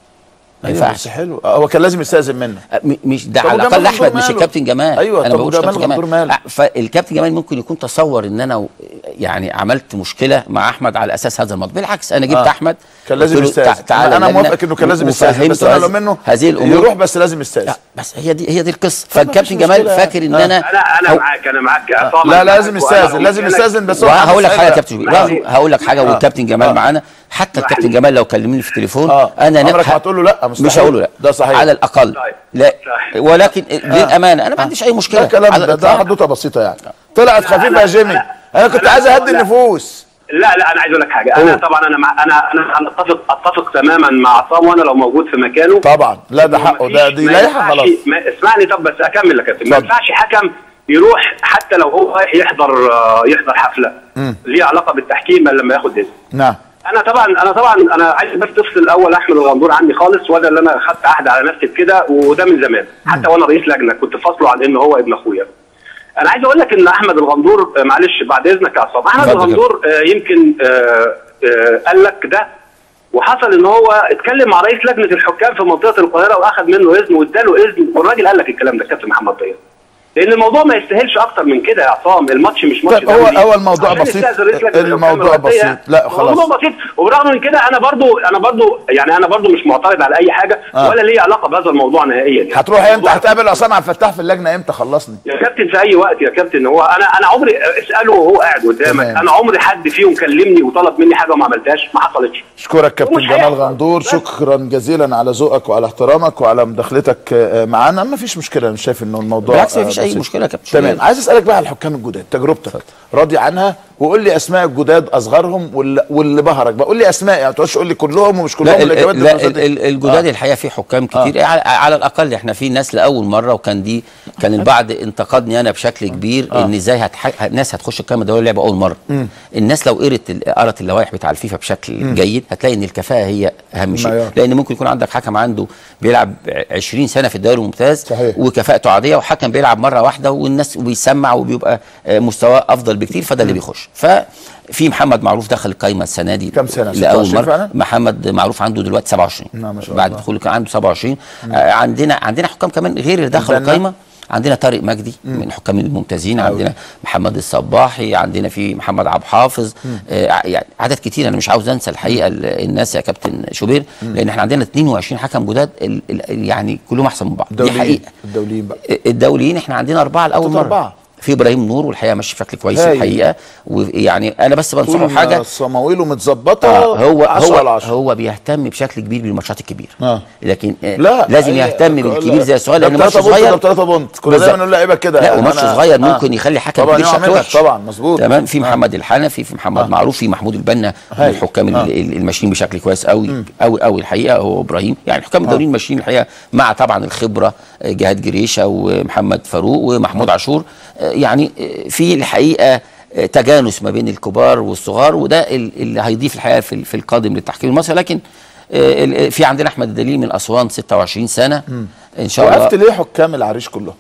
ما أيوة ينفعش بس حلو آه، هو كان لازم يستاذن منك م- مش ده طب على وجمال الاقل غندور احمد مش ماله؟ الكابتن جمال أيوة، انا طب بقولش وجمال كابتن غندور جمال ماله؟ آه، فالكابتن جمال ممكن يكون تصور ان انا يعني عملت مشكله مع احمد على اساس هذا الموضوع بالعكس انا جبت آه. احمد كان قلت لازم له يستاذن تع- تعالى انا اللجنة موافق انه كان لازم يستاذن بس وفهمته انا لو هذه- منه هذه الامور يروح بس لازم يستاذن بس هي دي هي دي القصه طب مفيش فالكابتن جمال مشكلة فاكر ان يعني. انا انا انا هو- معاك انا معاك يا عصام لا أنا لازم معاك، وأنا يستاذن لازم ممكن يستاذن بس هو وهقول لك محدش حاجه يا قالها. كابتن شوبير هقول لك حاجه آه. والكابتن جمال آه. معانا حتى الكابتن جمال لو كلمني في التليفون آه. انا عمرك نبحث- ما هتقول له لا مستحيل. مش هقول له لا ده صحيح. على الاقل لا ولكن للامانه انا ما عنديش اي مشكله ده كلام على ده, ده الإطلاق. حدوته بسيطه يعني طلعت خفيفه يا جيمي انا كنت عايز اهدي النفوس لا لا انا عايز اقول لك حاجه انا طبعا انا مع انا انا أنا اتفق اتفق تماما مع عصام وانا لو موجود في مكانه طبعا لا ده حقه ده دي ما لائحه ينفعش- خلاص ما اسمعني طب بس اكمل لك يا كابتن ما اتفضل. ينفعش حكم يروح حتى لو هو رايح يحضر آه، يحضر حفله مم. ليها علاقه بالتحكيم إلا لما ياخد اذن نعم انا طبعا انا طبعا انا عايز بس تفصل الاول احمد الغندور عني خالص وده اللي انا خدت عهد على نفسي بكده وده من زمان حتى وانا رئيس لجنه كنت فاصله عن ان هو ابن اخويا انا عايز اقول لك ان احمد الغندور آه، معلش بعد اذنك يا عصام احمد اتفضل الغندور آه، يمكن آه، آه، قال لك ده وحصل ان هو اتكلم مع رئيس لجنه الحكام في منطقه القاهره واخد منه اذن واداله اذن والراجل قال لك الكلام ده كابتن محمد طيب لان الموضوع ما يستاهلش اكتر من كده يا عصام الماتش مش ماتش طيب هو دولي. هو الموضوع عشان بسيط يستأذن رئيس لجنة الحكام الموضوع الرئيسية. بسيط لا خلاص الموضوع بسيط وبرغم من كده انا برضو انا برضو يعني انا برضو مش معترض على اي حاجه آه. ولا ليه علاقه بهذا الموضوع نهائيا يعني. هتروح امتى هتقابل عصام عبد الفتاح في اللجنه امتى خلصني يا كابتن في اي وقت يا كابتن هو انا انا عمري اساله وهو قاعد قدامك تمام. انا عمري حد فيهم كلمني وطلب مني حاجه وما عملتهاش ما حصلتش اشكرك كابتن ومش جمال هيحصل. غندور شكرا جزيلا على ذوقك وعلى احترامك وعلى مداخلتك آه، معانا ما فيش مشكله انا شايف انه الموضوع بالعكس آه، مفيش أي بسيط. مشكلة يا كابتن تمام شوبير. عايز اسالك بقى على الحكام الجداد تجربتك راضي عنها وقول لي اسماء الجداد اصغرهم واللي, واللي بهرك بقى قول لي اسماء يعني ما تقعدش تقول لي كلهم ومش كلهم لا, ال- الاجابات لا بالنسبة ال- لي. ال- الجداد آه. الحقيقه في حكام كتير آه. على, على الاقل احنا في ناس لاول مره وكان دي كان البعض انتقدني انا بشكل كبير آه. ان ازاي هتح... الناس هتخش القائمه الدوليه لعبه اول مره مم. الناس لو قرت ال- قرت اللوائح بتاع الفيفا بشكل مم. جيد هتلاقي ان الكفاءه هي اهم شيء معيار. لان ممكن يكون عندك حكم عنده بيلعب 20 سنه في الدوري الممتاز صحيح. وكفاءته عاديه وحكم بيلعب مره واحده والناس وبيسمع وبيبقى آه، مستواه افضل بكتير فده اللي بيخش ففي محمد معروف دخل القائمه السنه دي كام سنة؟ لاول 26 مره فعلا؟ محمد معروف عنده دلوقتي 27 نعم ما شاء بعد الله. دخوله كان عنده 27 آه عندنا عندنا حكام كمان غير اللي دخلوا البنا؟ القايمه عندنا طارق مجدي من الحكام الممتازين عندنا محمد الصباحي عندنا في محمد عبد الحافظ آه يعني عدد كتير انا مش عاوز انسى الحقيقه ال- الناس يا كابتن شوبير لان احنا عندنا 22 حكم جداد ال- ال- يعني كلهم احسن من بعض دي الدوليين حقيقه الدوليين بقى الدوليين احنا عندنا اربعه لاول توتال مره أربعة. في ابراهيم نور والحقيقه ماشي بشكل كويس هايل. الحقيقه ويعني انا بس بنصحه طول حاجه ما صماويله متظبطه آه هو 10 على هو 10 هو بيهتم بشكل كبير بالماتشات الكبيره آه. لكن آه لا لازم هي- يهتم بالكبير زي الصغير ده لان ماتش بتلاتة بونت، صغير ده بتلاتة بونت كنا بالظبط. دايما نقول لعيبه كده لا يعني وماتش أنا- صغير آه. ممكن يخلي حكم طبعا كبير يقع شكله منك وحش طبعا مظبوط تمام في محمد الحنفي في محمد معروف في محمود البنا من هاي. الحكام ال- آه. ال- الماشيين بشكل كويس قوي قوي قوي الحقيقه هو ابراهيم يعني الحكام الدوليين ماشيين الحقيقه مع طبعا الخبره آه، جهاد جريشه ومحمد فاروق ومحمود عاشور آه، يعني آه، في الحقيقه آه، تجانس ما بين الكبار والصغار وده ال- اللي هيضيف الحقيقه في ال- في القادم للتحكيم المصري لكن آه، ال- في عندنا احمد الدليل من اسوان 26 سنه ان شاء الله وقفت ليه حكام العريش كلهم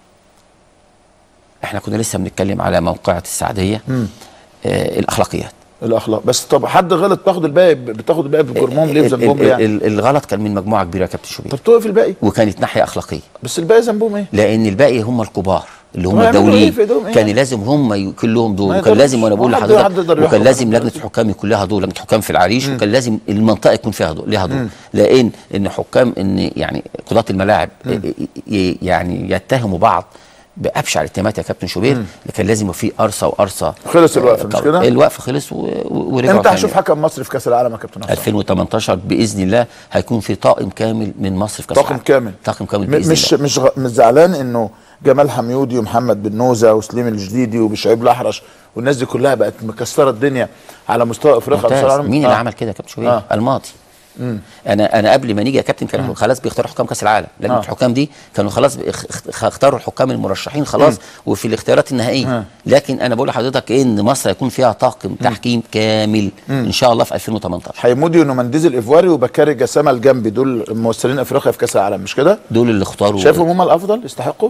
احنا كنا لسه بنتكلم على موقعة السعدية مم. آه الأخلاقيات الاخلاق بس طب حد غلط تاخد الباقي بتاخد الباقي بجرمهم ليه ال- بذنبهم ال- يعني ال- الغلط كان من مجموعة كبيرة يا كابتن شوبير طب توقف الباقي وكانت ناحية أخلاقية بس الباقي ذنبهم ايه لأن الباقي هم الكبار اللي هم طب يعملوا إيه الدوليين في إيدهم إيه؟ كان لازم هم يكون لهم دور ما وكان يقدروش. لازم وانا بقول ما حد- حد لحضرتك يقدر وكان يحكم لازم لجنه الحكام يكون لها دور لجنه الحكام في العريش وكان لازم المنطقه يكون فيها دور لها دور مم. لان ان حكام ان يعني قضاه الملاعب ي- ي- يعني يتهموا بعض بابشع الاتهامات يا كابتن شوبير مم. كان لازم يبقى في قرصه وقرصه خلص الوقت مش آه، كده؟ الوقت خلص و- و- ورجعوا امتى تاني. هنشوف حكم مصري في كاس العالم يا كابتن حسام 2018 باذن الله هيكون في طاقم كامل من مصر في كاس طاقم العالم. كامل طاقم كامل م- باذن مش الله مش غ- مش زعلان انه جمال حميودي ومحمد بن نوزه وسليم الجديدي وبشعيب الاحرش والناس دي كلها بقت مكسره الدنيا على مستوى افريقيا ممتاز. بصراحة. مين اللي عمل كده يا كابتن شوبير؟ آه. الماضي مم. انا انا قبل ما نيجي يا كابتن كانوا خلاص بيختاروا حكام كاس العالم لجنه آه. الحكام دي كانوا خلاص بيخ- اخ- اختاروا الحكام المرشحين خلاص مم. وفي الاختيارات النهائيه آه. لكن انا بقول لحضرتك ان مصر هيكون فيها طاقم تحكيم كامل مم. ان شاء الله في 2018 حيمودي ونمنديز الايفواري وبكاري جسامه الجنبي دول ممثلين افريقيا في كاس العالم مش كده؟ دول اللي اختاروا شايفهم هم الافضل يستحقوا؟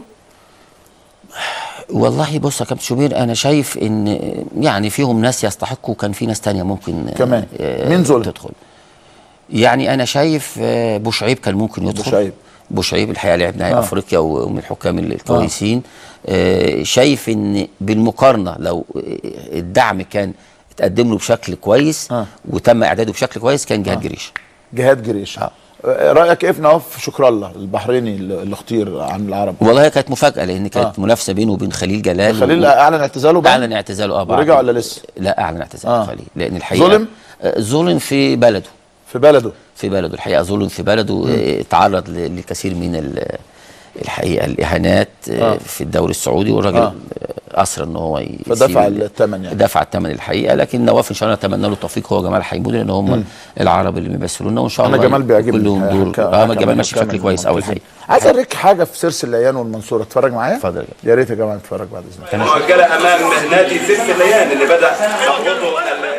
والله بص يا كابتن شوبير انا شايف ان يعني فيهم ناس يستحقوا وكان في ناس تانية ممكن كمان. آه، مين دول؟ تدخل يعني انا شايف آه، بوشعيب كان ممكن يدخل بوشعيب. بوشعيب الحقيقه لعب نهائي آه. آه. افريقيا ومن الحكام الكويسين آه. شايف ان بالمقارنه لو آه، الدعم كان اتقدم له بشكل كويس آه. وتم اعداده بشكل كويس كان جهاد آه. جريش جهاد جريش آه. رايك ايه في نواف شكر الله البحريني اللي اللي اختير عن العرب والله هي كانت مفاجاه لان كانت آه. آه. منافسه بينه وبين خليل جلال خليل و- اعلن اعتزاله بقى اعلن اعتزاله اه بعد- ورجع ولا لسه؟ لا اعلن اعتزاله آه. آه. خليل لان الحقيقه ظلم؟ آه، ظلم في بلده في بلده في بلده الحقيقه ظلم في بلده آه، تعرض ل- لكثير من ال- الحقيقه الاهانات آه. آه. في الدوري السعودي والراجل آه. آه. اصر ان هو ي- فدفع يسيب ال- الثمن يعني دفع الثمن الحقيقه لكن نواف ان شاء الله نتمنى له التوفيق هو جمال حيمودي لان هم مم. العرب اللي بيمثلونا وان شاء انا الله جمال بيعجبني كلهم الحقيقة. دور حكا- اه حكا- جمال ماشي حكا- بشكل كويس قوي ممتازين. الحقيقه عايز اوريك حاجه في سيرس الليان والمنصوره اتفرج معايا اتفضل يا ريت يا جماعه اتفرج بعد اذنك مؤجلة أمام نادي سيرس الليان اللي بدأ تحوطه ال-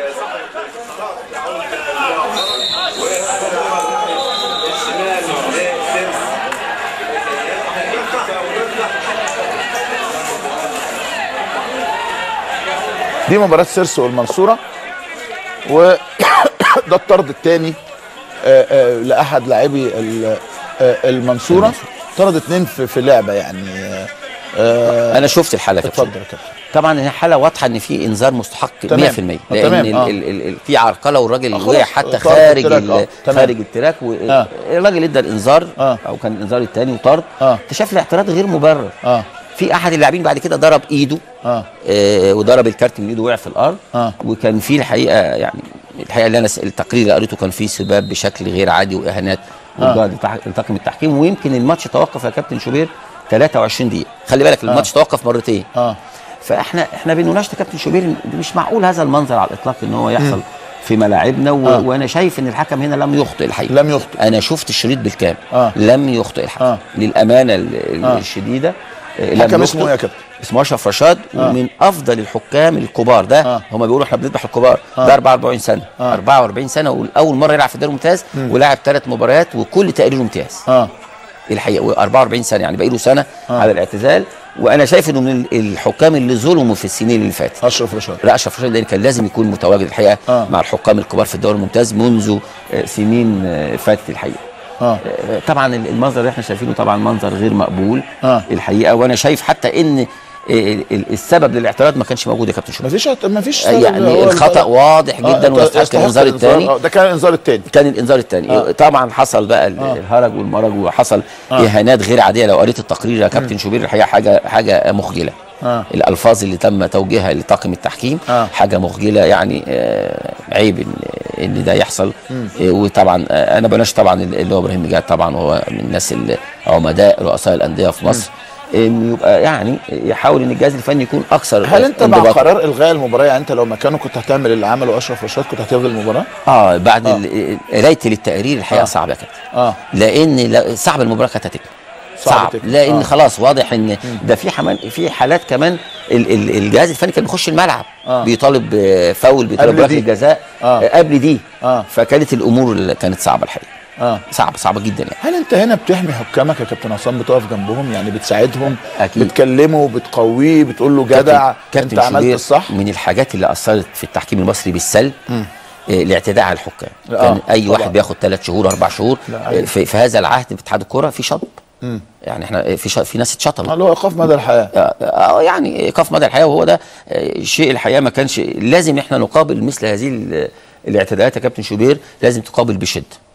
دي مباراة سيرس والمنصورة وده الطرد الثاني لأحد لاعبي ال- آه، المنصورة طرد اتنين في, في لعبة يعني آه، انا شفت الحلقه كابتن. اتفضل يا كابتن طبعا هي حاله واضحه ان في انذار مستحق 100% تمام. لان آه، تمام، ال- آه. ال- ال- ال- في عرقله والراجل آه، وقع خلاص، حتى طرد خارج التراك، ال- آه، تمام. خارج التراك آه. والراجل ادى الانذار آه. او كان الانذار الثاني وطرد آه. انت شايف الاعتراض غير مبرر اه في احد اللاعبين بعد كده ضرب ايده اه آه وضرب الكارت من ايده وقع في الارض آه. وكان في الحقيقه يعني الحقيقه اللي انا س- التقرير اللي قريته كان فيه سباب بشكل غير عادي واهانات آه. وضد لتح- لطاقم التحكيم ويمكن الماتش توقف يا كابتن شوبير 23 دقيقه خلي بالك الماتش توقف مرتين اه فاحنا احنا بنناشد يا كابتن شوبير إن مش معقول هذا المنظر على الاطلاق ان هو يحصل في ملاعبنا و... آه. وانا شايف ان الحكم هنا لم يخطئ الحقيقه لم يخطئ انا شفت الشريط بالكامل آه. لم يخطئ الحكم آه. للامانه ال- آه. الشديده آه، لم حكم يخطئ. اسمه ايه يا كابتن؟ اسمه اشرف رشاد آه. ومن افضل الحكام الكبار ده آه. هم بيقولوا احنا بنذبح الكبار آه. ده 44 سنه آه. 44 سنه واول مره يلعب في الدوري الممتاز ولعب ثلاث مباريات وكل تقريره امتياز اه الحقيقه 44 سنه يعني بقى له سنه آه. على الاعتزال وانا شايف انه من ال- الحكام اللي ظلموا في السنين اللي فاتت اشرف رشاد لا اشرف رشاد لان كان لازم يكون متواجد الحقيقه آه. مع الحكام الكبار في الدوري الممتاز منذ آه، سنين آه، فاتت الحقيقه اه آه، طبعا ال- المنظر اللي احنا شايفينه طبعا منظر غير مقبول آه. الحقيقه وانا شايف حتى ان آه، ال- السبب للاعتراض ما كانش موجود يا كابتن شوقي مفيش مفيش يعني الخطا واضح جدا ويستحق الانذار الثاني ده كان الانذار الثاني كان الانذار الثاني آه. آه. طبعا حصل بقى ال- آه. الهرج والمرج وحصل آه. آه. اهانات غير عاديه لو قريت التقرير يا كابتن شوبير الحقيقه حاجه حاجه مخجله اه الالفاظ اللي تم توجيهها لطاقم التحكيم آه. حاجه مخجله يعني آه عيب ان ان ده يحصل مم. آه وطبعا آه انا بلاش طبعا اللي هو ابراهيم نجاد طبعا هو من الناس العمداء رؤساء الانديه في مصر ان يبقى يعني يحاول ان الجهاز الفني يكون اكثر هل انت مع انضباطا. قرار الغاء المباراه يعني انت لو مكانه كنت هتعمل اللي عمله اشرف رشاد كنت هتلغي المباراه؟ اه بعد آه. ال- قرايتي للتقرير الحقيقه آه. صعبه يا كابتن اه لان لا- صعب المباراه كانت هتكمل صعب صعب تكمل. لان آه. خلاص واضح ان ده في حمان في حالات كمان ال ال الجهاز الفني كان بيخش الملعب آه. بيطالب بفاول بيطالب قبل ركله دي. جزاء آه. آه. قبل دي اه فكانت الامور اللي كانت صعبه الحقيقه اه صعبه صعبه جدا يعني هل انت هنا بتحمي حكامك يا كابتن عصام بتقف جنبهم يعني بتساعدهم أكيد. بتكلمه بتقويه بتقول له جدع كابتن انت عملت شوبير الصح من الحاجات اللي اثرت في التحكيم المصري بالسلب مم. آه، الاعتداء على الحكام آه، كان اي طبعاً. واحد بياخد ثلاث شهور اربع شهور لا، آه، أيوة. في, في هذا العهد في اتحاد الكوره في شطب مم. يعني احنا في ش... في ناس اتشطبت اللي هو ايقاف مدى الحياه آه، آه، يعني ايقاف مدى الحياه وهو ده آه، شيء الحقيقه ما كانش لازم احنا نقابل مثل هذه ال- الاعتداءات يا كابتن شوبير لازم تقابل بشده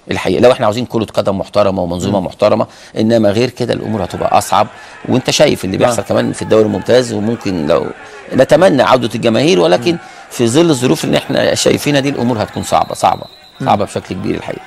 الحقيقه لو احنا عاوزين كره قدم محترمه ومنظومه محترمه انما غير كده الامور هتبقى اصعب وانت شايف اللي بيحصل كمان في الدوري الممتاز وممكن لو نتمنى عوده الجماهير ولكن في ظل الظروف اللي احنا شايفينها دي الامور هتكون صعبه صعبه صعبه بشكل كبير الحقيقه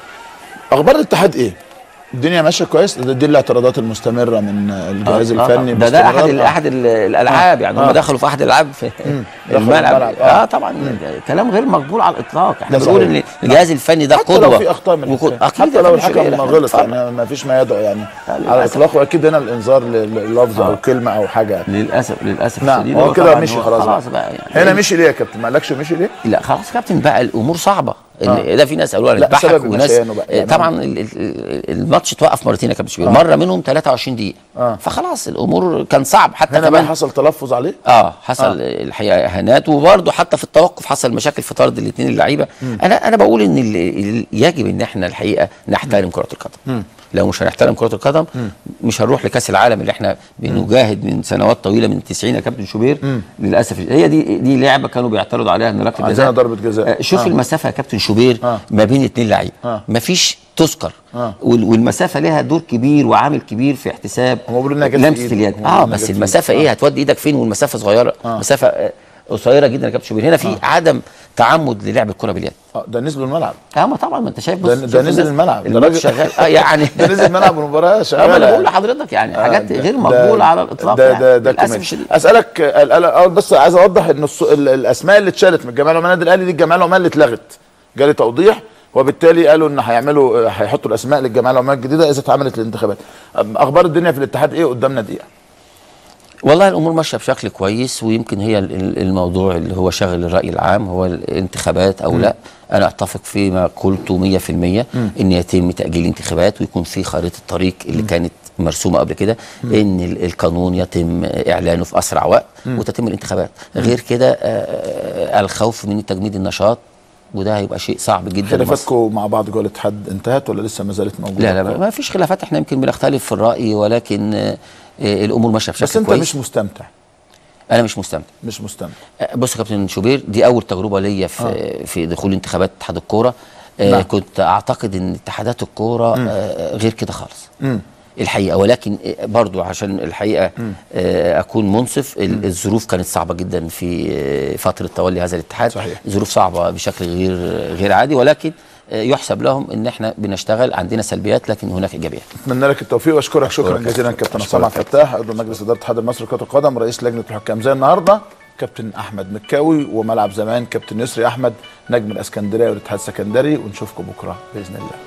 اخبار الاتحاد ايه؟ الدنيا ماشيه كويس ده دي الاعتراضات المستمره من الجهاز آه، آه، الفني ده ده احد ال- باستمرار. احد ال- الالعاب يعني هم آه. دخلوا في احد الالعاب في دخلوا الملعب الملعب، آه. اه طبعا ده كلام غير مقبول على الاطلاق احنا ده بنقول صحيح. ان الجهاز الفني ده حتى قدوه لو في اخطاء من وكل- الحكام. اكيد حتى لو مفيش غير، الحكم إحنا غلط بنتفرج. يعني ما فيش ما يدعو يعني على للأسف. الاطلاق واكيد هنا الانذار للفظ او كلمه او حاجه للاسف للاسف نعم الشديد هو كده طبعاً مشي هو خلاص خلاص بقى يعني هنا مشي ليه يا كابتن ما قالكش مشي ليه؟ لا خلاص يا كابتن بقى الامور صعبه ان آه. ده في ناس قالوا لا، هنذبحك سبب وناس مشيانه بقى. يعني طبعا ال- ال- ال- الماتش اتوقف مرتين يا كابتن شبير آه. مره منهم 23 دقيقه آه. فخلاص الامور كان صعب حتى هنا بقى كمان حصل تلفظ عليه؟ اه حصل آه. الحقيقه اهانات وبرضه حتى في التوقف حصل مشاكل في طرد الاثنين اللعيبه مم. انا انا بقول ان ال- ال- يجب ان احنا الحقيقه نحترم كره القدم مم. لو مش هنحترم كره القدم مش هنروح لكاس العالم اللي احنا بنجاهد من سنوات طويله من 90 يا كابتن شوبير مم. للاسف هي دي دي لعبه كانوا بيعترضوا عليها ان ركله عندنا جزاء ضربه جزاء آه، شوف آه. المسافه يا كابتن شوبير آه. ما بين اثنين لعيب آه. مفيش تذكر آه. وال- والمسافه لها دور كبير وعامل كبير في احتساب هم بيقولوا إنها جت في لمسه إيده. اليد هم اه بيقولوا إنها بس جت في المسافه إيده. ايه هتودي ايدك فين والمسافه صغيره آه. مسافه آه، قصيره جدا يا كابتن شوبير هنا في عدم تعمد للعب الكره باليد آه، ده نزل الملعب اه ما طبعا ما انت شايف بص ده, شوف ده نزل الناس- الملعب ده الماتش راجل شغال اه يعني ده نزل الملعب والمباراه اه ما شغاله انا بقول لحضرتك يعني حاجات ده- غير ده- مقبوله على الاطلاق ده يعني ده ده للاسف كمان. الشديد اسالك آه، ال- ال- اول بس عايز اوضح ان الص- ال- الاسماء اللي اتشالت من الجمعيه العمال النادي الاهلي دي الجمعيه العمال اللي اتلغت جالي توضيح وبالتالي قالوا ان هيعملوا آه، هيحطوا الاسماء للجمعيه العمال الجديده اذا اتعملت الانتخابات أم، اخبار الدنيا في الاتحاد ايه قدامنا دقيقه والله الامور ماشيه بشكل كويس ويمكن هي ال- ال- الموضوع اللي هو شاغل الراي العام هو الانتخابات او مم. لا انا اتفق فيما قلته 100% مم. ان يتم تاجيل الانتخابات ويكون في خريطه الطريق اللي كانت مرسومه قبل كده ان ال- القانون يتم اعلانه في اسرع وقت مم. وتتم الانتخابات مم. غير كده آه، آه، الخوف من تجميد النشاط وده هيبقى شيء صعب جدا لمصر. خلافاتكم مع بعض جوه الاتحاد انتهت ولا لسه ما زالت موجوده لا لا ما- ما فيش خلافات احنا يمكن بنختلف في الراي ولكن آه، آه، الامور ماشيه بشكل بس انت كويس مش مستمتع انا مش مستمتع مش مستمتع بص يا كابتن شوبير دي اول تجربه ليا في آه. في دخول انتخابات اتحاد الكوره آه نعم. كنت اعتقد ان اتحادات الكوره مم. آه غير كده خالص مم. الحقيقه ولكن آه، برضو عشان الحقيقه مم. آه اكون منصف ال- الظروف كانت صعبه جدا في آه، فتره تولي هذا الاتحاد صحيح. ظروف صعبه بشكل غير غير عادي ولكن آه، يحسب لهم ان احنا بنشتغل عندنا سلبيات لكن هناك ايجابيات اتمنى لك التوفيق واشكرك شكرا أشكرك. جزيلا كابتن أشكرك. عصام عبد الفتاح عضو مجلس اداره الاتحاد المصري لكره القدم رئيس لجنه الحكام زي النهارده كابتن احمد مكاوي وملعب زمان كابتن يسري احمد نجم الاسكندريه والاتحاد السكندري ونشوفكم بكره باذن الله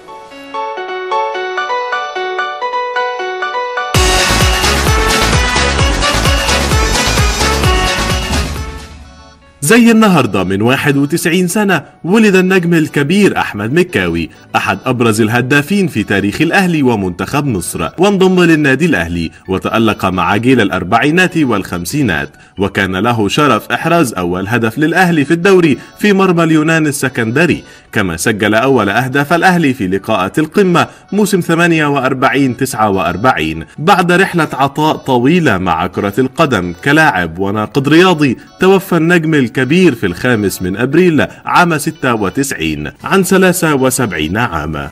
زي النهاردة من 91 سنة ولد النجم الكبير أحمد مكاوي أحد أبرز الهدافين في تاريخ الأهلي ومنتخب مصر وانضم للنادي الأهلي وتألق مع جيل الأربعينات والخمسينات وكان له شرف إحراز أول هدف للأهلي في الدوري في مرمى اليونان السكندري كما سجل أول أهداف الأهلي في لقاءات القمة موسم 48 49 بعد رحلة عطاء طويلة مع كرة القدم كلاعب وناقد رياضي توفى النجم الكبير في الخامس من أبريل عام 96 عن 73 عاما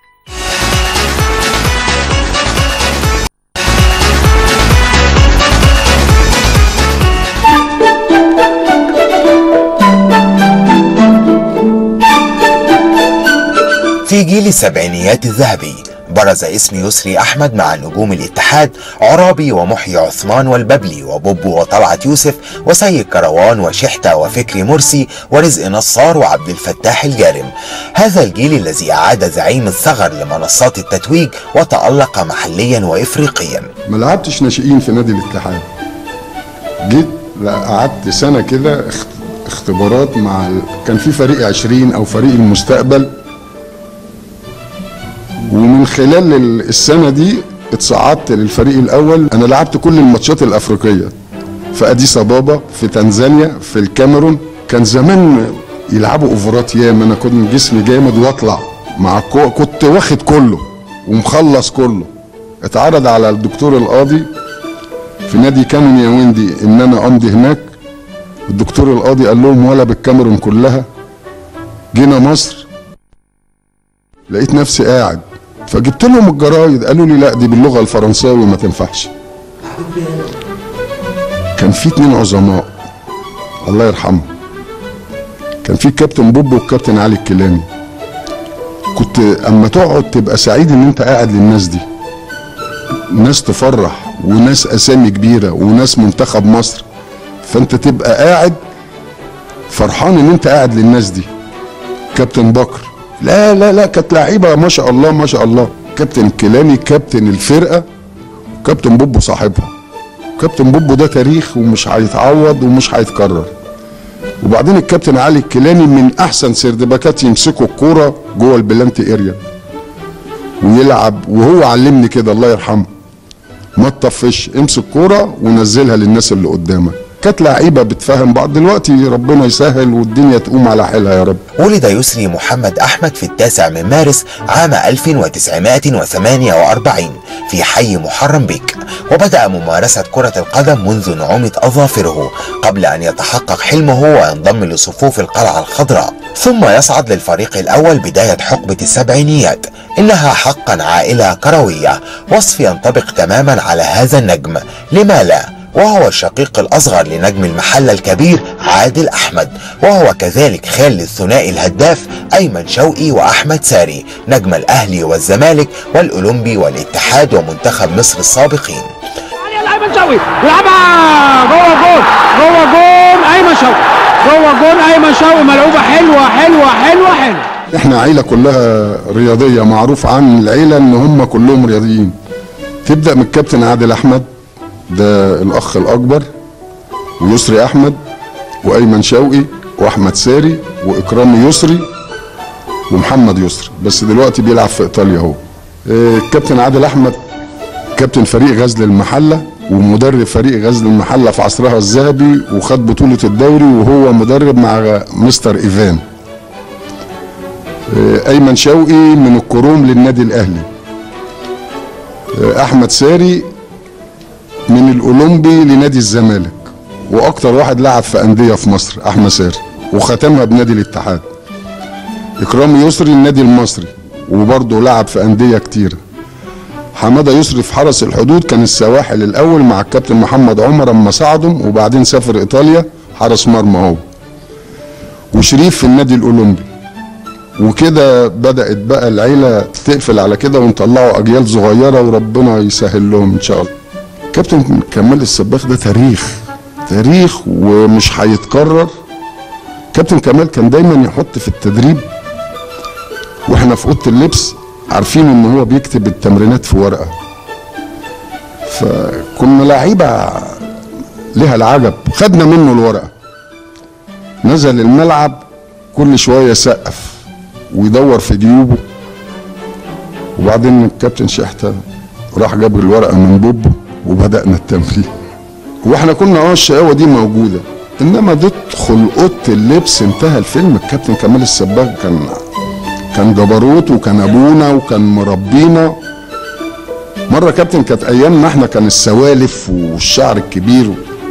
في جيل السبعينيات الذهبي برز اسم يسري أحمد مع نجوم الاتحاد عرابي ومحيي عثمان والببلي وبوبو وطلعت يوسف وسيد كروان وشحتة وفكري مرسي ورزق نصار وعبد الفتاح الجارم هذا الجيل الذي أعاد زعيم الثغر لمنصات التتويج وتألق محليا وإفريقيا ما لعبتش ناشئين في نادي الاتحاد جيت لا، قعدت سنه كده اخت- اختبارات مع ال... كان في فريق 20 او فريق المستقبل ومن خلال ال- السنه دي اتصعدت للفريق الاول انا لعبت كل الماتشات الافريقيه في اديس ابابا في تنزانيا في الكاميرون كان زمان يلعبوا اوفرات ياما انا كنت جسمي جامد واطلع مع الكو... كنت واخد كله ومخلص كله اتعرض على الدكتور القاضي في نادي كانون يا ويندي ان انا امضي هناك الدكتور القاضي قال لهم ولا بالكاميرون كلها جينا مصر لقيت نفسي قاعد فجبت لهم الجرايد قالوا لي لا دي باللغه الفرنساوي ما تنفعش كان في اتنين عظماء الله يرحمهم كان في الكابتن بوب والكابتن علي الكيلاني كنت اما تقعد تبقى سعيد ان انت قاعد للناس دي ناس تفرح وناس اسامي كبيره وناس منتخب مصر فانت تبقى قاعد فرحان ان انت قاعد للناس دي كابتن بكر لا لا لا كانت لعيبه ما شاء الله ما شاء الله كابتن كيلاني كابتن الفرقه وكابتن بوبو صاحبها كابتن بوبو ده تاريخ ومش هيتعوض ومش هيتكرر وبعدين الكابتن علي الكيلاني من احسن سردباكات يمسكوا الكوره جوه البلانتي اريا ويلعب وهو علمني كده الله يرحمه ما تطفش امسك كوره ونزلها للناس اللي قدامك كانت لعيبه بتفهم بعض دلوقتي ربنا يسهل والدنيا تقوم على حيلها يا رب ولد يسري محمد أحمد في التاسع من مارس عام 1948 في حي محرم بيك وبدأ ممارسة كرة القدم منذ نعومة أظافره قبل أن يتحقق حلمه وينضم لصفوف القلعة الخضراء ثم يصعد للفريق الأول بداية حقبة السبعينيات إنها حقا عائلة كروية وصف ينطبق تماما على هذا النجم لما لا وهو الشقيق الأصغر لنجم المحلة الكبير عادل أحمد وهو كذلك خال للثنائي الهداف أيمن شوقي وأحمد ساري نجم الأهلي والزمالك والأولمبي والاتحاد ومنتخب مصر السابقين ايمن شوقي لعبها جوه جول جوه جول ايمن شوقي جوه جول ايمن شوقي ملعوبه حلوه حلوه حلوه حلوه احنا عيله كلها رياضيه معروف عن العيله ان هم كلهم رياضيين تبدا من الكابتن عادل احمد ده الاخ الاكبر ويسري احمد وايمن شوقي واحمد ساري واكرام يسري ومحمد يسري بس دلوقتي بيلعب في ايطاليا اهو آه، الكابتن عادل احمد كابتن فريق غزل المحله ومدرب فريق غزل المحله في عصرها الذهبي وخد بطوله الدوري وهو مدرب مع مستر ايفان آه، ايمن شوقي من الكروم للنادي الاهلي آه، احمد ساري من الاولمبي لنادي الزمالك واكتر واحد لعب في انديه في مصر احمد ساري وختمها بنادي الاتحاد اكرام يسري النادي المصري وبرضه لعب في انديه كتيره حماده يسري في حرس الحدود كان السواحل الاول مع الكابتن محمد عمر اما صعدهم وبعدين سافر ايطاليا حرس مرمى هو وشريف في النادي الاولمبي وكده بدات بقى العيله تقفل على كده ونطلعوا اجيال صغيره وربنا يسهل لهم ان شاء الله كابتن كمال السباخ ده تاريخ تاريخ ومش هيتكرر كابتن كمال كان دايما يحط في التدريب واحنا في اوضه اللبس عارفين ان هو بيكتب التمرينات في ورقه فكنا لعيبه لها العجب خدنا منه الورقه نزل الملعب كل شويه يسقف ويدور في جيوبه وبعدين الكابتن شحته راح جاب الورقه من بوبه وبدانا التمرين واحنا كنا اه الشقاوه دي موجوده انما تدخل اوضه اللبس انتهى الفيلم الكابتن كمال السباغ كان كان جبروت وكان ابونا وكان مربينا مره كابتن كانت ايامنا احنا كان السوالف والشعر الكبير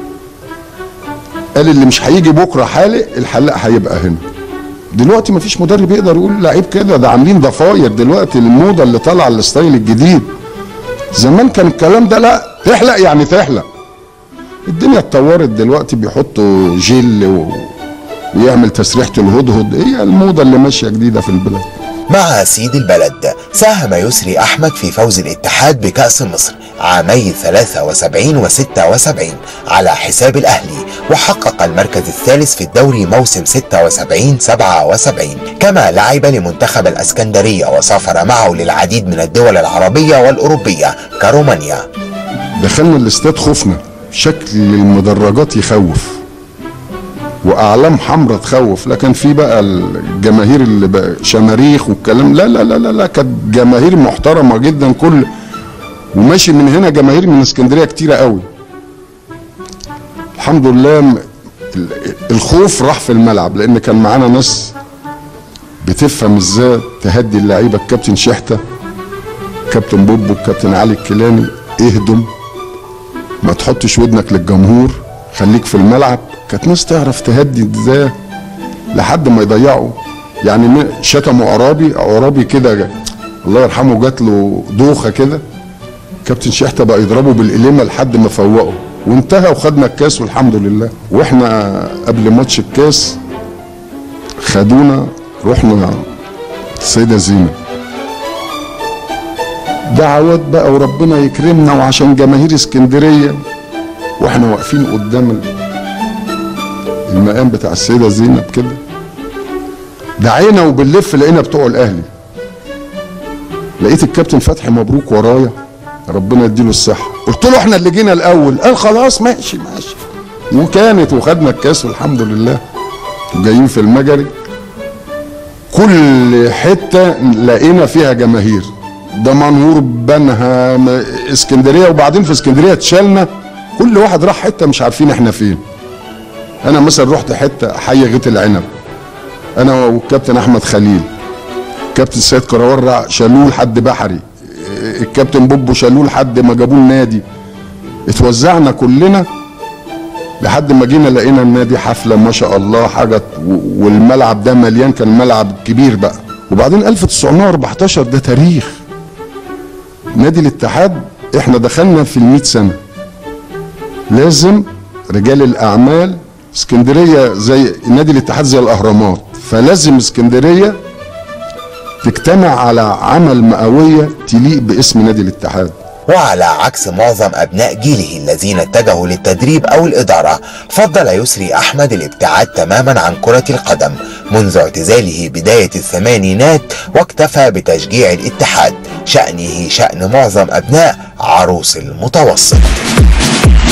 قال اللي مش هيجي بكره حالق الحلاق هيبقى هنا دلوقتي مفيش مدرب يقدر يقول لعيب كده ده عاملين ضفاير دلوقتي الموضه اللي طالعه الستايل الجديد زمان كان الكلام ده لا تحلق يعني تحلق الدنيا اتطورت دلوقتي بيحطوا جل و... ويعمل تسريحه الهدهد هي الموضه اللي ماشيه جديده في البلد مع سيد البلد ساهم يسري أحمد في فوز الاتحاد بكأس مصر عامي 73 و 76 على حساب الأهلي وحقق المركز الثالث في الدوري موسم 76 77 كما لعب لمنتخب الأسكندرية وسافر معه للعديد من الدول العربية والأوروبية كرومانيا دخلنا الاستاد خفنا شكل المدرجات يخوف واعلام حمراء تخوف لكن في بقى الجماهير اللي بقى شماريخ والكلام لا لا لا لا, لا كانت جماهير محترمه جدا كل وماشي من هنا جماهير من اسكندريه كتيره قوي الحمد لله م- ال- الخوف راح في الملعب لان كان معانا ناس بتفهم ازاي تهدي اللعيبه الكابتن شحته كابتن بوبو الكابتن علي الكيلاني اهدم ما تحطش ودنك للجمهور خليك في الملعب كانت ناس تعرف تهدي ازاي لحد ما يضيعوا يعني م- شتموا عرابي عرابي كده الله يرحمه جات له دوخه كده كابتن شحته بقى يضربه بالقليمه لحد ما فوقه وانتهى وخدنا الكاس والحمد لله واحنا قبل ماتش الكاس خدونا رحنا السيده زينب دعوات بقى وربنا يكرمنا وعشان جماهير اسكندريه واحنا واقفين قدام ال- المقام بتاع السيده زينب كده دعينا وبنلف لقينا بتوع الاهلي لقيت الكابتن فتحي مبروك ورايا ربنا يديله الصحه قلت له احنا اللي جينا الاول قال خلاص ماشي ماشي وكانت وخدنا الكاس والحمد لله جايين في المجري كل حته لقينا فيها جماهير دمنهور بنها م- اسكندريه وبعدين في اسكندريه اتشالنا كل واحد راح حته مش عارفين احنا فين انا مثلا رحت حته حي غيت العنب انا والكابتن احمد خليل كابتن سيد كراورع شالوه لحد بحري الكابتن بوبو شالوه لحد ما جابوه النادي اتوزعنا كلنا لحد ما جينا لقينا النادي حفله ما شاء الله حاجه و- والملعب ده مليان كان ملعب كبير بقى وبعدين 1914 ده تاريخ نادي الاتحاد احنا دخلنا في ال سنه لازم رجال الاعمال اسكندريه زي نادي الاتحاد زي الاهرامات فلازم اسكندريه تجتمع على عمل مئويه تليق باسم نادي الاتحاد وعلى عكس معظم أبناء جيله الذين اتجهوا للتدريب أو الإدارة فضل يسري أحمد الابتعاد تماما عن كرة القدم منذ اعتزاله بداية الثمانينات واكتفى بتشجيع الاتحاد شأنه شأن معظم أبناء عروس المتوسط